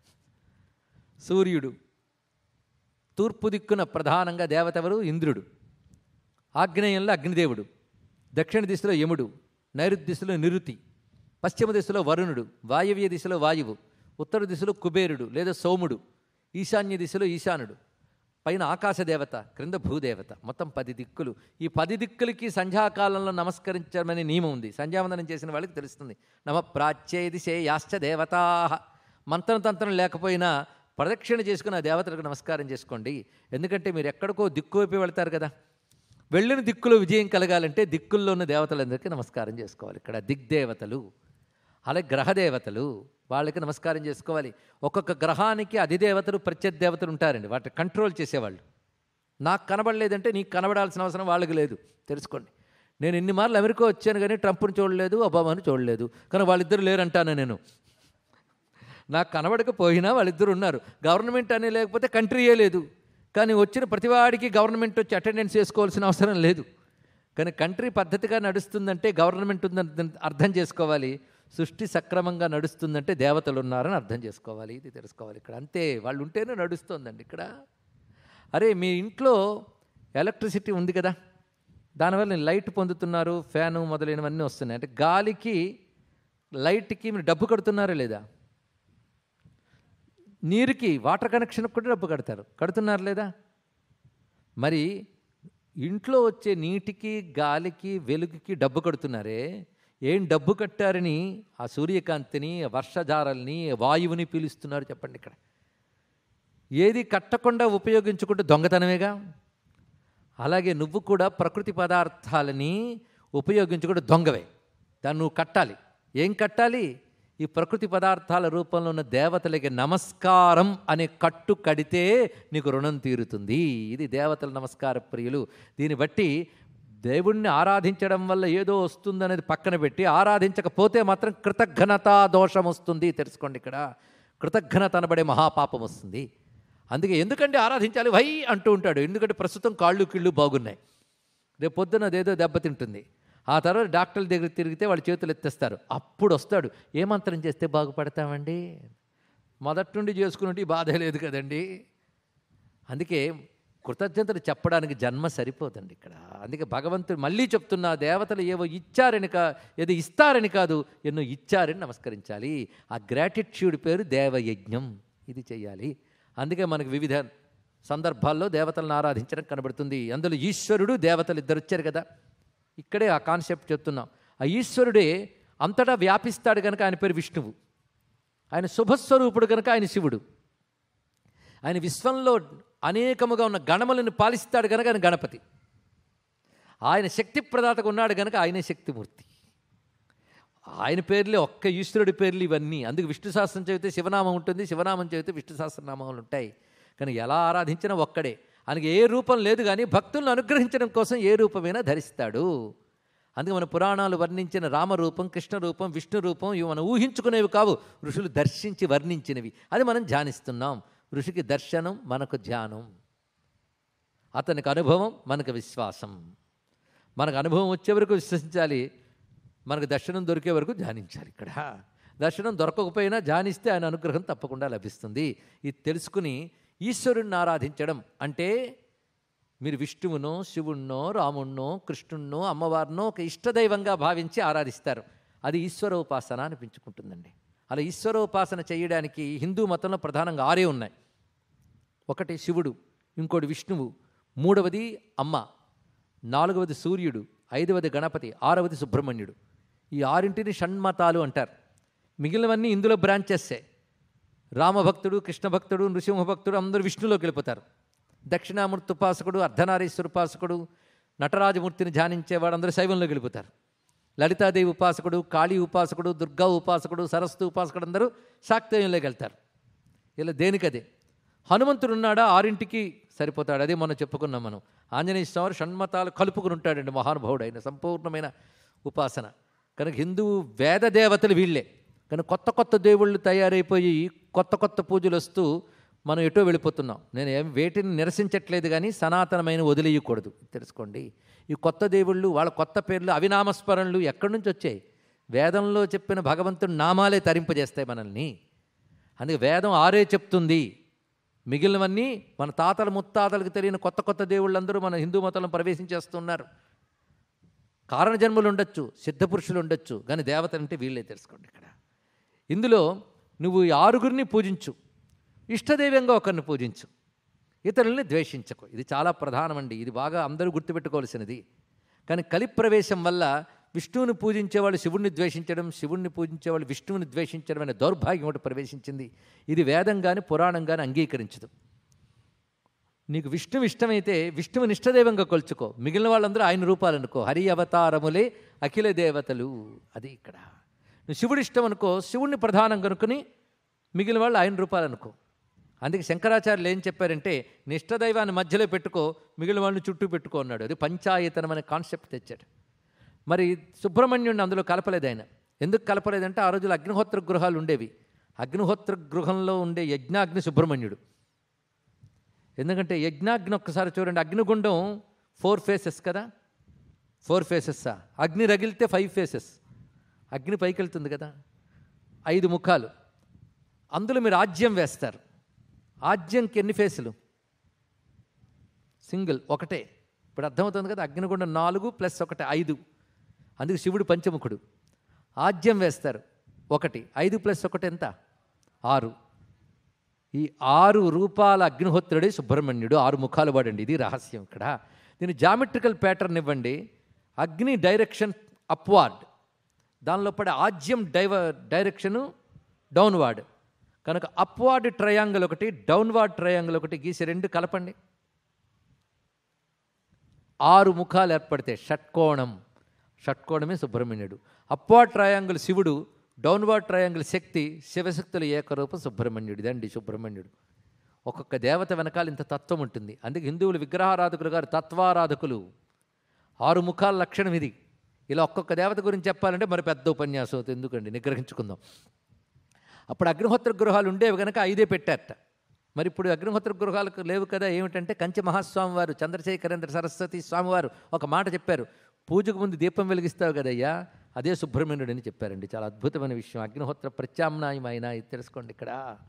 సూర్యుడు తూర్పు దిక్కున ప్రధానంగా దేవత ఎవరు ఇంద్రుడు ఆగ్నేయంలో అగ్నిదేవుడు దక్షిణ దిశలో యముడు నైరుతి దిశలో నిరుతి పశ్చిమ దిశలో వరుణుడు వాయవ్య దిశలో వాయువు ఉత్తర దిశలో కుబేరుడు లేదా సోముడు ఈశాన్య దిశలో ఈశానుడు పైన ఆకాశ దేవత క్రింద భూదేవత మొత్తం పది దిక్కులు ఈ పది దిక్కులకి సంధ్యాకాలంలో నమస్కరించమనే నియమం ఉంది సంధ్యావందనం చేసిన వాళ్ళకి తెలుస్తుంది నమ ప్రాచ్యే దిశే యాశ్చ దేవతా మంత్రం తంత్రం లేకపోయినా ప్రదక్షిణ చేసుకుని ఆ దేవతలకు నమస్కారం చేసుకోండి ఎందుకంటే మీరు ఎక్కడికో దిక్కు వైపు వెళ్తారు కదా వెళ్ళిన దిక్కులో విజయం కలగాలంటే దిక్కుల్లో ఉన్న దేవతలందరికీ నమస్కారం చేసుకోవాలి ఇక్కడ దిగ్దేవతలు అలాగే గ్రహదేవతలు వాళ్ళకి నమస్కారం చేసుకోవాలి ఒక్కొక్క గ్రహానికి అధిదేవతలు ప్రత్యర్థేవతలు ఉంటారండి వాటిని కంట్రోల్ చేసేవాళ్ళు నాకు కనబడలేదంటే నీకు కనబడాల్సిన అవసరం వాళ్ళకి లేదు తెలుసుకోండి నేను ఎన్ని మార్లు అమెరికా వచ్చాను కానీ ట్రంప్ని చూడలేదు ఒబామాని చూడలేదు కానీ వాళ్ళిద్దరు లేరంటాను నేను నాకు కనబడకపోయినా వాళ్ళిద్దరు ఉన్నారు గవర్నమెంట్ అనే లేకపోతే కంట్రీయే లేదు కానీ వచ్చిన ప్రతివాడికి గవర్నమెంట్ వచ్చి అటెండెన్స్ చేసుకోవాల్సిన అవసరం లేదు కానీ కంట్రీ పద్ధతిగా నడుస్తుందంటే గవర్నమెంట్ ఉందని అర్థం చేసుకోవాలి సృష్టి సక్రమంగా నడుస్తుందంటే దేవతలు ఉన్నారని అర్థం చేసుకోవాలి ఇది తెలుసుకోవాలి ఇక్కడ అంతే వాళ్ళు ఉంటేనే నడుస్తుందండి ఇక్కడ అరే మీ ఇంట్లో ఎలక్ట్రిసిటీ ఉంది కదా దానివల్ల నేను లైట్ పొందుతున్నారు ఫ్యాను మొదలైనవన్నీ వస్తున్నాయి అంటే గాలికి లైట్కి మీరు డబ్బు కడుతున్నారా లేదా నీరుకి వాటర్ కనెక్షన్కి కూడా డబ్బు కడతారు కడుతున్నారు లేదా మరి ఇంట్లో వచ్చే నీటికి గాలికి వెలుగుకి డబ్బు కడుతున్నారే ఏం డబ్బు కట్టారని ఆ సూర్యకాంతిని ఆ వర్షధారల్ని వాయువుని పీలుస్తున్నారు చెప్పండి ఇక్కడ ఏది కట్టకుండా ఉపయోగించుకుంటే దొంగతనమేగా అలాగే నువ్వు కూడా ప్రకృతి పదార్థాలని ఉపయోగించుకుంటే దొంగవే దాన్ని నువ్వు కట్టాలి ఏం కట్టాలి ఈ ప్రకృతి పదార్థాల రూపంలో ఉన్న దేవతలకి నమస్కారం అనే కట్టు కడితే నీకు రుణం తీరుతుంది ఇది దేవతల నమస్కార ప్రియులు దీన్ని బట్టి దేవుణ్ణి ఆరాధించడం వల్ల ఏదో వస్తుందనేది పక్కన పెట్టి ఆరాధించకపోతే మాత్రం కృతజ్ఞతా దోషం వస్తుంది తెలుసుకోండి ఇక్కడ కృతజ్ఞత అనబడే మహాపాపం వస్తుంది అందుకే ఎందుకంటే ఆరాధించాలి వై అంటూ ఉంటాడు ఎందుకంటే ప్రస్తుతం కాళ్ళు కిళ్ళు బాగున్నాయి రేపు పొద్దున అదేదో దెబ్బతింటుంది ఆ తర్వాత డాక్టర్ల దగ్గర తిరిగితే వాళ్ళు చేతులు ఎత్తేస్తారు అప్పుడు వస్తాడు ఏ మంత్రం చేస్తే బాగుపడతామండి మొదటి నుండి చేసుకున్నట్టు ఈ బాధ లేదు కదండి అందుకే కృతజ్ఞతలు చెప్పడానికి జన్మ సరిపోదండి ఇక్కడ అందుకే భగవంతుడు మళ్ళీ చెప్తున్నా దేవతలు ఏవో ఇచ్చారని కా ఏదో ఇస్తారని కాదు ఎన్నో ఇచ్చారని నమస్కరించాలి ఆ గ్రాటిట్యూడ్ పేరు దేవయజ్ఞం ఇది చెయ్యాలి అందుకే మనకు వివిధ సందర్భాల్లో దేవతలను ఆరాధించడం కనబడుతుంది అందులో ఈశ్వరుడు దేవతలు ఇద్దరు వచ్చారు కదా ఇక్కడే ఆ కాన్సెప్ట్ చెప్తున్నాం ఆ ఈశ్వరుడే అంతటా వ్యాపిస్తాడు కనుక ఆయన పేరు విష్ణువు ఆయన శుభస్వరూపుడు కనుక ఆయన శివుడు ఆయన విశ్వంలో అనేకముగా ఉన్న గణములను పాలిస్తాడు కనుక ఆయన గణపతి ఆయన శక్తి ప్రదాతగా ఉన్నాడు కనుక ఆయనే శక్తిమూర్తి ఆయన పేర్లే ఒక్క ఈశ్వరుడి పేర్లు ఇవన్నీ అందుకు విష్ణు సహస్రం చదివితే శివనామం ఉంటుంది శివనామం చదివితే విష్ణు సహస్రనామాలు ఉంటాయి కానీ ఎలా ఆరాధించినా ఒక్కడే ఆయనకి ఏ రూపం లేదు కానీ భక్తులను అనుగ్రహించడం కోసం ఏ రూపమైనా ధరిస్తాడు అందుకే మన పురాణాలు వర్ణించిన రామరూపం కృష్ణ రూపం విష్ణు రూపం ఇవి మనం ఊహించుకునేవి కావు ఋషులు దర్శించి వర్ణించినవి అది మనం ధ్యానిస్తున్నాం ఋషికి దర్శనం మనకు ధ్యానం అతనికి అనుభవం మనకు విశ్వాసం మనకు అనుభవం వచ్చే వరకు విశ్వసించాలి మనకు దర్శనం దొరికే వరకు ధ్యానించాలి ఇక్కడ దర్శనం దొరకకపోయినా ధ్యానిస్తే ఆయన అనుగ్రహం తప్పకుండా లభిస్తుంది ఇది తెలుసుకుని ఈశ్వరుణ్ణి ఆరాధించడం అంటే మీరు విష్ణువునో శివుణ్ణో రాముణ్ణో కృష్ణుణ్ణో అమ్మవారినో ఒక ఇష్టదైవంగా భావించి ఆరాధిస్తారు అది ఈశ్వరోపాసన అనిపించుకుంటుందండి అలా ఈశ్వరోపాసన చేయడానికి హిందూ మతంలో ప్రధానంగా ఆరే ఉన్నాయి ఒకటి శివుడు ఇంకోటి విష్ణువు మూడవది అమ్మ నాలుగవది సూర్యుడు ఐదవది గణపతి ఆరవది సుబ్రహ్మణ్యుడు ఈ ఆరింటిని షణ్మతాలు అంటారు మిగిలినవన్నీ ఇందులో బ్రాంచెస్సే రామభక్తుడు కృష్ణభక్తుడు నృసింహభక్తుడు అందరూ విష్ణులోకి వెళ్ళిపోతారు దక్షిణామూర్తి ఉపాసకుడు అర్ధనారీశ్వర ఉపాసకుడు నటరాజమూర్తిని ధ్యానించేవాడు అందరూ శైవంలోకి వెళ్ళిపోతారు లలితాదేవి ఉపాసకుడు కాళీ ఉపాసకుడు దుర్గా ఉపాసకుడు సరస్వతి ఉపాసకుడు అందరూ శాక్తేయంలోకి వెళ్తారు ఇలా దేనికదే హనుమంతుడు ఉన్నాడా ఆరింటికి సరిపోతాడు అదే మనం చెప్పుకున్నాం మనం ఆంజనేయ స్వామి షణ్మతాలు కలుపుకుని ఉంటాడండి మహానుభావుడు అయిన సంపూర్ణమైన ఉపాసన కనుక హిందువు వేద దేవతలు వీళ్ళే కానీ కొత్త కొత్త దేవుళ్ళు తయారైపోయి కొత్త కొత్త పూజలు వస్తూ మనం ఎటో వెళ్ళిపోతున్నాం నేను ఏం వేటిని నిరసించట్లేదు కానీ సనాతనమైన వదిలేయకూడదు తెలుసుకోండి ఈ కొత్త దేవుళ్ళు వాళ్ళ కొత్త పేర్లు అవినామస్మరణలు ఎక్కడి నుంచి వచ్చాయి వేదంలో చెప్పిన భగవంతుడి నామాలే తరింపజేస్తాయి మనల్ని అందుకే వేదం ఆరే చెప్తుంది మిగిలినవన్నీ మన తాతల ముత్తాతలకు తెలియని కొత్త కొత్త దేవుళ్ళందరూ మన హిందూ మతంలో ప్రవేశించేస్తున్నారు కారణజన్ములు ఉండొచ్చు సిద్ధపురుషులు ఉండొచ్చు కానీ దేవతలు అంటే వీళ్ళే తెలుసుకోండి ఇక్కడ ఇందులో నువ్వు ఈ ఆరుగురిని పూజించు ఇష్టదైవంగా ఒకరిని పూజించు ఇతరుల్ని ద్వేషించకు ఇది చాలా ప్రధానమండి ఇది బాగా అందరూ గుర్తుపెట్టుకోవాల్సినది కానీ కలి ప్రవేశం వల్ల విష్ణువుని పూజించేవాళ్ళు శివుణ్ణి ద్వేషించడం శివుణ్ణి పూజించేవాళ్ళు విష్ణువుని ద్వేషించడం అనే దౌర్భాగ్యం ఒకటి ప్రవేశించింది ఇది వేదం కానీ పురాణం కానీ అంగీకరించదు నీకు విష్ణువు ఇష్టమైతే విష్ణువుని ఇష్టదైవంగా కొలుచుకో మిగిలిన వాళ్ళందరూ ఆయన రూపాలు అనుకో హరి అవతారములే అఖిల దేవతలు అది ఇక్కడ నువ్వు శివుడు ఇష్టం అనుకో శివుణ్ణి ప్రధానం కనుకొని మిగిలిన వాళ్ళు ఆయన రూపాలు అనుకో అందుకే శంకరాచార్యులు ఏం చెప్పారంటే నీ ఇష్టదైవాన్ని మధ్యలో పెట్టుకో మిగిలిన వాళ్ళని చుట్టూ పెట్టుకో అన్నాడు అది పంచాయతనం అనే కాన్సెప్ట్ తెచ్చాడు మరి సుబ్రహ్మణ్యుడిని అందులో కలపలేదు ఆయన ఎందుకు కలపలేదంటే ఆ రోజుల్లో అగ్నిహోత్ర గృహాలు ఉండేవి అగ్నిహోత్ర గృహంలో ఉండే యజ్ఞాగ్ని సుబ్రహ్మణ్యుడు ఎందుకంటే యజ్ఞాగ్ని ఒక్కసారి చూడండి అగ్నిగుండం ఫోర్ ఫేసెస్ కదా ఫోర్ ఫేసెస్సా అగ్ని రగిలితే ఫైవ్ ఫేసెస్ అగ్ని పైకి వెళ్తుంది కదా ఐదు ముఖాలు అందులో మీరు ఆజ్యం వేస్తారు ఆజ్యంకి ఎన్ని ఫేసులు సింగిల్ ఒకటే ఇప్పుడు అర్థమవుతుంది కదా అగ్నిగుండం నాలుగు ప్లస్ ఒకటి ఐదు అందుకు శివుడు పంచముఖుడు ఆజ్యం వేస్తారు ఒకటి ఐదు ప్లస్ ఒకటి ఎంత ఆరు ఈ ఆరు రూపాల అగ్నిహోత్రుడే సుబ్రహ్మణ్యుడు ఆరు ముఖాలు వాడండి ఇది రహస్యం ఇక్కడ దీని జామెట్రికల్ ప్యాటర్న్ ఇవ్వండి అగ్ని డైరెక్షన్ అప్వార్డ్ దానిలో పడే ఆజ్యం డైవ డైరెక్షను డౌన్వార్డ్ కనుక అప్వార్డ్ ట్రయాంగిల్ ఒకటి డౌన్వార్డ్ ట్రయాంగిల్ ఒకటి గీసి రెండు కలపండి ఆరు ముఖాలు ఏర్పడితే షట్కోణం షట్కోణమే సుబ్రహ్మణ్యుడు అప్వార్డ్ ట్రయాంగిల్ శివుడు డౌన్వార్డ్ ట్రయాంగిల్ శక్తి శివశక్తుల ఏకరూపం సుబ్రహ్మణ్యుడిది అండి సుబ్రహ్మణ్యుడు ఒక్కొక్క దేవత వెనకాల ఇంత తత్వం ఉంటుంది అందుకే హిందువులు విగ్రహారాధకులు గారు తత్వారాధకులు ఆరు ముఖాల లక్షణం ఇది ఇలా ఒక్కొక్క దేవత గురించి చెప్పాలంటే మరి పెద్ద ఉపన్యాసం అవుతుంది ఎందుకండి నిగ్రహించుకుందాం అప్పుడు అగ్నిహోత్ర గృహాలు ఉండేవి కనుక ఐదే పెట్టారట మరి ఇప్పుడు అగ్నిహోత్ర గృహాలకు లేవు కదా ఏమిటంటే కంచి మహాస్వామి వారు చంద్రశేఖరేంద్ర సరస్వతి స్వామివారు ఒక మాట చెప్పారు పూజకు ముందు దీపం వెలిగిస్తావు కదయ్యా అదే సుబ్రహ్మణ్యుడు అని చెప్పారండి చాలా అద్భుతమైన విషయం అగ్నిహోత్ర ప్రత్యామ్నాయం అయినా ఇది తెలుసుకోండి ఇక్కడ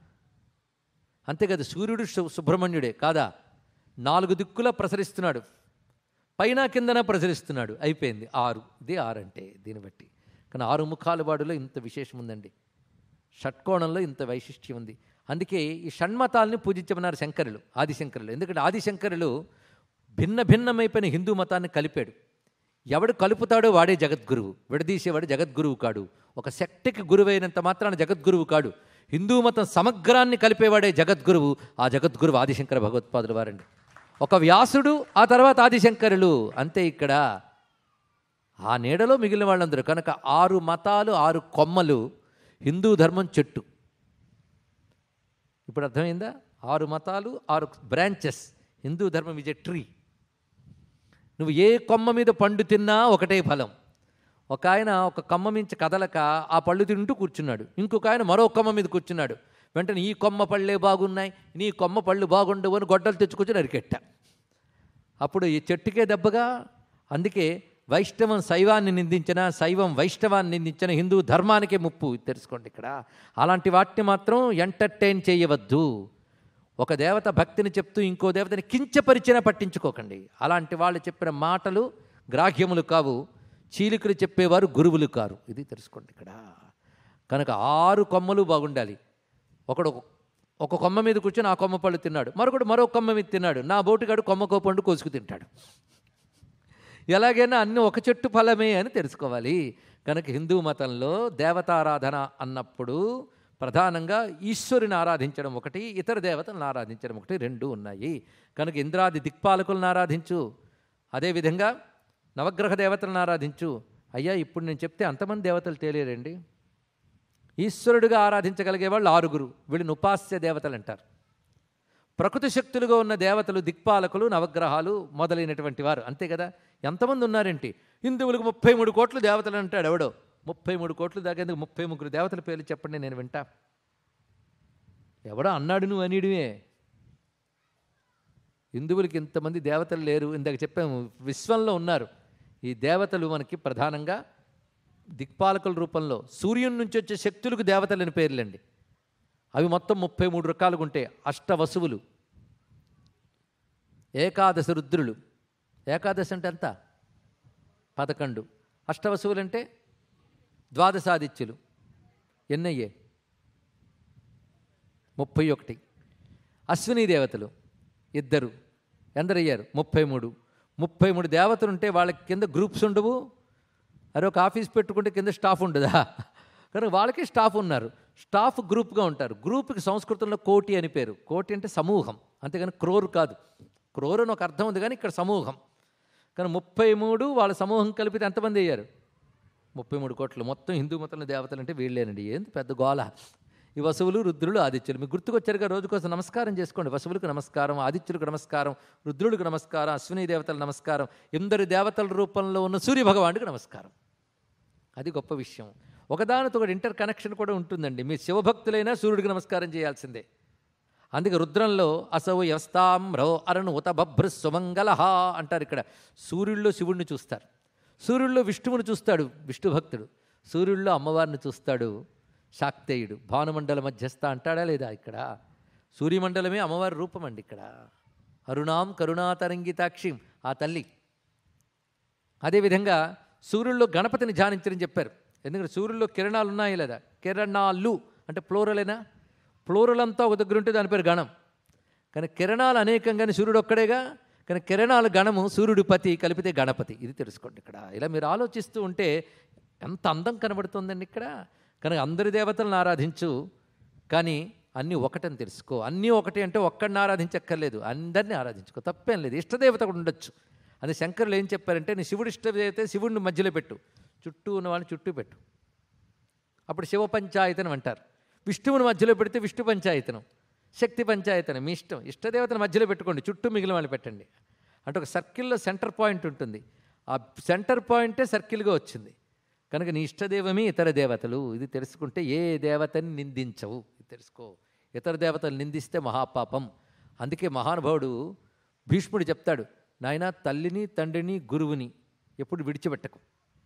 అంతే కదా సూర్యుడు సు- సుబ్రహ్మణ్యుడే కాదా నాలుగు దిక్కులా ప్రసరిస్తున్నాడు పైన కిందన ప్రసరిస్తున్నాడు అయిపోయింది ఆరు ఇది ఆరు అంటే దీన్ని బట్టి కానీ ఆరు ముఖాల వాడులో ఇంత విశేషం ఉందండి షట్కోణంలో ఇంత వైశిష్ట్యం ఉంది అందుకే ఈ షణ్మతాల్ని పూజించమన్నారు శంకరులు ఆదిశంకరులు ఎందుకంటే ఆదిశంకరులు భిన్న భిన్నమైపోయిన హిందూ మతాన్ని కలిపాడు ఎవడు కలుపుతాడో వాడే జగద్గురువు విడదీసేవాడు జగద్గురువు కాడు ఒక శక్తికి గురువైనంత మాత్రాన జగద్గురువు కాడు హిందూ మతం సమగ్రాన్ని కలిపేవాడే జగద్గురువు ఆ జగద్గురువు ఆదిశంకర భగవత్పాదులు వారండి ఒక వ్యాసుడు ఆ తర్వాత ఆదిశంకరులు అంతే ఇక్కడ ఆ నీడలో మిగిలిన వాళ్ళందరూ కనుక ఆరు మతాలు ఆరు కొమ్మలు హిందూ ధర్మం చెట్టు ఇప్పుడు అర్థమైందా ఆరు మతాలు ఆరు బ్రాంచెస్ హిందూ ధర్మం ఇజ్ ఎ ట్రీ నువ్వు ఏ కొమ్మ మీద పండు తిన్నా ఒకటే ఫలం ఒక ఆయన ఒక కొమ్మ మించి కదలక ఆ పళ్ళు తింటూ కూర్చున్నాడు ఇంకొక ఆయన మరో కొమ్మ మీద కూర్చున్నాడు వెంటనే ఈ కొమ్మ పళ్ళే బాగున్నాయి నీ కొమ్మ పళ్ళు బాగుండవు అని గొడ్డలు తెచ్చుకొచ్చి నరికెట్ట అప్పుడు ఈ చెట్టుకే దెబ్బగా అందుకే వైష్ణవం శైవాన్ని నిందించిన శైవం వైష్ణవాన్ని నిందించిన హిందూ ధర్మానికే ముప్పు ఇది తెలుసుకోండి ఇక్కడ అలాంటి వాటిని మాత్రం ఎంటర్టైన్ చేయవద్దు ఒక దేవత భక్తిని చెప్తూ ఇంకో దేవతని కించపరిచినా పట్టించుకోకండి అలాంటి వాళ్ళు చెప్పిన మాటలు గ్రాహ్యములు కావు చీలికలు చెప్పేవారు గురువులు కారు ఇది తెలుసుకోండి ఇక్కడ కనుక ఆరు కొమ్మలు బాగుండాలి ఒకడు ఒక- ఒక కొమ్మ మీద కూర్చొని ఆ కొమ్మ పళ్ళు తిన్నాడు మరొకడు మరో కొమ్మ మీద తిన్నాడు నా బోటుగాడు కొమ్మకో పండు కోసుకు తింటాడు ఎలాగైనా అన్ని ఒక చెట్టు ఫలమే అని తెలుసుకోవాలి కనుక హిందూ మతంలో దేవతారాధన అన్నప్పుడు ప్రధానంగా ఈశ్వరుని ఆరాధించడం ఒకటి ఇతర దేవతలను ఆరాధించడం ఒకటి రెండు ఉన్నాయి కనుక ఇంద్రాది దిక్పాలకులను ఆరాధించు అదేవిధంగా నవగ్రహ దేవతలను ఆరాధించు అయ్యా ఇప్పుడు నేను చెప్తే అంతమంది దేవతలు తేలేరండి ఈశ్వరుడిగా ఆరాధించగలిగే వాళ్ళు ఆరుగురు వీళ్ళని ఉపాస్య దేవతలు అంటారు ప్రకృతి శక్తులుగా ఉన్న దేవతలు దిక్పాలకులు నవగ్రహాలు మొదలైనటువంటి వారు అంతే కదా ఎంతమంది ఉన్నారేంటి హిందువులకు ముప్పై మూడు కోట్లు దేవతలు అంటాడు ఎవడో ముప్పై మూడు కోట్లు దాకేందుకు ముప్పై ముగ్గురు దేవతల పేర్లు చెప్పండి నేను వింటా ఎవడో అన్నాడు నువ్వు అనిడివే హిందువులకి ఇంతమంది దేవతలు లేరు ఇందాక చెప్పాము విశ్వంలో ఉన్నారు ఈ దేవతలు మనకి ప్రధానంగా దిక్పాలకుల రూపంలో సూర్యుని నుంచి వచ్చే శక్తులకు దేవతలని పేర్లండి అవి మొత్తం ముప్పై మూడు రకాలుగా ఉంటాయి అష్టవసువులు ఏకాదశ రుద్రులు ఏకాదశి అంటే ఎంత పదకొండు అష్టవసువులు అంటే ద్వాదశాదిత్యులు ఎన్నయ్యే ముప్పై ఒకటి అశ్విని దేవతలు ఇద్దరు ఎందరయ్యారు ముప్పై మూడు ముప్పై మూడు దేవతలు ఉంటే వాళ్ళకి కింద గ్రూప్స్ ఉండవు అరే ఒక ఆఫీస్ పెట్టుకుంటే కింద స్టాఫ్ ఉండదా కనుక వాళ్ళకి స్టాఫ్ ఉన్నారు స్టాఫ్ గ్రూప్గా ఉంటారు గ్రూప్కి సంస్కృతంలో కోటి అని పేరు కోటి అంటే సమూహం అంతేగాని క్రోర్ కాదు క్రోర్ అని ఒక అర్థం ఉంది కానీ ఇక్కడ సమూహం కానీ ముప్పై మూడు వాళ్ళ సమూహం కలిపితే ఎంతమంది అయ్యారు ముప్పై మూడు కోట్లు మొత్తం హిందూ మతంలో దేవతలు అంటే వీళ్ళేనండి ఏంది పెద్ద గోల ఈ వసువులు రుద్రులు ఆదిత్యులు మీకు గుర్తుకొచ్చారుగా రోజుకోసం నమస్కారం చేసుకోండి వసువులకు నమస్కారం ఆదిత్యులకు నమస్కారం రుద్రులకు నమస్కారం అశ్విని దేవతల నమస్కారం ఎందరి దేవతల రూపంలో ఉన్న సూర్య భగవానుడికి నమస్కారం అది గొప్ప విషయం ఒకదానితో ఒకటి ఇంటర్ కనెక్షన్ కూడా ఉంటుందండి మీ శివభక్తులైనా సూర్యుడికి నమస్కారం చేయాల్సిందే అందుకే రుద్రంలో అసౌ యస్తామ్రో అరణు ఉత బభ్ర సుమంగళ అంటారు ఇక్కడ సూర్యుల్లో శివుణ్ణి చూస్తారు సూర్యుల్లో విష్ణువుని చూస్తాడు విష్ణు భక్తుడు సూర్యుల్లో అమ్మవారిని చూస్తాడు శాక్తేయుడు భానుమండల మధ్యస్థ అంటాడా లేదా ఇక్కడ సూర్యమండలమే అమ్మవారి రూపం అండి ఇక్కడ అరుణాం కరుణాతరంగితాక్షిం ఆ తల్లి అదేవిధంగా సూర్యుల్లో గణపతిని ధ్యానించని చెప్పారు ఎందుకంటే సూర్యుల్లో కిరణాలు ఉన్నాయి లేదా కిరణాలు అంటే ప్లోరలేనా ప్లోరల్ అంతా ఒక దగ్గర ఉంటే దాని పేరు గణం కానీ కిరణాలు అనేకం కానీ సూర్యుడు ఒక్కడేగా కానీ కిరణాల గణము సూర్యుడు పతి కలిపితే గణపతి ఇది తెలుసుకోండి ఇక్కడ ఇలా మీరు ఆలోచిస్తూ ఉంటే ఎంత అందం కనబడుతుందండి ఇక్కడ కనుక అందరి దేవతలను ఆరాధించు కానీ అన్నీ ఒకటని తెలుసుకో అన్నీ ఒకటి అంటే ఒక్కడిని ఆరాధించక్కర్లేదు అందరినీ ఆరాధించుకో తప్పేం లేదు ఇష్టదేవత కూడా ఉండొచ్చు అది శంకరులు ఏం చెప్పారంటే నీ శివుడు ఇష్టదేవతే శివుడిని మధ్యలో పెట్టు చుట్టూ ఉన్న వాళ్ళని చుట్టూ పెట్టు అప్పుడు శివ పంచాయతనం అంటారు విష్ణువుని మధ్యలో పెడితే విష్ణు పంచాయతనం శక్తి పంచాయతనం మీ ఇష్టం ఇష్టదేవతను మధ్యలో పెట్టుకోండి చుట్టూ మిగిలిన వాళ్ళు పెట్టండి అంటే ఒక సర్కిల్లో సెంటర్ పాయింట్ ఉంటుంది ఆ సెంటర్ పాయింటే సర్కిల్గా వచ్చింది కనుక నీ ఇష్టదేవమే ఇతర దేవతలు ఇది తెలుసుకుంటే ఏ దేవతని నిందించవు ఇది తెలుసుకో ఇతర దేవతలు నిందిస్తే మహాపాపం అందుకే మహానుభావుడు భీష్ముడు చెప్తాడు నాయన తల్లిని తండ్రిని గురువుని ఎప్పుడు విడిచిపెట్టకు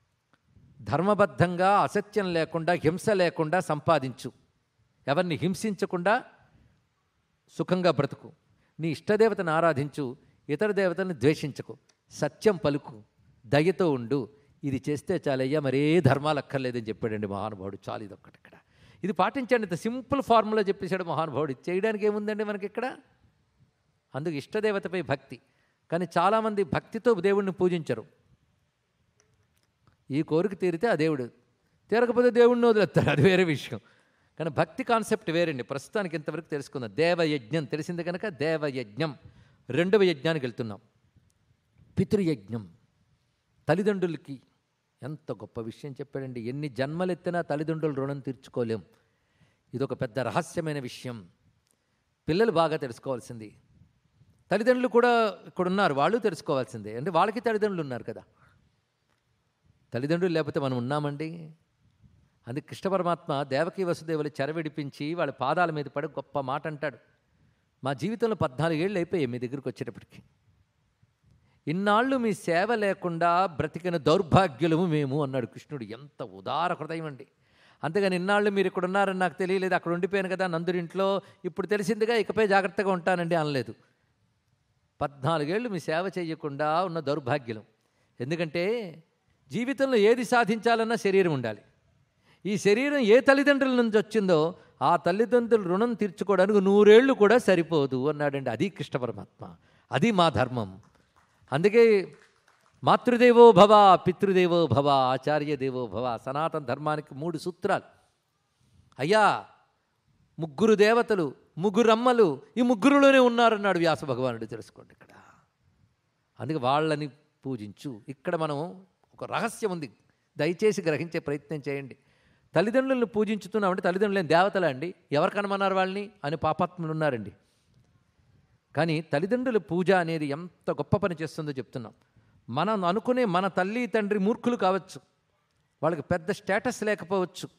ధర్మబద్ధంగా అసత్యం లేకుండా హింస లేకుండా సంపాదించు ఎవరిని హింసించకుండా సుఖంగా బ్రతుకు నీ ఇష్టదేవతను ఆరాధించు ఇతర దేవతలను ద్వేషించకు సత్యం పలుకు దయతో ఉండు ఇది చేస్తే చాలయ్యా మరే ధర్మాలు అక్కర్లేదని చెప్పాడండి మహానుభావుడు చాలు ఇది ఒక్కటి ఇక్కడ ఇది పాటించండి ఇంత సింపుల్ ఫార్ములా చెప్పేశాడు మహానుభావుడు ఇది చేయడానికి ఏముందండి మనకి ఇక్కడ అందుకు ఇష్టదేవతపై భక్తి కానీ చాలామంది భక్తితో దేవుణ్ణి పూజించరు ఈ కోరిక తీరితే ఆ దేవుడు తీరకపోతే దేవుడిని వదిలేస్తాడు అది వేరే విషయం కానీ భక్తి కాన్సెప్ట్ వేరండి ప్రస్తుతానికి ఇంతవరకు తెలుసుకుందాం దేవయజ్ఞం తెలిసింది కనుక దేవయజ్ఞం రెండవ యజ్ఞానికి వెళ్తున్నాం పితృయజ్ఞం తల్లిదండ్రులకి ఎంత గొప్ప విషయం చెప్పాడండి ఎన్ని జన్మలెత్తినా తల్లిదండ్రుల రుణం తీర్చుకోలేం ఇదొక పెద్ద రహస్యమైన విషయం పిల్లలు బాగా తెలుసుకోవాల్సింది తల్లిదండ్రులు కూడా ఇక్కడ ఉన్నారు వాళ్ళు తెలుసుకోవాల్సిందే అంటే వాళ్ళకి తల్లిదండ్రులు ఉన్నారు కదా తల్లిదండ్రులు లేకపోతే మనం ఉన్నామండి అందుకే కృష్ణ పరమాత్మ దేవకీ వసుదేవులు చెరవిడిపించి వాళ్ళ పాదాల మీద పడి గొప్ప మాట అంటాడు మా జీవితంలో పద్నాలుగేళ్ళు అయిపోయాయి మీ దగ్గరికి వచ్చేటప్పటికి ఇన్నాళ్ళు మీ సేవ లేకుండా బ్రతికిన దౌర్భాగ్యులము మేము అన్నాడు కృష్ణుడు ఎంత ఉదార హృదయం అండి అంతేగాని ఇన్నాళ్ళు మీరు ఇక్కడ ఉన్నారని నాకు తెలియలేదు అక్కడ ఉండిపోయాను కదా నందుడింట్లో ఇప్పుడు తెలిసిందిగా ఇకపై జాగ్రత్తగా ఉంటానండి అనలేదు పద్నాలుగేళ్ళు మీ సేవ చేయకుండా ఉన్న దౌర్భాగ్యులం ఎందుకంటే జీవితంలో ఏది సాధించాలన్నా శరీరం ఉండాలి ఈ శరీరం ఏ తల్లిదండ్రుల నుంచి వచ్చిందో ఆ తల్లిదండ్రుల రుణం తీర్చుకోవడానికి నూరేళ్లు కూడా సరిపోదు అన్నాడండి అది కృష్ణ పరమాత్మ అది మా ధర్మం అందుకే మాతృదేవో భవ పితృదేవో భవ ఆచార్య దేవో భవ సనాతన ధర్మానికి మూడు సూత్రాలు అయ్యా ముగ్గురు దేవతలు ముగ్గురు అమ్మలు ఈ ముగ్గురులోనే ఉన్నారన్నాడు వ్యాస భగవానుడు తెలుసుకోండి ఇక్కడ అందుకే వాళ్ళని పూజించు ఇక్కడ మనం ఒక రహస్యం ఉంది దయచేసి గ్రహించే ప్రయత్నం చేయండి తల్లిదండ్రులను పూజించుతున్నామంటే తల్లిదండ్రులు ఏం దేవతలా అండి ఎవరు కనమన్నారు వాళ్ళని అని పాపాత్ములు ఉన్నారండి కానీ తల్లిదండ్రుల పూజ అనేది ఎంత గొప్ప పని చేస్తుందో చెప్తున్నాం మనం అనుకునే మన తల్లి తండ్రి మూర్ఖులు కావచ్చు వాళ్ళకి పెద్ద స్టేటస్ లేకపోవచ్చు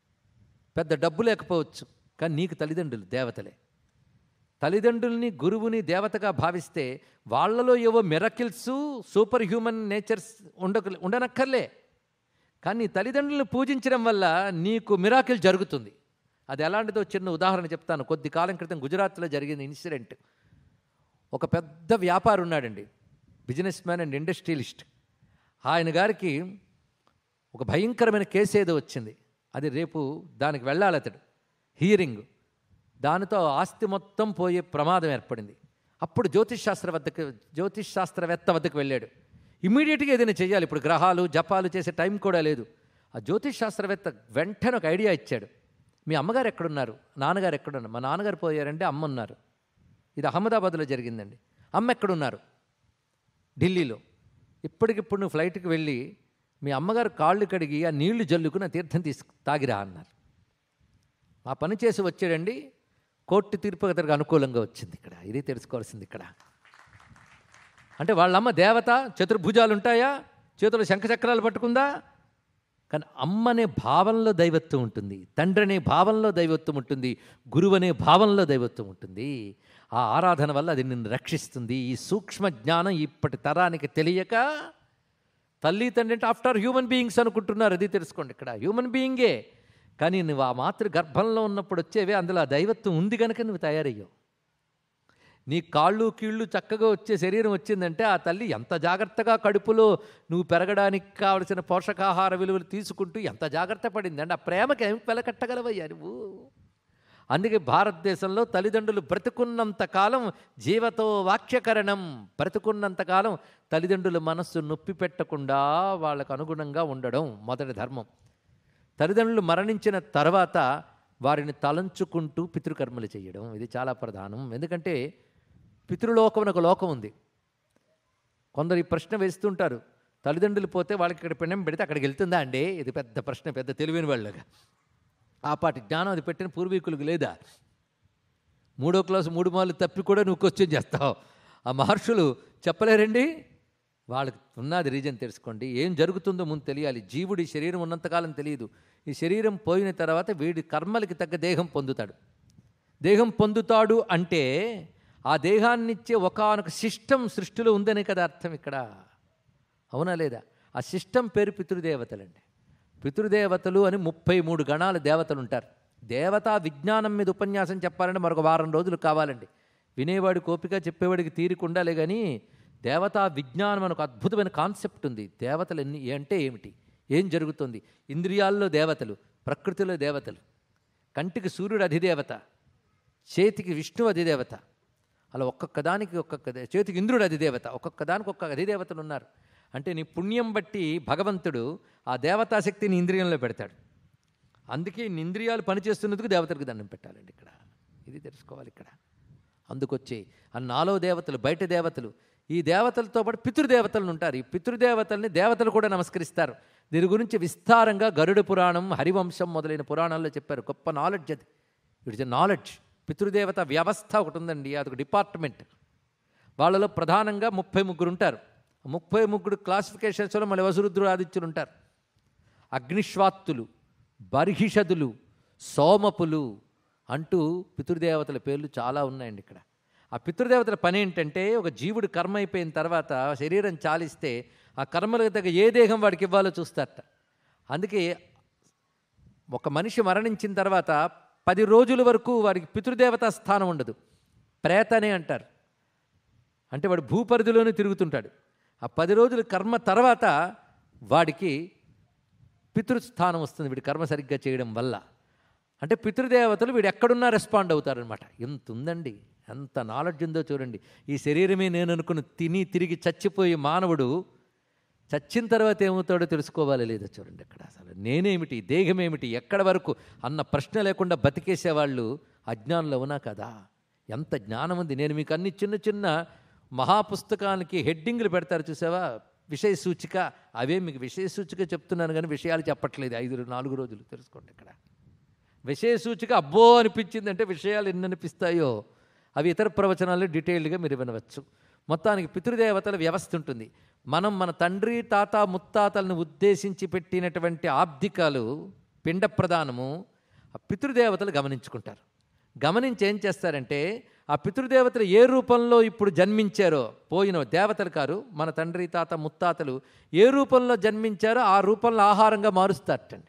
పెద్ద డబ్బు లేకపోవచ్చు కానీ నీకు తల్లిదండ్రులు దేవతలే తల్లిదండ్రుల్ని గురువుని దేవతగా భావిస్తే వాళ్ళలో ఏవో మిరకిల్స్ సూపర్ హ్యూమన్ నేచర్స్ ఉండక ఉండనక్కర్లే కానీ నీ తల్లిదండ్రులను పూజించడం వల్ల నీకు మిరాకిల్ జరుగుతుంది అది ఎలాంటిదో చిన్న ఉదాహరణ చెప్తాను కొద్ది కాలం క్రితం గుజరాత్లో జరిగిన ఇన్సిడెంట్ ఒక పెద్ద వ్యాపారి ఉన్నాడండి బిజినెస్ మ్యాన్ అండ్ ఇండస్ట్రియలిస్ట్ ఆయన గారికి ఒక భయంకరమైన కేసు ఏదో వచ్చింది అది రేపు దానికి వెళ్ళాలి అతడు హియరింగ్ దానితో ఆస్తి మొత్తం పోయే ప్రమాదం ఏర్పడింది అప్పుడు జ్యోతిష్ శాస్త్ర వద్దకు జ్యోతిష్ శాస్త్రవేత్త వద్దకు వెళ్ళాడు ఇమీడియట్గా ఏదైనా చేయాలి ఇప్పుడు గ్రహాలు జపాలు చేసే టైం కూడా లేదు ఆ జ్యోతిష్ శాస్త్రవేత్త వెంటనే ఒక ఐడియా ఇచ్చాడు మీ అమ్మగారు ఎక్కడున్నారు నాన్నగారు ఎక్కడున్నారు మా నాన్నగారు పోయారంటే అమ్మ ఉన్నారు ఇది అహ్మదాబాద్లో జరిగిందండి అమ్మ ఎక్కడున్నారు ఢిల్లీలో ఇప్పటికిప్పుడు నువ్వు ఫ్లైట్కి వెళ్ళి మీ అమ్మగారు కాళ్ళు కడిగి ఆ నీళ్లు జల్లుకుని ఆ తీర్థం తీసుకు తాగిరా అన్నారు ఆ పని చేసి వచ్చాడండి కోర్టు తీర్పు అతనికి అనుకూలంగా వచ్చింది ఇక్కడ ఇది తెలుసుకోవాల్సింది ఇక్కడ అంటే వాళ్ళమ్మ దేవత చతుర్భుజాలు ఉంటాయా చేతులు శంఖచక్రాలు పట్టుకుందా కానీ అమ్మ అనే భావంలో దైవత్వం ఉంటుంది తండ్రి అనే భావంలో దైవత్వం ఉంటుంది గురువు అనే భావంలో దైవత్వం ఉంటుంది ఆ ఆరాధన వల్ల అది నిన్ను రక్షిస్తుంది ఈ సూక్ష్మ జ్ఞానం ఇప్పటి తరానికి తెలియక తల్లి తండ్రి అంటే ఆఫ్టర్ హ్యూమన్ బీయింగ్స్ అనుకుంటున్నారు అది తెలుసుకోండి ఇక్కడ హ్యూమన్ బీయింగే కానీ నువ్వు ఆ మాతృ గర్భంలో ఉన్నప్పుడు వచ్చేవే అందులో ఆ దైవత్వం ఉంది కనుక నువ్వు తయారయ్యావు నీ కాళ్ళు కీళ్ళు చక్కగా వచ్చే శరీరం వచ్చిందంటే ఆ తల్లి ఎంత జాగ్రత్తగా కడుపులో నువ్వు పెరగడానికి కావలసిన పోషకాహార విలువలు తీసుకుంటూ ఎంత జాగ్రత్త పడింది అంటే ఆ ప్రేమకి ఏం వెలకట్టగలవయ్యా నువ్వు అందుకే భారతదేశంలో తల్లిదండ్రులు బ్రతుకున్నంత కాలం జీవతో వాక్యకరణం బ్రతుకున్నంత కాలం తల్లిదండ్రుల మనస్సు నొప్పి పెట్టకుండా వాళ్ళకు అనుగుణంగా ఉండడం మొదటి ధర్మం తల్లిదండ్రులు మరణించిన తర్వాత వారిని తలంచుకుంటూ పితృకర్మలు చేయడం ఇది చాలా ప్రధానం ఎందుకంటే పితృలోకం అని ఒక లోకం ఉంది కొందరు ఈ ప్రశ్న వేస్తుంటారు తల్లిదండ్రులు పోతే వాళ్ళకి ఇక్కడ పిండం పెడితే అక్కడికి వెళ్తుందా అండి ఇది పెద్ద ప్రశ్న పెద్ద తెలివైన వాళ్ళగా ఆ పాటి జ్ఞానం అది పెట్టిన పూర్వీకులకు లేదా మూడో క్లాసు మూడు మార్లు తప్పి కూడా నువ్వు క్వశ్చన్ చేస్తావు ఆ మహర్షులు చెప్పలేరండి వాళ్ళకి ఉన్నది రీజన్ తెలుసుకోండి ఏం జరుగుతుందో ముందు తెలియాలి జీవుడి శరీరం ఉన్నంతకాలం తెలియదు ఈ శరీరం పోయిన తర్వాత వీడి కర్మలకి తగ్గ దేహం పొందుతాడు దేహం పొందుతాడు అంటే ఆ దేహాన్నిచ్చే ఒకానొక సిస్టమ్ సృష్టిలో ఉందనే కదా అర్థం ఇక్కడ అవునా లేదా ఆ సిస్టమ్ పేరు పితృదేవతలండి పితృదేవతలు అని ముప్పై మూడు గణాల దేవతలు ఉంటారు దేవతా విజ్ఞానం మీద ఉపన్యాసం చెప్పాలంటే మరొక వారం రోజులు కావాలండి వినేవాడి కోపిక చెప్పేవాడికి తీరికుండాలే కానీ దేవతా విజ్ఞానం అని ఒక అద్భుతమైన కాన్సెప్ట్ ఉంది దేవతలు ఎన్ని అంటే ఏమిటి ఏం జరుగుతుంది ఇంద్రియాల్లో దేవతలు ప్రకృతిలో దేవతలు కంటికి సూర్యుడు అధిదేవత చేతికి విష్ణు అధిదేవత అలా ఒక్కొక్క దానికి ఒక్కొక్క దే- చేతికి ఇంద్రుడు అధిదేవత ఒక్కొక్క దానికి ఒక్కొక్క అధిదేవతలు ఉన్నారు అంటే నీ పుణ్యం బట్టి భగవంతుడు ఆ దేవతాశక్తిని ఇంద్రియంలో పెడతాడు అందుకే ఇన్ని ఇంద్రియాలు పనిచేస్తున్నందుకు దేవతలకు దండం పెట్టాలండి ఇక్కడ ఇది తెలుసుకోవాలి ఇక్కడ అందుకొచ్చే ఆ నాలో దేవతలు బయట దేవతలు ఈ దేవతలతో పాటు పితృదేవతలు ఉంటారు ఈ పితృదేవతల్ని దేవతలు కూడా నమస్కరిస్తారు దీని గురించి విస్తారంగా గరుడ పురాణం హరివంశం మొదలైన పురాణాల్లో చెప్పారు గొప్ప నాలెడ్జ్ అది ఇట్స్ నాలెడ్జ్ పితృదేవత వ్యవస్థ ఒకటి ఉందండి అదొక డిపార్ట్మెంట్ వాళ్ళలో ప్రధానంగా ముప్పై ముగ్గురు ఉంటారు ఆ ముప్పై ముగ్గురు క్లాసిఫికేషన్స్లో మళ్ళీ వసురుద్రు ఆదిత్యులు ఉంటారు అగ్నిశ్వాత్తులు బర్హిషదులు సోమపులు అంటూ పితృదేవతల పేర్లు చాలా ఉన్నాయండి ఇక్కడ ఆ పితృదేవతల పని ఏంటంటే ఒక జీవుడు కర్మ అయిపోయిన తర్వాత శరీరం చాలిస్తే ఆ కర్మలకు తగ్గ ఏ దేహం వాడికి ఇవ్వాలో చూస్తారట అందుకే ఒక మనిషి మరణించిన తర్వాత పది రోజుల వరకు వాడికి పితృదేవతా స్థానం ఉండదు ప్రేతనే అంటారు అంటే వాడు భూపరిధిలోనే తిరుగుతుంటాడు ఆ పది రోజుల కర్మ తర్వాత వాడికి పితృస్థానం వస్తుంది వీడి కర్మ సరిగ్గా చేయడం వల్ల అంటే పితృదేవతలు వీడు ఎక్కడున్నా రెస్పాండ్ అవుతారనమాట ఎంత ఉందండి ఎంత నాలెడ్జ్ ఉందో చూడండి ఈ శరీరమే నేను అనుకుని తిని తిరిగి చచ్చిపోయే మానవుడు చచ్చిన తర్వాత ఏమవుతాడో తెలుసుకోవాలి లేదో చూడండి అక్కడ అసలు నేనేమిటి దేహమేమిటి ఎక్కడ వరకు అన్న ప్రశ్న లేకుండా బతికేసేవాళ్ళు అజ్ఞానంలో ఉన్నా కదా ఎంత జ్ఞానం ఉంది నేను మీకు అన్ని చిన్న చిన్న మహాపుస్తకానికి హెడ్డింగ్లు పెడతారు చూసావా విషయ సూచిక అవే మీకు విషయ సూచిక చెప్తున్నాను కానీ విషయాలు చెప్పట్లేదు ఐదు నాలుగు రోజులు తెలుసుకోండి ఇక్కడ విషయ సూచిక అబ్బో అనిపించింది అంటే విషయాలు ఎన్ని అనిపిస్తాయో అవి ఇతర ప్రవచనాలు డీటెయిల్డ్గా మీరు వినవచ్చు మొత్తానికి పితృదేవతల వ్యవస్థ ఉంటుంది మనం మన తండ్రి తాత ముత్తాతలను ఉద్దేశించి పెట్టినటువంటి ఆబ్దికాలు పిండ ప్రదానము ఆ పితృదేవతలు గమనించుకుంటారు గమనించి ఏం చేస్తారంటే ఆ పితృదేవతలు ఏ రూపంలో ఇప్పుడు జన్మించారో పోయిన దేవతలు కారు మన తండ్రి తాత ముత్తాతలు ఏ రూపంలో జన్మించారో ఆ రూపంలో ఆహారంగా మారుస్తారటండి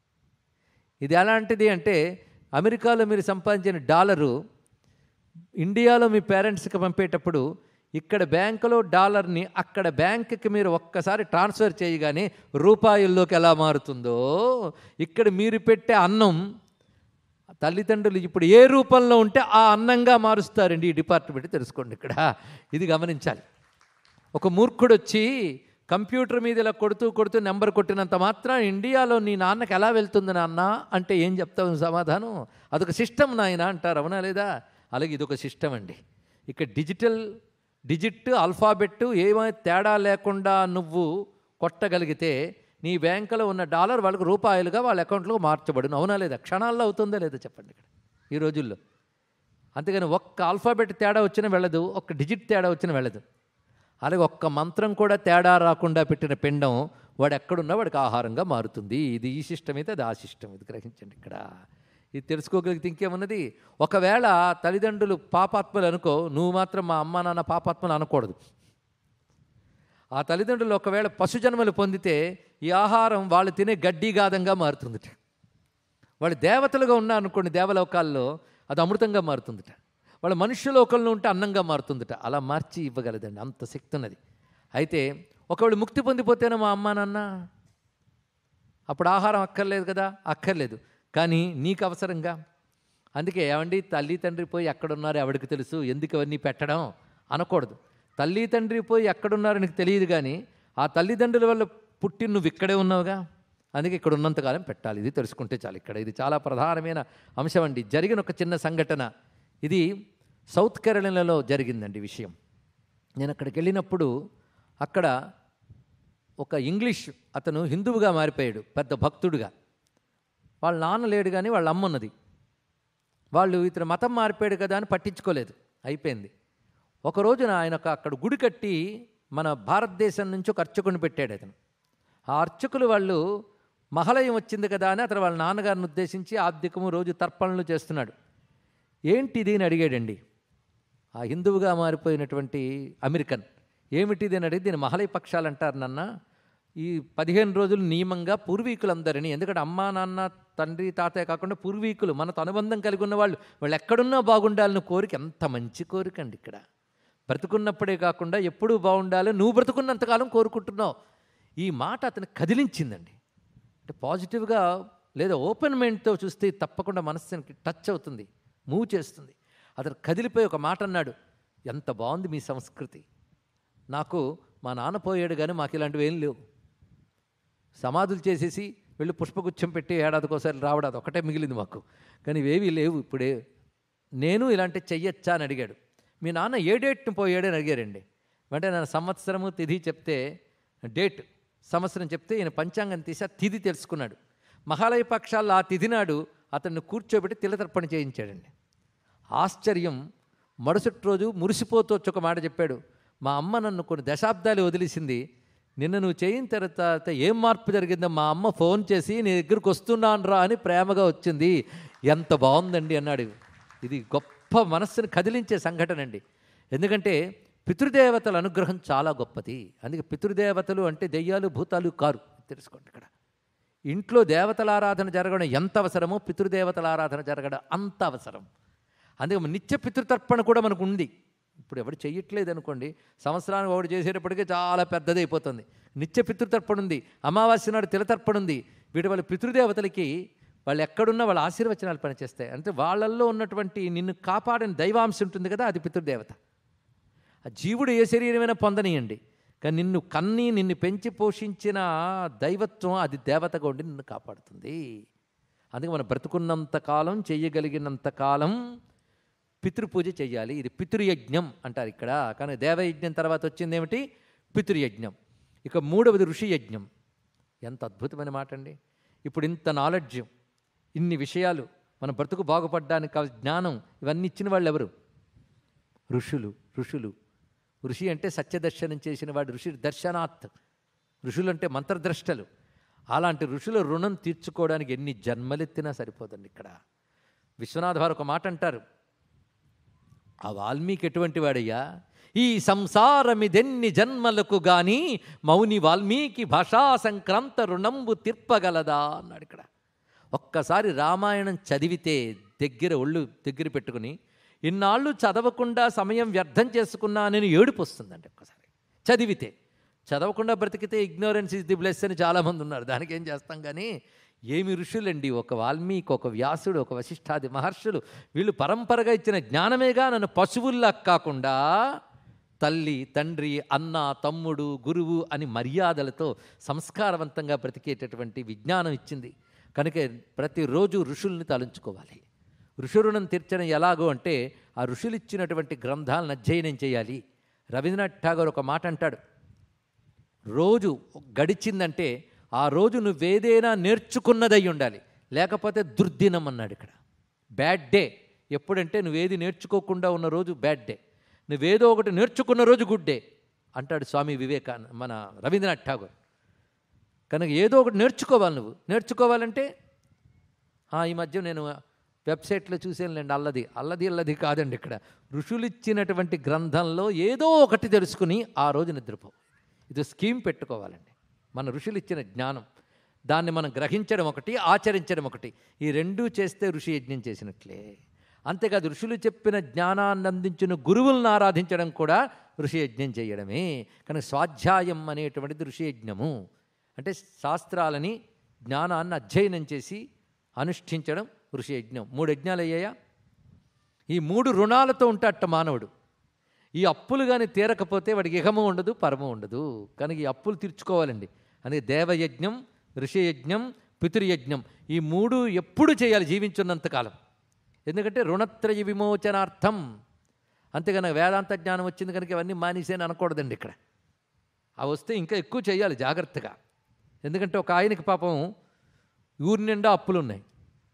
ఇది ఎలాంటిది అంటే అమెరికాలో మీరు సంపాదించిన డాలరు ఇండియాలో మీ పేరెంట్స్కి పంపేటప్పుడు ఇక్కడ బ్యాంకులో డాలర్ని అక్కడ బ్యాంకుకి మీరు ఒక్కసారి ట్రాన్స్ఫర్ చేయగానే రూపాయల్లోకి ఎలా మారుతుందో ఇక్కడ మీరు పెట్టే అన్నం తల్లిదండ్రులు ఇప్పుడు ఏ రూపంలో ఉంటే ఆ అన్నంగా మారుస్తారండి ఈ డిపార్ట్మెంట్ తెలుసుకోండి ఇక్కడ ఇది గమనించాలి ఒక మూర్ఖుడు వచ్చి కంప్యూటర్ మీద ఇలా కొడుతూ కొడుతూ నెంబర్ కొట్టినంత మాత్రం ఇండియాలో నీ నాన్నకి ఎలా వెళ్తుంది నాన్న అంటే ఏం చెప్తావు సమాధానం అదొక సిస్టమ్ నాయన అంటారు అవునా లేదా అలాగే ఇదొక సిస్టమ్ అండి ఇక డిజిటల్ డిజిట్ ఆల్ఫాబెట్ ఏమై తేడా లేకుండా నువ్వు కొట్టగలిగితే నీ బ్యాంకులో ఉన్న డాలర్ వాళ్ళకి రూపాయలుగా వాళ్ళ అకౌంట్లో మార్చబడును అవునా లేదా క్షణాల్లో అవుతుందా లేదా చెప్పండి ఇక్కడ ఈ రోజుల్లో అంతేగాని ఒక్క ఆల్ఫాబెట్ తేడా వచ్చినా వెళ్ళదు ఒక్క డిజిట్ తేడా వచ్చినా వెళ్ళదు అలాగే ఒక్క మంత్రం కూడా తేడా రాకుండా పెట్టిన పిండం వాడు ఎక్కడున్నా వాడికి ఆహారంగా మారుతుంది ఇది ఈ సిస్టమ్ అయితే అది ఆ సిస్టమ్ ఇది గ్రహించండి ఇక్కడ ఇది తెలుసుకోగలిగితే ఇంకేమున్నది ఒకవేళ తల్లిదండ్రులు పాపాత్మలు అనుకో నువ్వు మాత్రం మా అమ్మ నాన్న పాపాత్మలు అనకూడదు ఆ తల్లిదండ్రులు ఒకవేళ పశుజన్మలు పొందితే ఈ ఆహారం వాళ్ళు తినే గడ్డిగాదంగా మారుతుందిట వాళ్ళు దేవతలుగా ఉన్నారు అనుకోండి దేవలోకాల్లో అది అమృతంగా మారుతుందిట వాళ్ళ మనుష్య లోకంలో ఉంటే అన్నంగా మారుతుందిట అలా మార్చి ఇవ్వగలదండి అంత శక్తి ఉన్నది అయితే ఒకవేళ ముక్తి పొందిపోతేనే మా అమ్మ నాన్న అప్పుడు ఆహారం అక్కర్లేదు కదా అక్కర్లేదు కానీ నీకు అవసరంగా అందుకే ఏమండి తల్లి తండ్రి పోయి ఎక్కడున్నారో ఎవడికి తెలుసు ఎందుకు అవన్నీ పెట్టడం అనకూడదు తల్లి తండ్రి పోయి ఎక్కడున్నారో నీకు తెలియదు కానీ ఆ తల్లిదండ్రుల వల్ల పుట్టి నువ్వు ఇక్కడే ఉన్నావుగా అందుకే ఇక్కడ ఉన్నంతకాలం పెట్టాలి ఇది తెలుసుకుంటే చాలు ఇక్కడ ఇది చాలా ప్రధానమైన అంశం అండి జరిగిన ఒక చిన్న సంఘటన ఇది సౌత్ కేరళలో జరిగిందండి విషయం నేను అక్కడికి వెళ్ళినప్పుడు అక్కడ ఒక ఇంగ్లీష్ అతను హిందువుగా మారిపోయాడు పెద్ద భక్తుడుగా వాళ్ళ నాన్న లేడు కానీ వాళ్ళ అమ్మ ఉన్నది వాళ్ళు ఇతను మతం మారిపోయాడు కదా అని పట్టించుకోలేదు అయిపోయింది ఒక రోజున ఆయన ఒక అక్కడ గుడి కట్టి మన భారతదేశం నుంచి ఒక అర్చకుని పెట్టాడు అతను ఆ అర్చకులు వాళ్ళు మహలయం వచ్చింది కదా అని అతను వాళ్ళ నాన్నగారిని ఉద్దేశించి ఆబ్దికము రోజు తర్పణలు చేస్తున్నాడు ఏంటిది అని అడిగాడండి ఆ హిందువుగా మారిపోయినటువంటి అమెరికన్ ఏమిటిది అని అడిగి దీని మహలయ పక్షాలు అంటారు నాన్న ఈ పదిహేను రోజులు నియమంగా పూర్వీకులందరినీ ఎందుకంటే అమ్మా నాన్న తండ్రి తాతయ్య కాకుండా పూర్వీకులు మనతో అనుబంధం కలిగి ఉన్న వాళ్ళు వాళ్ళు ఎక్కడున్నా బాగుండాలని కోరిక ఎంత మంచి కోరిక అండి ఇక్కడ బ్రతుకున్నప్పుడే కాకుండా ఎప్పుడూ బాగుండాలి నువ్వు బ్రతుకున్నంతకాలం కోరుకుంటున్నావు ఈ మాట అతను కదిలించిందండి అంటే పాజిటివ్గా లేదా ఓపెన్ మైండ్తో చూస్తే తప్పకుండా మనస్సుకి టచ్ అవుతుంది మూవ్ చేస్తుంది అతను కదిలిపోయి ఒక మాట అన్నాడు ఎంత బాగుంది మీ సంస్కృతి నాకు మా నాన్న పోయాడు కానీ మాకు ఇలాంటివి ఏం లేవు సమాధులు చేసేసి వెళ్ళి పుష్పగుచ్చం పెట్టి ఏడాదికోసారి రావడం అది ఒకటే మిగిలింది మాకు కానీ ఇవేవి లేవు ఇప్పుడే నేను ఇలాంటి చెయ్యొచ్చా అని అడిగాడు మీ నాన్న ఏ డేట్ని పోయాడు అని అడిగారండి వెంటనే నేను సంవత్సరము తిథి చెప్తే డేట్ సంవత్సరం చెప్తే ఈయన పంచాంగం తీసి ఆ తిథి తెలుసుకున్నాడు మహాలయ పక్షాల్లో ఆ తిథి నాడు అతన్ని కూర్చోబెట్టి తిలతర్పణ చేయించాడండి ఆశ్చర్యం మరుసటి రోజు మురిసిపోతూ వచ్చి ఒక మాట చెప్పాడు మా అమ్మ నన్ను కొన్ని దశాబ్దాలు వదిలేసింది నిన్న నువ్వు చేయిన తర్వాత ఏం మార్పు జరిగిందో మా అమ్మ ఫోన్ చేసి నీ దగ్గరికి వస్తున్నాను రా అని ప్రేమగా వచ్చింది ఎంత బాగుందండి అన్నాడు ఇది గొప్ప మనస్సును కదిలించే సంఘటన అండి ఎందుకంటే పితృదేవతల అనుగ్రహం చాలా గొప్పది అందుకే పితృదేవతలు అంటే దెయ్యాలు భూతాలు కారు తెలుసుకోండి ఇక్కడ ఇంట్లో దేవతల ఆరాధన జరగడం ఎంత అవసరమో పితృదేవతల ఆరాధన జరగడం అంత అవసరం అందుకే నిత్య పితృతర్పణ కూడా మనకు ఉంది ఇప్పుడు ఎవడు చెయ్యట్లేదు అనుకోండి సంవత్సరానికి ఒకటి చేసేటప్పటికే చాలా పెద్దది అయిపోతుంది నిత్య పితృతర్పణ ఉంది అమావాస్య నాడు తిలతర్పణ ఉంది వీటి వాళ్ళ పితృదేవతలకి వాళ్ళు ఎక్కడున్నా వాళ్ళ ఆశీర్వచనాలు పనిచేస్తాయి అంటే వాళ్ళల్లో ఉన్నటువంటి నిన్ను కాపాడిన దైవాంశం ఉంటుంది కదా అది పితృదేవత ఆ జీవుడు ఏ శరీరమైనా పొందనియండి కానీ నిన్ను కన్ని నిన్ను పెంచి పోషించిన దైవత్వం అది దేవతగా ఉండి నిన్ను కాపాడుతుంది అందుకే మనం బ్రతుకున్నంత కాలం చేయగలిగినంత కాలం పితృపూజ చేయాలి ఇది పితృయజ్ఞం అంటారు ఇక్కడ కానీ దేవయజ్ఞం తర్వాత వచ్చింది ఏమిటి పితృయజ్ఞం ఇక మూడవది ఋషి యజ్ఞం ఎంత అద్భుతమైన మాట అండి ఇప్పుడు ఇంత నాలెడ్జ్ ఇన్ని విషయాలు మన బ్రతుకు బాగుపడడానికి కావాల్సిన జ్ఞానం ఇవన్నీ ఇచ్చిన వాళ్ళు ఎవరు ఋషులు ఋషులు ఋషి అంటే సత్యదర్శనం చేసిన వాడు ఋషి దర్శనాత్ ఋషులు అంటే మంత్రద్రష్టలు అలాంటి ఋషుల రుణం తీర్చుకోవడానికి ఎన్ని జన్మలెత్తినా సరిపోదండి ఇక్కడ విశ్వనాథ్ వారు ఒక మాట అంటారు ఆ వాల్మీకి ఎటువంటి వాడయ్యా ఈ సంసారమిదెన్ని జన్మలకు గాని మౌని వాల్మీకి భాషా సంక్రాంత రుణంబు తీర్పగలదా అన్నాడు ఇక్కడ ఒక్కసారి రామాయణం చదివితే దగ్గర ఒళ్ళు దగ్గర పెట్టుకుని ఇన్నాళ్ళు చదవకుండా సమయం వ్యర్థం చేసుకున్నానని ఏడుపు వస్తుందండి ఒక్కసారి చదివితే చదవకుండా బ్రతికితే ఇగ్నోరెన్స్ ఇస్ ది బ్లెస్ అని చాలామంది ఉన్నారు దానికి ఏం చేస్తాం కానీ ఏమి ఋషులండి ఒక వాల్మీకి ఒక వ్యాసుడు ఒక వశిష్ఠాది మహర్షులు వీళ్ళు పరంపరగా ఇచ్చిన జ్ఞానమేగా నన్ను పశువుల్లా కాకుండా తల్లి తండ్రి అన్న తమ్ముడు గురువు అని మర్యాదలతో సంస్కారవంతంగా బ్రతికేటటువంటి విజ్ఞానం ఇచ్చింది కనుక ప్రతిరోజు ఋషుల్ని తలంచుకోవాలి ఋషురుణం తీర్చడం ఎలాగో అంటే ఆ ఋషులు ఇచ్చినటువంటి గ్రంథాలను అధ్యయనం చేయాలి రవీంద్రనాథ్ ఠాగూర్ ఒక మాట అంటాడు రోజు గడిచిందంటే ఆ రోజు నువ్వేదైనా నేర్చుకున్నదై ఉండాలి లేకపోతే దుర్దినం అన్నాడు ఇక్కడ బ్యాడ్ డే ఎప్పుడంటే నువ్వేది నేర్చుకోకుండా ఉన్న రోజు బ్యాడ్ డే నువ్వేదో ఒకటి నేర్చుకున్న రోజు గుడ్ డే అంటాడు స్వామి వివేకానంద మన రవీంద్రనాథ్ ఠాగూర్ కనుక ఏదో ఒకటి నేర్చుకోవాలి నువ్వు నేర్చుకోవాలంటే ఆ, ఈ మధ్య నేను వెబ్సైట్లో చూసానులేండి అల్లది అల్లది అల్లది కాదండి ఇక్కడ ఋషులు ఇచ్చినటువంటి గ్రంథంలో ఏదో ఒకటి తెలుసుకుని ఆ రోజు నిద్రపో ఇది స్కీమ్ పెట్టుకోవాలండి మన ఋషులు ఇచ్చిన జ్ఞానం దాన్ని మనం గ్రహించడం ఒకటి ఆచరించడం ఒకటి ఈ రెండూ చేస్తే ఋషి యజ్ఞం చేసినట్లే అంతేకాదు ఋషులు చెప్పిన జ్ఞానాన్ని అందించిన గురువులను ఆరాధించడం కూడా ఋషి యజ్ఞం చేయడమే కానీ స్వాధ్యాయం అనేటువంటిది ఋషి యజ్ఞము అంటే శాస్త్రాలని జ్ఞానాన్ని అధ్యయనం చేసి అనుష్ఠించడం ఋషి యజ్ఞం మూడు యజ్ఞాలు అయ్యాయా ఈ మూడు రుణాలతో ఉంటాట మానవుడు ఈ అప్పులు కానీ తీరకపోతే వాడికి ఇహము ఉండదు పరము ఉండదు కనుక ఈ అప్పులు తీర్చుకోవాలండి అందుకే దేవయజ్ఞం ఋషియజ్ఞం పితృయజ్ఞం ఈ మూడు ఎప్పుడు చేయాలి జీవించున్నంతకాలం ఎందుకంటే రుణత్రయ విమోచనార్థం అంతేగాని వేదాంత జ్ఞానం వచ్చింది కనుక ఇవన్నీ మానేసేని అనకూడదండి ఇక్కడ అవి వస్తే ఇంకా ఎక్కువ చేయాలి జాగ్రత్తగా ఎందుకంటే ఒక ఆయనకి పాపం ఊరి నిండా అప్పులు ఉన్నాయి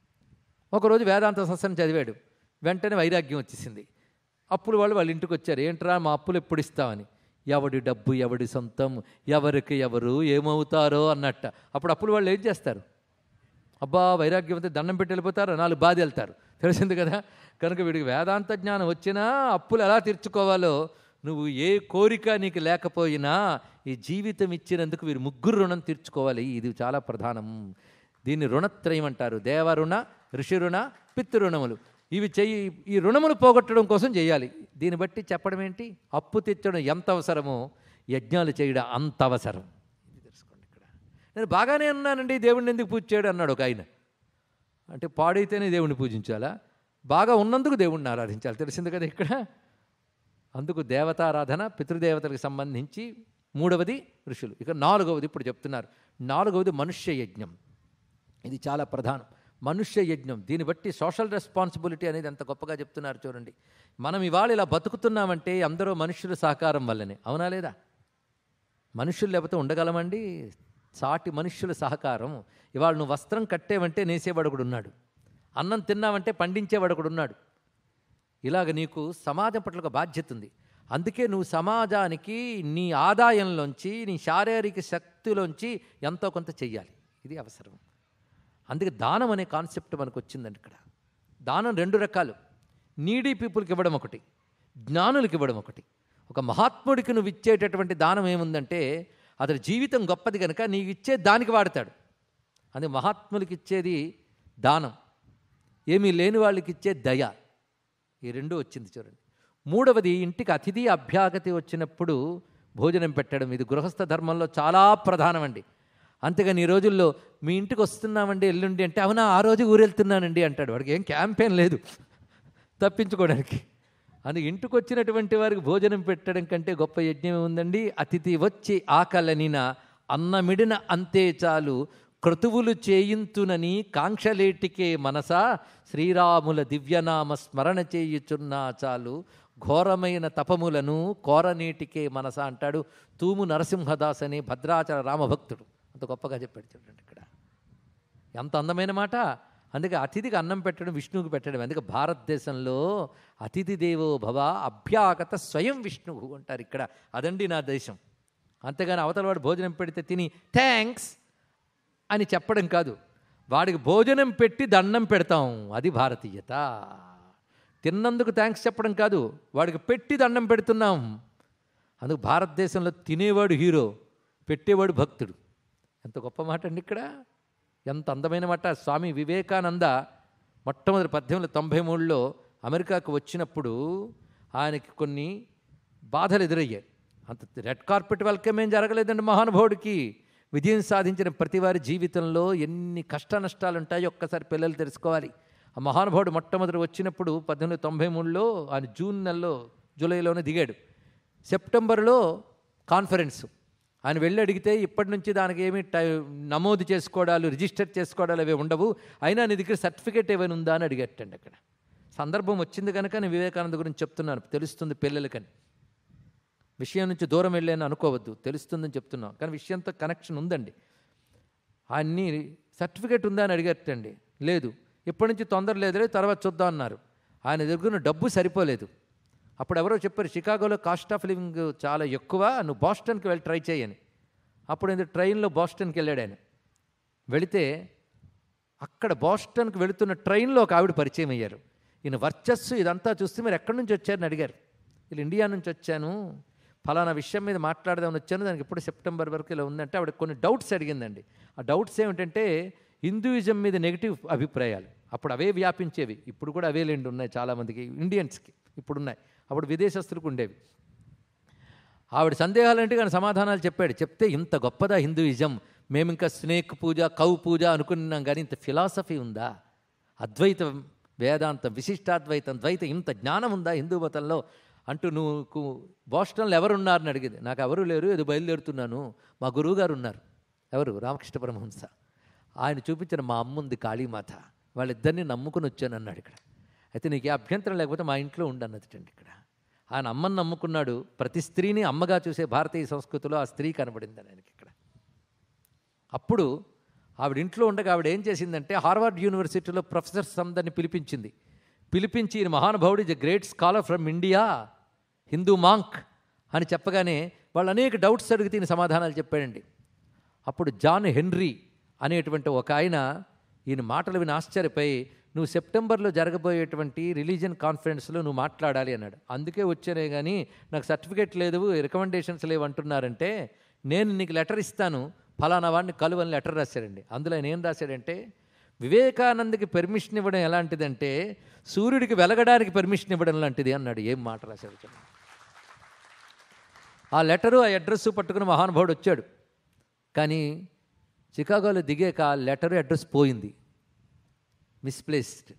ఒకరోజు వేదాంత సత్సంగం చదివాడు వెంటనే వైరాగ్యం వచ్చేసింది అప్పులు వాళ్ళు వాళ్ళ ఇంటికి వచ్చారు ఏంట్రా మా అప్పులు ఎప్పుడు ఇస్తామని ఎవడి డబ్బు ఎవడి సొంతం ఎవరికి ఎవరు ఏమవుతారో అన్నట్ట అప్పుడు అప్పులు వాళ్ళు ఏం చేస్తారు అబ్బా వైరాగ్యం అయితే దండం పెట్టి వెళ్ళిపోతారు నాలుగు బాధ వెళ్తారు తెలిసింది కదా కనుక వీడికి వేదాంత జ్ఞానం వచ్చినా అప్పులు ఎలా తీర్చుకోవాలో నువ్వు ఏ కోరిక నీకు లేకపోయినా ఈ జీవితం ఇచ్చినందుకు వీరు ముగ్గురు రుణం తీర్చుకోవాలి ఇది చాలా ప్రధానం దీన్ని రుణత్రయం అంటారు దేవరుణ ఋషి రుణ పితృరుణములు ఇవి చెయ్యి ఈ రుణములు పోగొట్టడం కోసం చేయాలి దీన్ని బట్టి చెప్పడం ఏంటి అప్పు తెచ్చడం ఎంత అవసరమో యజ్ఞాలు చేయడం అంత అవసరం ఇది తెలుసుకోండి ఇక్కడ నేను బాగానే ఉన్నానండి దేవుడిని ఎందుకు పూజ చేయడు అన్నాడు ఒక ఆయన అంటే పాడైతేనే దేవుణ్ణి పూజించాలా బాగా ఉన్నందుకు దేవుణ్ణి ఆరాధించాలి తెలిసింది కదా ఇక్కడ అందుకు దేవతారాధన పితృదేవతలకు సంబంధించి మూడవది ఋషులు ఇక నాలుగవది ఇప్పుడు చెప్తున్నారు నాలుగవది మనుష్య యజ్ఞం ఇది చాలా ప్రధానం మనుష్య యజ్ఞం దీన్ని బట్టి సోషల్ రెస్పాన్సిబిలిటీ అనేది ఎంత గొప్పగా చెప్తున్నారు చూడండి మనం ఇవాళ ఇలా బతుకుతున్నామంటే అందరూ మనుషుల సహకారం వల్లనే అవునా లేదా మనుషులు లేకపోతే ఉండగలమండి సాటి మనుష్యుల సహకారం ఇవాళ నువ్వు వస్త్రం కట్టేవంటే నేసేవాడు ఒకడు ఉన్నాడు అన్నం తిన్నావంటే పండించేవాడు ఒకడు ఉన్నాడు ఇలాగ నీకు సమాజం పట్ల ఒక బాధ్యత ఉంది అందుకే నువ్వు సమాజానికి నీ ఆదాయంలోంచి నీ శారీరక శక్తిలోంచి ఎంతో కొంత చెయ్యాలి ఇది అవసరం అందుకే దానం అనే కాన్సెప్ట్ మనకు వచ్చిందండి ఇక్కడ దానం రెండు రకాలు నీడీ పీపుల్కి ఇవ్వడం ఒకటి జ్ఞానులకి ఇవ్వడం ఒకటి ఒక మహాత్ముడికి నువ్వు ఇచ్చేటటువంటి దానం ఏముందంటే అతని జీవితం గొప్పది కనుక నీకు ఇచ్చే దానికి వాడతాడు అది మహాత్ములకి ఇచ్చేది దానం ఏమీ లేని వాళ్ళకి ఇచ్చే దయ ఈ రెండు వచ్చింది చూడండి మూడవది ఇంటికి అతిథి అభ్యాగతి వచ్చినప్పుడు భోజనం పెట్టడం ఇది గృహస్థ ధర్మంలో చాలా ప్రధానమండి అంతేగాని ఈ రోజుల్లో మీ ఇంటికి వస్తున్నామండి ఎల్లుండి అంటే అవునా ఆ రోజు ఊరెళ్తున్నానండి అంటాడు వాడికి ఏం క్యాంపెయిన్ లేదు తప్పించుకోవడానికి అందుకే ఇంటికి వచ్చినటువంటి వారికి భోజనం పెట్టడం కంటే గొప్ప యజ్ఞం ఉందండి అతిథి వచ్చి ఆకలనిన అన్నమిడిన అంతే చాలు క్రతువులు చేయింతునని కాంక్షలేటికే మనసా శ్రీరాముల దివ్యనామ స్మరణ చేయుచున్నా చాలు ఘోరమైన తపములను కోరనీటికే మనస అంటాడు తూము నరసింహదాస్ అనే భద్రాచల రామభక్తుడు అంత గొప్పగా చెప్పాడు చూడండి ఇక్కడ ఎంత అందమైన మాట అందుకే అతిథికి అన్నం పెట్టడం విష్ణువుకి పెట్టడం అందుకే భారతదేశంలో అతిథి దేవో భవ అభ్యాగత స్వయం విష్ణువు అంటారు ఇక్కడ అదండి నా దేశం అంతేగాని అవతల వాడు భోజనం పెడితే తిని థ్యాంక్స్ అని చెప్పడం కాదు వాడికి భోజనం పెట్టి దండం పెడతాం అది భారతీయత తిన్నందుకు థ్యాంక్స్ చెప్పడం కాదు వాడికి పెట్టి దండం పెడుతున్నాం అందుకు భారతదేశంలో తినేవాడు హీరో పెట్టేవాడు భక్తుడు ఎంత గొప్ప మాట అండి ఇక్కడ ఎంత అందమైన మాట స్వామి వివేకానంద మొట్టమొదటి పద్దెనిమిది వందల తొంభై మూడులో అమెరికాకు వచ్చినప్పుడు ఆయనకి కొన్ని బాధలు ఎదురయ్యాయి అంత రెడ్ కార్పెట్ వెల్కమ్ ఏం జరగలేదండి మహానుభావుడికి విజయం సాధించిన ప్రతి వారి జీవితంలో ఎన్ని కష్ట నష్టాలు ఉంటాయో ఒక్కసారి పిల్లలు తెలుసుకోవాలి ఆ మహానుభావుడు మొట్టమొదటి వచ్చినప్పుడు పద్దెనిమిది వందల తొంభై మూడులో ఆయన జూన్ నెలలో జూలైలోనే దిగాడు సెప్టెంబర్లో కాన్ఫరెన్స్ ఆయన వెళ్ళి అడిగితే ఇప్పటి నుంచి దానికి ఏమి టై నమోదు చేసుకోవడాలు రిజిస్టర్ చేసుకోవడాలు అవి ఉండవు అయినా నీ దగ్గర సర్టిఫికేట్ ఏమైనా ఉందా అని అడిగట్టండి అక్కడ సందర్భం వచ్చింది కనుక నేను వివేకానంద గురించి చెప్తున్నాను తెలుస్తుంది పిల్లలకని విషయం నుంచి దూరం వెళ్ళాను అనుకోవద్దు తెలుస్తుందని చెప్తున్నాం కానీ విషయంతో కనెక్షన్ ఉందండి అన్నీ సర్టిఫికేట్ ఉందా అని అడిగట్టండి లేదు ఇప్పటి నుంచి తొందర లేదులే తర్వాత చూద్దాం అన్నారు ఆయన దగ్గర డబ్బు సరిపోలేదు అప్పుడు ఎవరో చెప్పారు షికాగోలో కాస్ట్ ఆఫ్ లివింగ్ చాలా ఎక్కువ నువ్వు బాస్టన్కి వెళ్ళి ట్రై చేయని అప్పుడు ఎందుకు ట్రైన్లో బాస్టన్కి వెళ్ళాడు ఆయన వెళితే అక్కడ బాస్టన్కి వెళుతున్న ట్రైన్లో ఒక ఆవిడ పరిచయం అయ్యారు ఈయన వర్చస్సు ఇదంతా చూస్తే మీరు ఎక్కడి నుంచి వచ్చారని అడిగారు వీళ్ళు ఇండియా నుంచి వచ్చాను ఫలానా విషయం మీద మాట్లాడదామని వచ్చాను దానికి ఇప్పుడు సెప్టెంబర్ వరకు ఇలా ఉందంటే ఆవిడ కొన్ని డౌట్స్ అడిగిందండి ఆ డౌట్స్ ఏమిటంటే హిందూయిజం మీద నెగిటివ్ అభిప్రాయాలు అప్పుడు అవే వ్యాపించేవి ఇప్పుడు కూడా అవే లేండి ఉన్నాయి చాలామందికి ఇండియన్స్కి ఇప్పుడు ఉన్నాయి అప్పుడు విదేశస్తులకు ఉండేవి ఆవిడ సందేహాలంటే కానీ సమాధానాలు చెప్పాడు చెప్తే ఇంత గొప్పదా హిందూయిజం మేము ఇంకా స్నేక్ పూజ కౌ పూజ అనుకున్నాం కానీ ఇంత ఫిలాసఫీ ఉందా అద్వైతం వేదాంతం విశిష్టాద్వైతం ద్వైతం ఇంత జ్ఞానం ఉందా హిందూ మతంలో అంటూ నువ్వు బోస్టన్లో ఎవరున్నారని అడిగింది నాకు ఎవరు లేరు ఏదో బయలుదేరుతున్నాను మా గురువుగారు ఉన్నారు ఎవరు రామకృష్ణ పరమహంస ఆయన చూపించిన మా అమ్మ ఉంది కాళీమాత వాళ్ళిద్దరిని నమ్ముకుని వచ్చాను అన్నాడు ఇక్కడ అయితే నీకు ఏ అభ్యంతరం లేకపోతే మా ఇంట్లో ఉండు అన్నదిటండి ఇక్కడ ఆయన అమ్మని నమ్ముకున్నాడు ప్రతి స్త్రీని అమ్మగా చూసే భారతీయ సంస్కృతిలో ఆ స్త్రీ కనబడింది ఆయనకి ఇక్కడ అప్పుడు ఆవిడ ఇంట్లో ఉండగా ఆవిడ ఏం చేసిందంటే హార్వర్డ్ యూనివర్సిటీలో ప్రొఫెసర్స్ అందరిని పిలిపించింది పిలిపించి ఈయన మహానుభావుడు is a great scholar from India Hindu monk అని చెప్పగానే వాళ్ళు అనేక డౌట్స్ అడిగితే ఈయన సమాధానాలు చెప్పాడండి అప్పుడు జాన్ హెన్రీ అనేటువంటి ఒక ఆయన ఈయన మాటలు విని ఆశ్చర్యపోయి నువ్వు సెప్టెంబర్లో జరగబోయేటువంటి రిలీజియన్ కాన్ఫరెన్స్లో నువ్వు మాట్లాడాలి అన్నాడు అందుకే వచ్చానే కానీ నాకు సర్టిఫికేట్ లేదు రికమెండేషన్స్ లేవు అంటున్నారంటే నేను నీకు లెటర్ ఇస్తాను ఫలానా వాడిని కలువని లెటర్ రాశాడండి అందులో ఆయన ఏం రాశాడంటే వివేకానందకి పెర్మిషన్ ఇవ్వడం ఎలాంటిదంటే సూర్యుడికి వెలగడానికి పెర్మిషన్ ఇవ్వడం లాంటిది అన్నాడు ఏం మాట రాశాడు చూడండి. ఆ లెటరు ఆ అడ్రస్ పట్టుకుని మహానుభావుడు వచ్చాడు కానీ చికాగోలో దిగాక ఆ లెటరు అడ్రస్ పోయింది మిస్ప్లేస్డ్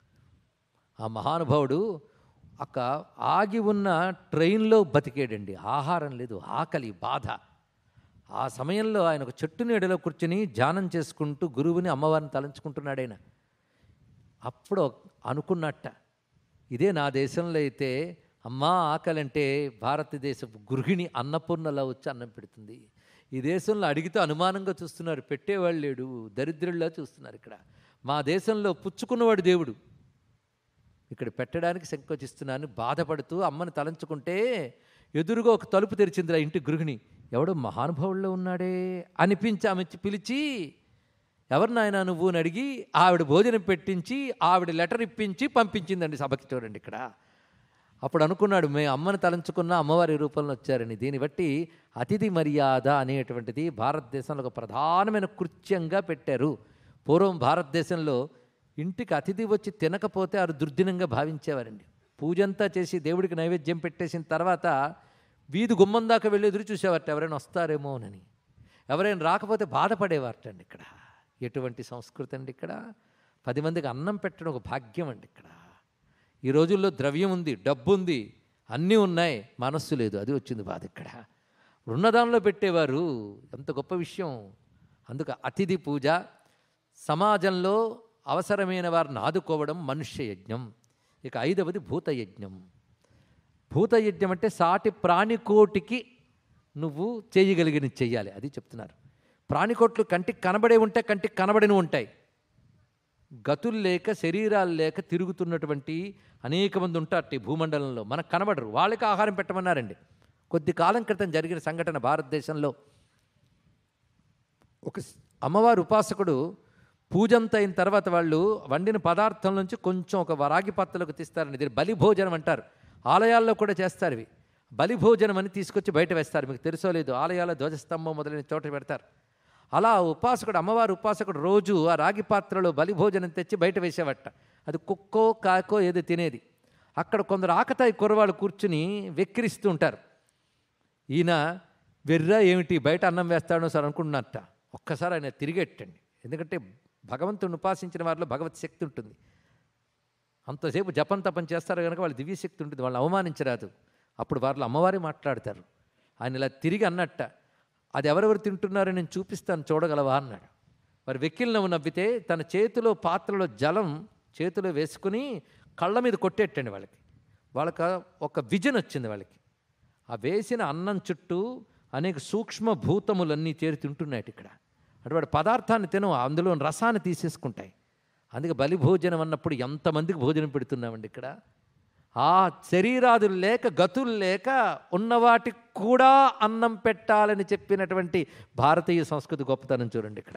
ఆ మహానుభావుడు అక్క ఆగి ఉన్న ట్రైన్లో బతికాడండి ఆహారం లేదు ఆకలి బాధ ఆ సమయంలో ఆయన ఒక చెట్టు నీడలో కూర్చుని ధ్యానం చేసుకుంటూ గురువుని అమ్మవారిని తలంచుకుంటున్నాడు ఆయన అప్పుడు అనుకున్నట్ట ఇదే నా దేశంలో అయితే అమ్మా ఆకలంటే భారతదేశపు గృహిణి అన్నపూర్ణలా వచ్చి అన్నం పెడుతుంది ఈ దేశంలో అడిగితే అనుమానంగా చూస్తున్నారు పెట్టేవాళ్ళు లేడు దరిద్రుల్లా చూస్తున్నారు ఇక్కడ మా దేశంలో పుచ్చుకున్నవాడు దేవుడు ఇక్కడ పెట్టడానికి సంకోచిస్తున్నాను బాధపడుతూ అమ్మని తలంచుకుంటే ఎదురుగా ఒక తలుపు తెరిచిందిరా ఇంటి గృహిణి ఎవడో మహానుభావుల్లో ఉన్నాడే అనిపించి ఆమె పిలిచి ఎవరు నాయన నువ్వు అని అడిగి ఆవిడ భోజనం పెట్టించి ఆవిడ లెటర్ ఇప్పించి పంపించిందండి సభకి చూడండి ఇక్కడ అప్పుడు అనుకున్నాడు మేము అమ్మని తలంచుకున్న అమ్మవారి రూపంలో వచ్చారని దీన్ని బట్టి అతిథి మర్యాద అనేటువంటిది భారతదేశంలో ఒక ప్రధానమైన కృత్యంగా పెట్టారు పూర్వం భారతదేశంలో ఇంటికి అతిథి వచ్చి తినకపోతే వారు దుర్దినంగా భావించేవారండి పూజంతా చేసి దేవుడికి నైవేద్యం పెట్టేసిన తర్వాత వీధి గుమ్మం దాకా వెళ్ళి ఎదురు చూసేవారట ఎవరైనా వస్తారేమోనని ఎవరైనా రాకపోతే బాధపడేవారటండి ఇక్కడ ఎటువంటి సంస్కృతి అండి ఇక్కడ పది మందికి అన్నం పెట్టడం ఒక భాగ్యం అండి ఇక్కడ ఈ రోజుల్లో ద్రవ్యం ఉంది డబ్బు ఉంది అన్నీ ఉన్నాయి మనస్సు లేదు అది వచ్చింది బాధ ఇక్కడ ఉన్నదానిలో పెట్టేవారు ఎంత గొప్ప విషయం అందుకు అతిథి పూజ సమాజంలో అవసరమైన వారిని ఆదుకోవడం మనుష్య యజ్ఞం ఇక ఐదవది భూతయజ్ఞం భూతయజ్ఞం అంటే సాటి ప్రాణికోటికి నువ్వు చేయగలిగిన చెయ్యాలి అది చెప్తున్నారు ప్రాణికోట్లు కంటికి కనబడే ఉంటాయి కంటికి కనబడని ఉంటాయి గతులు లేక శరీరాలు లేక తిరుగుతున్నటువంటి అనేక మంది ఉంటారు ఈ భూమండలంలో మనకు కనబడరు వాళ్ళకి ఆహారం పెట్టమన్నారండి కొద్ది కాలం క్రితం జరిగిన సంఘటన భారతదేశంలో ఒక స్- అమ్మవారి ఉపాసకుడు పూజంత అయిన తర్వాత వాళ్ళు వండిన పదార్థం నుంచి కొంచెం ఒక వరాగి పాత్రలోకి తీస్తారండి దీన్ని బలి భోజనం అంటారు ఆలయాల్లో కూడా చేస్తారు ఇవి బలి భోజనం అని తీసుకొచ్చి బయట వేస్తారు మీకు తెలుసో లేదు ఆలయాల ధ్వజస్తంభం మొదలైన చోట పెడతారు అలా ఉపాసకుడు అమ్మవారి ఉపాసకుడు రోజు ఆ రాగి పాత్రలో బలి భోజనం తెచ్చి బయట వేసేవట అది కుక్కో కాకో ఏదో తినేది అక్కడ కొందరు ఆకతాయి కుర్రవాళ్ళు కూర్చుని వెక్కిరిస్తూ ఉంటారు ఈయన వెర్రా ఏమిటి బయట అన్నం వేస్తాడో సార్ అనుకుంటున్నట్ట ఒక్కసారి ఆయన తిరిగెట్టండి ఎందుకంటే భగవంతుని ఉపాసించిన వారిలో భగవత్ శక్తి ఉంటుంది అంతసేపు జపం తపం చేస్తారు కనుక వాళ్ళ దివ్యశక్తి ఉంటుంది వాళ్ళని అవమానించరాదు అప్పుడు వాళ్ళు అమ్మవారి మాట్లాడతారు ఆయన ఇలా తిరిగి అన్నట్ట అది ఎవరెవరు తింటున్నారో నేను చూపిస్తాను చూడగలవా అన్నాడు వారు వెక్కిలు నవ్వు నవ్వితే తన చేతిలో పాత్రలో జలం చేతిలో వేసుకుని కళ్ళ మీద కొట్టేట్టండి వాళ్ళకి వాళ్ళకి ఒక విజన్ వచ్చింది వాళ్ళకి ఆ వేసిన అన్నం చుట్టూ అనేక సూక్ష్మ భూతములన్నీ చేరి తింటున్నాయి ఇక్కడ అటువంటి పదార్థాన్ని తినవు అందులో రసాన్ని తీసేసుకుంటాయి అందుకే బలి భోజనం అన్నప్పుడు ఎంతమందికి భోజనం పెడుతున్నామండి ఇక్కడ ఆ శరీరాదులు లేక గతులు లేక ఉన్నవాటికి కూడా అన్నం పెట్టాలని చెప్పినటువంటి భారతీయ సంస్కృతి గొప్పతనం చూడండి ఇక్కడ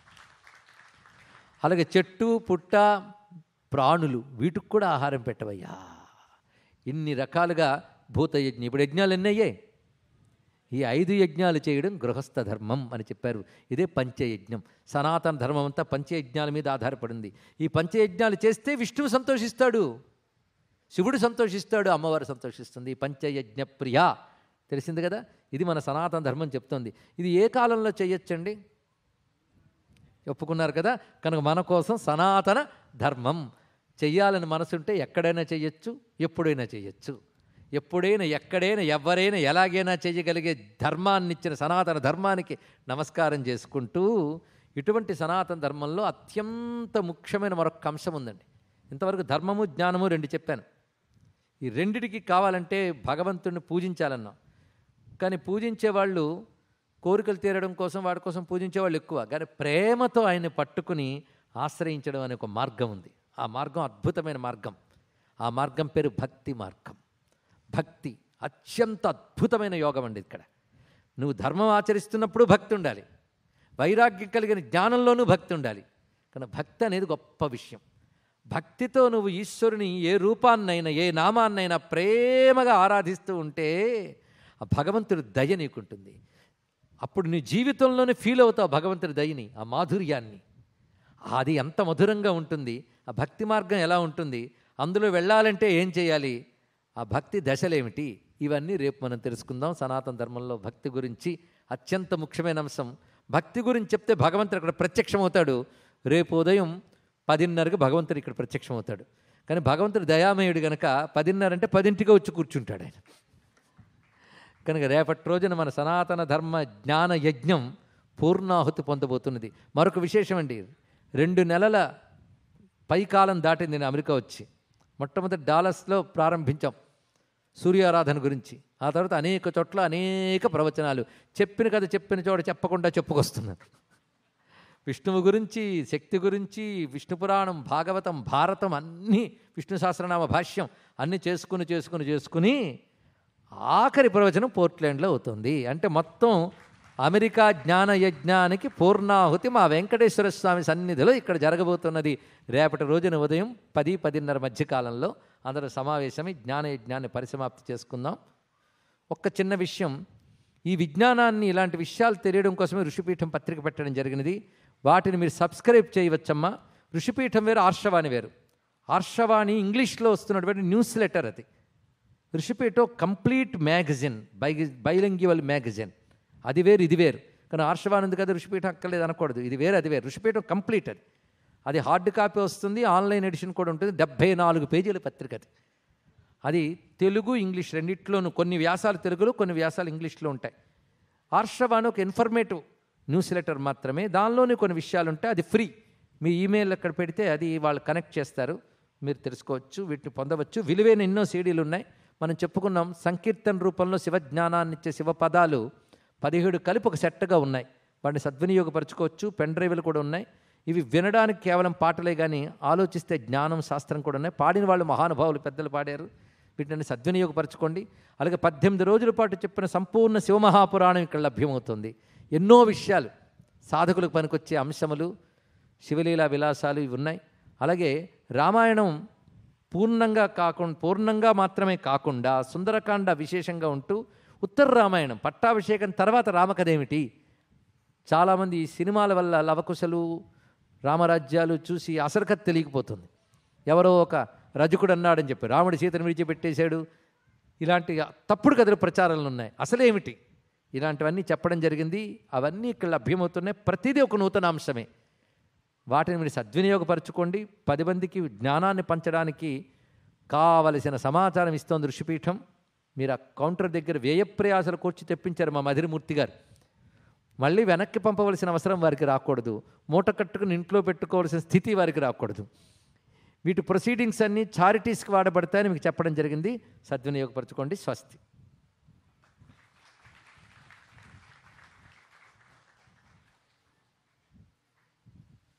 అలాగే చెట్టు పుట్ట ప్రాణులు వీటికి కూడా ఆహారం పెట్టవయ్యా ఇన్ని రకాలుగా భూతయజ్ఞం ఇప్పుడు యజ్ఞాలు ఎన్ని అయ్యాయి ఈ ఐదు యజ్ఞాలు చేయడం గృహస్థ ధర్మం అని చెప్పారు ఇదే పంచయజ్ఞం సనాతన ధర్మం అంతా పంచయజ్ఞాల మీద ఆధారపడింది ఈ పంచయజ్ఞాలు చేస్తే విష్ణువు సంతోషిస్తాడు శివుడు సంతోషిస్తాడు అమ్మవారు సంతోషిస్తుంది ఈ పంచయజ్ఞ ప్రియ తెలిసింది కదా ఇది మన సనాతన ధర్మం చెప్తోంది ఇది ఏ కాలంలో చేయొచ్చండి ఒప్పుకున్నారు కదా కనుక మన కోసం సనాతన ధర్మం చెయ్యాలని మనసుంటే ఎక్కడైనా చేయొచ్చు ఎప్పుడైనా చేయొచ్చు ఎప్పుడైనా ఎక్కడైనా ఎవరైనా ఎలాగైనా చేయగలిగే ధర్మాన్ని ఇచ్చిన సనాతన ధర్మానికి నమస్కారం చేసుకుంటూ ఇటువంటి సనాతన ధర్మంలో అత్యంత ముఖ్యమైన మరొక అంశం ఉందండి ఇంతవరకు ధర్మము జ్ఞానము రెండు చెప్పాను ఈ రెండిటికి కావాలంటే భగవంతుడిని పూజించాలన్నాం కానీ పూజించే వాళ్ళు కోరికలు తీరడం కోసం వాడి కోసం పూజించే వాళ్ళు ఎక్కువ కానీ ప్రేమతో ఆయన్ని పట్టుకుని ఆశ్రయించడం అనే ఒక మార్గం ఉంది ఆ మార్గం అద్భుతమైన మార్గం ఆ మార్గం పేరు భక్తి మార్గం భక్తి అత్యంత అద్భుతమైన యోగం అండి ఇక్కడ నువ్వు ధర్మం ఆచరిస్తున్నప్పుడు భక్తి ఉండాలి వైరాగ్యం కలిగిన జ్ఞానంలోనూ భక్తి ఉండాలి కానీ భక్తి అనేది గొప్ప విషయం భక్తితో నువ్వు ఈశ్వరుని ఏ రూపాన్నైనా ఏ నామాన్నైనా ప్రేమగా ఆరాధిస్తూ ఉంటే ఆ భగవంతుడి దయ నీకుంటుంది అప్పుడు నీ జీవితంలోనే ఫీల్ అవుతావు భగవంతుడి దయని ఆ మాధుర్యాన్ని అది ఎంత మధురంగా ఉంటుంది ఆ భక్తి మార్గం ఎలా ఉంటుంది అందులో వెళ్ళాలంటే ఏం చేయాలి ఆ భక్తి దశలేమిటి ఇవన్నీ రేపు మనం తెలుసుకుందాం సనాతన ధర్మంలో భక్తి గురించి అత్యంత ముఖ్యమైన అంశం భక్తి గురించి చెప్తే భగవంతుడు అక్కడ ప్రత్యక్షమవుతాడు రేపు ఉదయం పదిన్నరకు భగవంతుడు ఇక్కడ ప్రత్యక్షమవుతాడు కానీ భగవంతుడు దయామయుడు గనక పదిన్నర అంటే పదింటిగా వచ్చి కూర్చుంటాడు ఆయన కనుక రేపటి రోజున మన సనాతన ధర్మ జ్ఞాన యజ్ఞం పూర్ణాహుతి పొందబోతున్నది మరొక విశేషం అండి రెండు నెలల పైకాలం దాటింది నేను అమెరికా వచ్చి మొట్టమొదటి డాలస్లో ప్రారంభించాం సూర్యారాధన గురించి ఆ తర్వాత అనేక చోట్ల అనేక ప్రవచనాలు చెప్పిన కథ చెప్పిన చోట చెప్పకుండా చెప్పుకొస్తున్నాను విష్ణువు గురించి శక్తి గురించి విష్ణు పురాణం భాగవతం భారతం అన్నీ విష్ణు సహస్రనామ భాష్యం అన్నీ చేసుకుని చేసుకుని చేసుకుని ఆఖరి ప్రవచనం పోర్ట్లాండ్లో అవుతుంది అంటే మొత్తం అమెరికా జ్ఞాన యజ్ఞానికి పూర్ణాహుతి మా వెంకటేశ్వర స్వామి సన్నిధిలో ఇక్కడ జరగబోతున్నది రేపటి రోజున ఉదయం పది పదిన్నర మధ్యకాలంలో అందరూ సమావేశమై జ్ఞాన యజ్ఞాన్ని పరిసమాప్తి చేసుకుందాం ఒక్క చిన్న విషయం ఈ విజ్ఞానాన్ని ఇలాంటి విషయాలు తెలియడం కోసమే ఋషిపీఠం పత్రిక పెట్టడం జరిగినది వాటిని మీరు సబ్స్క్రైబ్ చేయవచ్చమ్మా ఋషిపీఠం వేరు ఆర్షవాణి వేరు ఆర్షవాణి ఇంగ్లీష్లో వస్తున్నటువంటి న్యూస్ లెటర్ అది Rishipeetham complete magazine by bilingual magazine అది వేరు ఇది వేరు కానీ ఆర్షవాణి ఉంది కదా ఋషిపీఠం అక్కర్లేదు అనకూడదు ఇది వేరు అది వేరు ఋషిపీఠం కంప్లీట్ అది అది హార్డ్ కాపీ వస్తుంది ఆన్లైన్ ఎడిషన్ కూడా ఉంటుంది డెబ్భై నాలుగు పేజీల పత్రిక అది అది తెలుగు ఇంగ్లీష్ రెండిట్లోనూ కొన్ని వ్యాసాలు తెలుగులో కొన్ని వ్యాసాలు ఇంగ్లీష్లో ఉంటాయి ఆర్షవాణి ఒక ఇన్ఫర్మేటివ్ న్యూస్ లెటర్ మాత్రమే దానిలోనే కొన్ని విషయాలు ఉంటాయి అది ఫ్రీ మీ ఈమెయిల్ అక్కడ పెడితే అది వాళ్ళు కనెక్ట్ చేస్తారు మీరు తెలుసుకోవచ్చు వీటిని పొందవచ్చు విలువైన ఎన్నో సీడీలు ఉన్నాయి మనం చెప్పుకున్నాం సంకీర్తన రూపంలో శివజ్ఞానాన్ని ఇచ్చే శివ పదాలు పదిహేడు కలిపి ఒక సెట్గా ఉన్నాయి వాటిని సద్వినియోగపరచుకోవచ్చు పెన్ డ్రైవ్లు కూడా ఉన్నాయి ఇవి వినడానికి కేవలం పాటలే కానీ ఆలోచిస్తే జ్ఞానం శాస్త్రం కూడా ఉన్నాయి పాడిన వాళ్ళు మహానుభావులు పెద్దలు పాడారు వీటిని సద్వినియోగపరచుకోండి అలాగే పద్దెనిమిది రోజుల పాటు చెప్పిన సంపూర్ణ శివమహాపురాణం ఇక్కడ లభ్యమవుతుంది ఎన్నో విషయాలు సాధకులకు పనికొచ్చే అంశములు శివలీల విలాసాలు ఇవి ఉన్నాయి అలాగే రామాయణం పూర్ణంగా కాకుండా పూర్ణంగా మాత్రమే కాకుండా సుందరకాండ విశేషంగా ఉంటూ ఉత్తర రామాయణం పట్టాభిషేకం తర్వాత రామకథ ఏమిటి చాలామంది ఈ సినిమాల వల్ల లవకుశలు రామరాజ్యాలు చూసి అసరకత్ తెలియకపోతుంది ఎవరో ఒక రజకుడు అన్నాడని చెప్పి రాముడు సీతను విడిచిపెట్టేశాడు ఇలాంటి తప్పుడు కథలు ప్రచారాలు ఉన్నాయి అసలేమిటి ఇలాంటివన్నీ చెప్పడం జరిగింది అవన్నీ ఇక్కడ లభ్యమవుతున్నాయి ప్రతిదీ ఒక నూతన అంశమే వాటిని మీరు సద్వినియోగపరచుకోండి పది మందికి జ్ఞానాన్ని పంచడానికి కావలసిన సమాచారం ఇస్తోంది ఋషిపీఠం మీరు ఆ కౌంటర్ దగ్గర వ్యయప్రయాసలు కూర్చి తెప్పించారు మా మధురమూర్తి గారు మళ్ళీ వెనక్కి పంపవలసిన అవసరం వారికి రాకూడదు మూట కట్టుకుని ఇంట్లో పెట్టుకోవాల్సిన స్థితి వారికి రాకూడదు వీటి ప్రొసీడింగ్స్ అన్నీ చారిటీస్కి వాడబడతాయని మీకు చెప్పడం జరిగింది సద్వినియోగపరచుకోండి స్వస్తి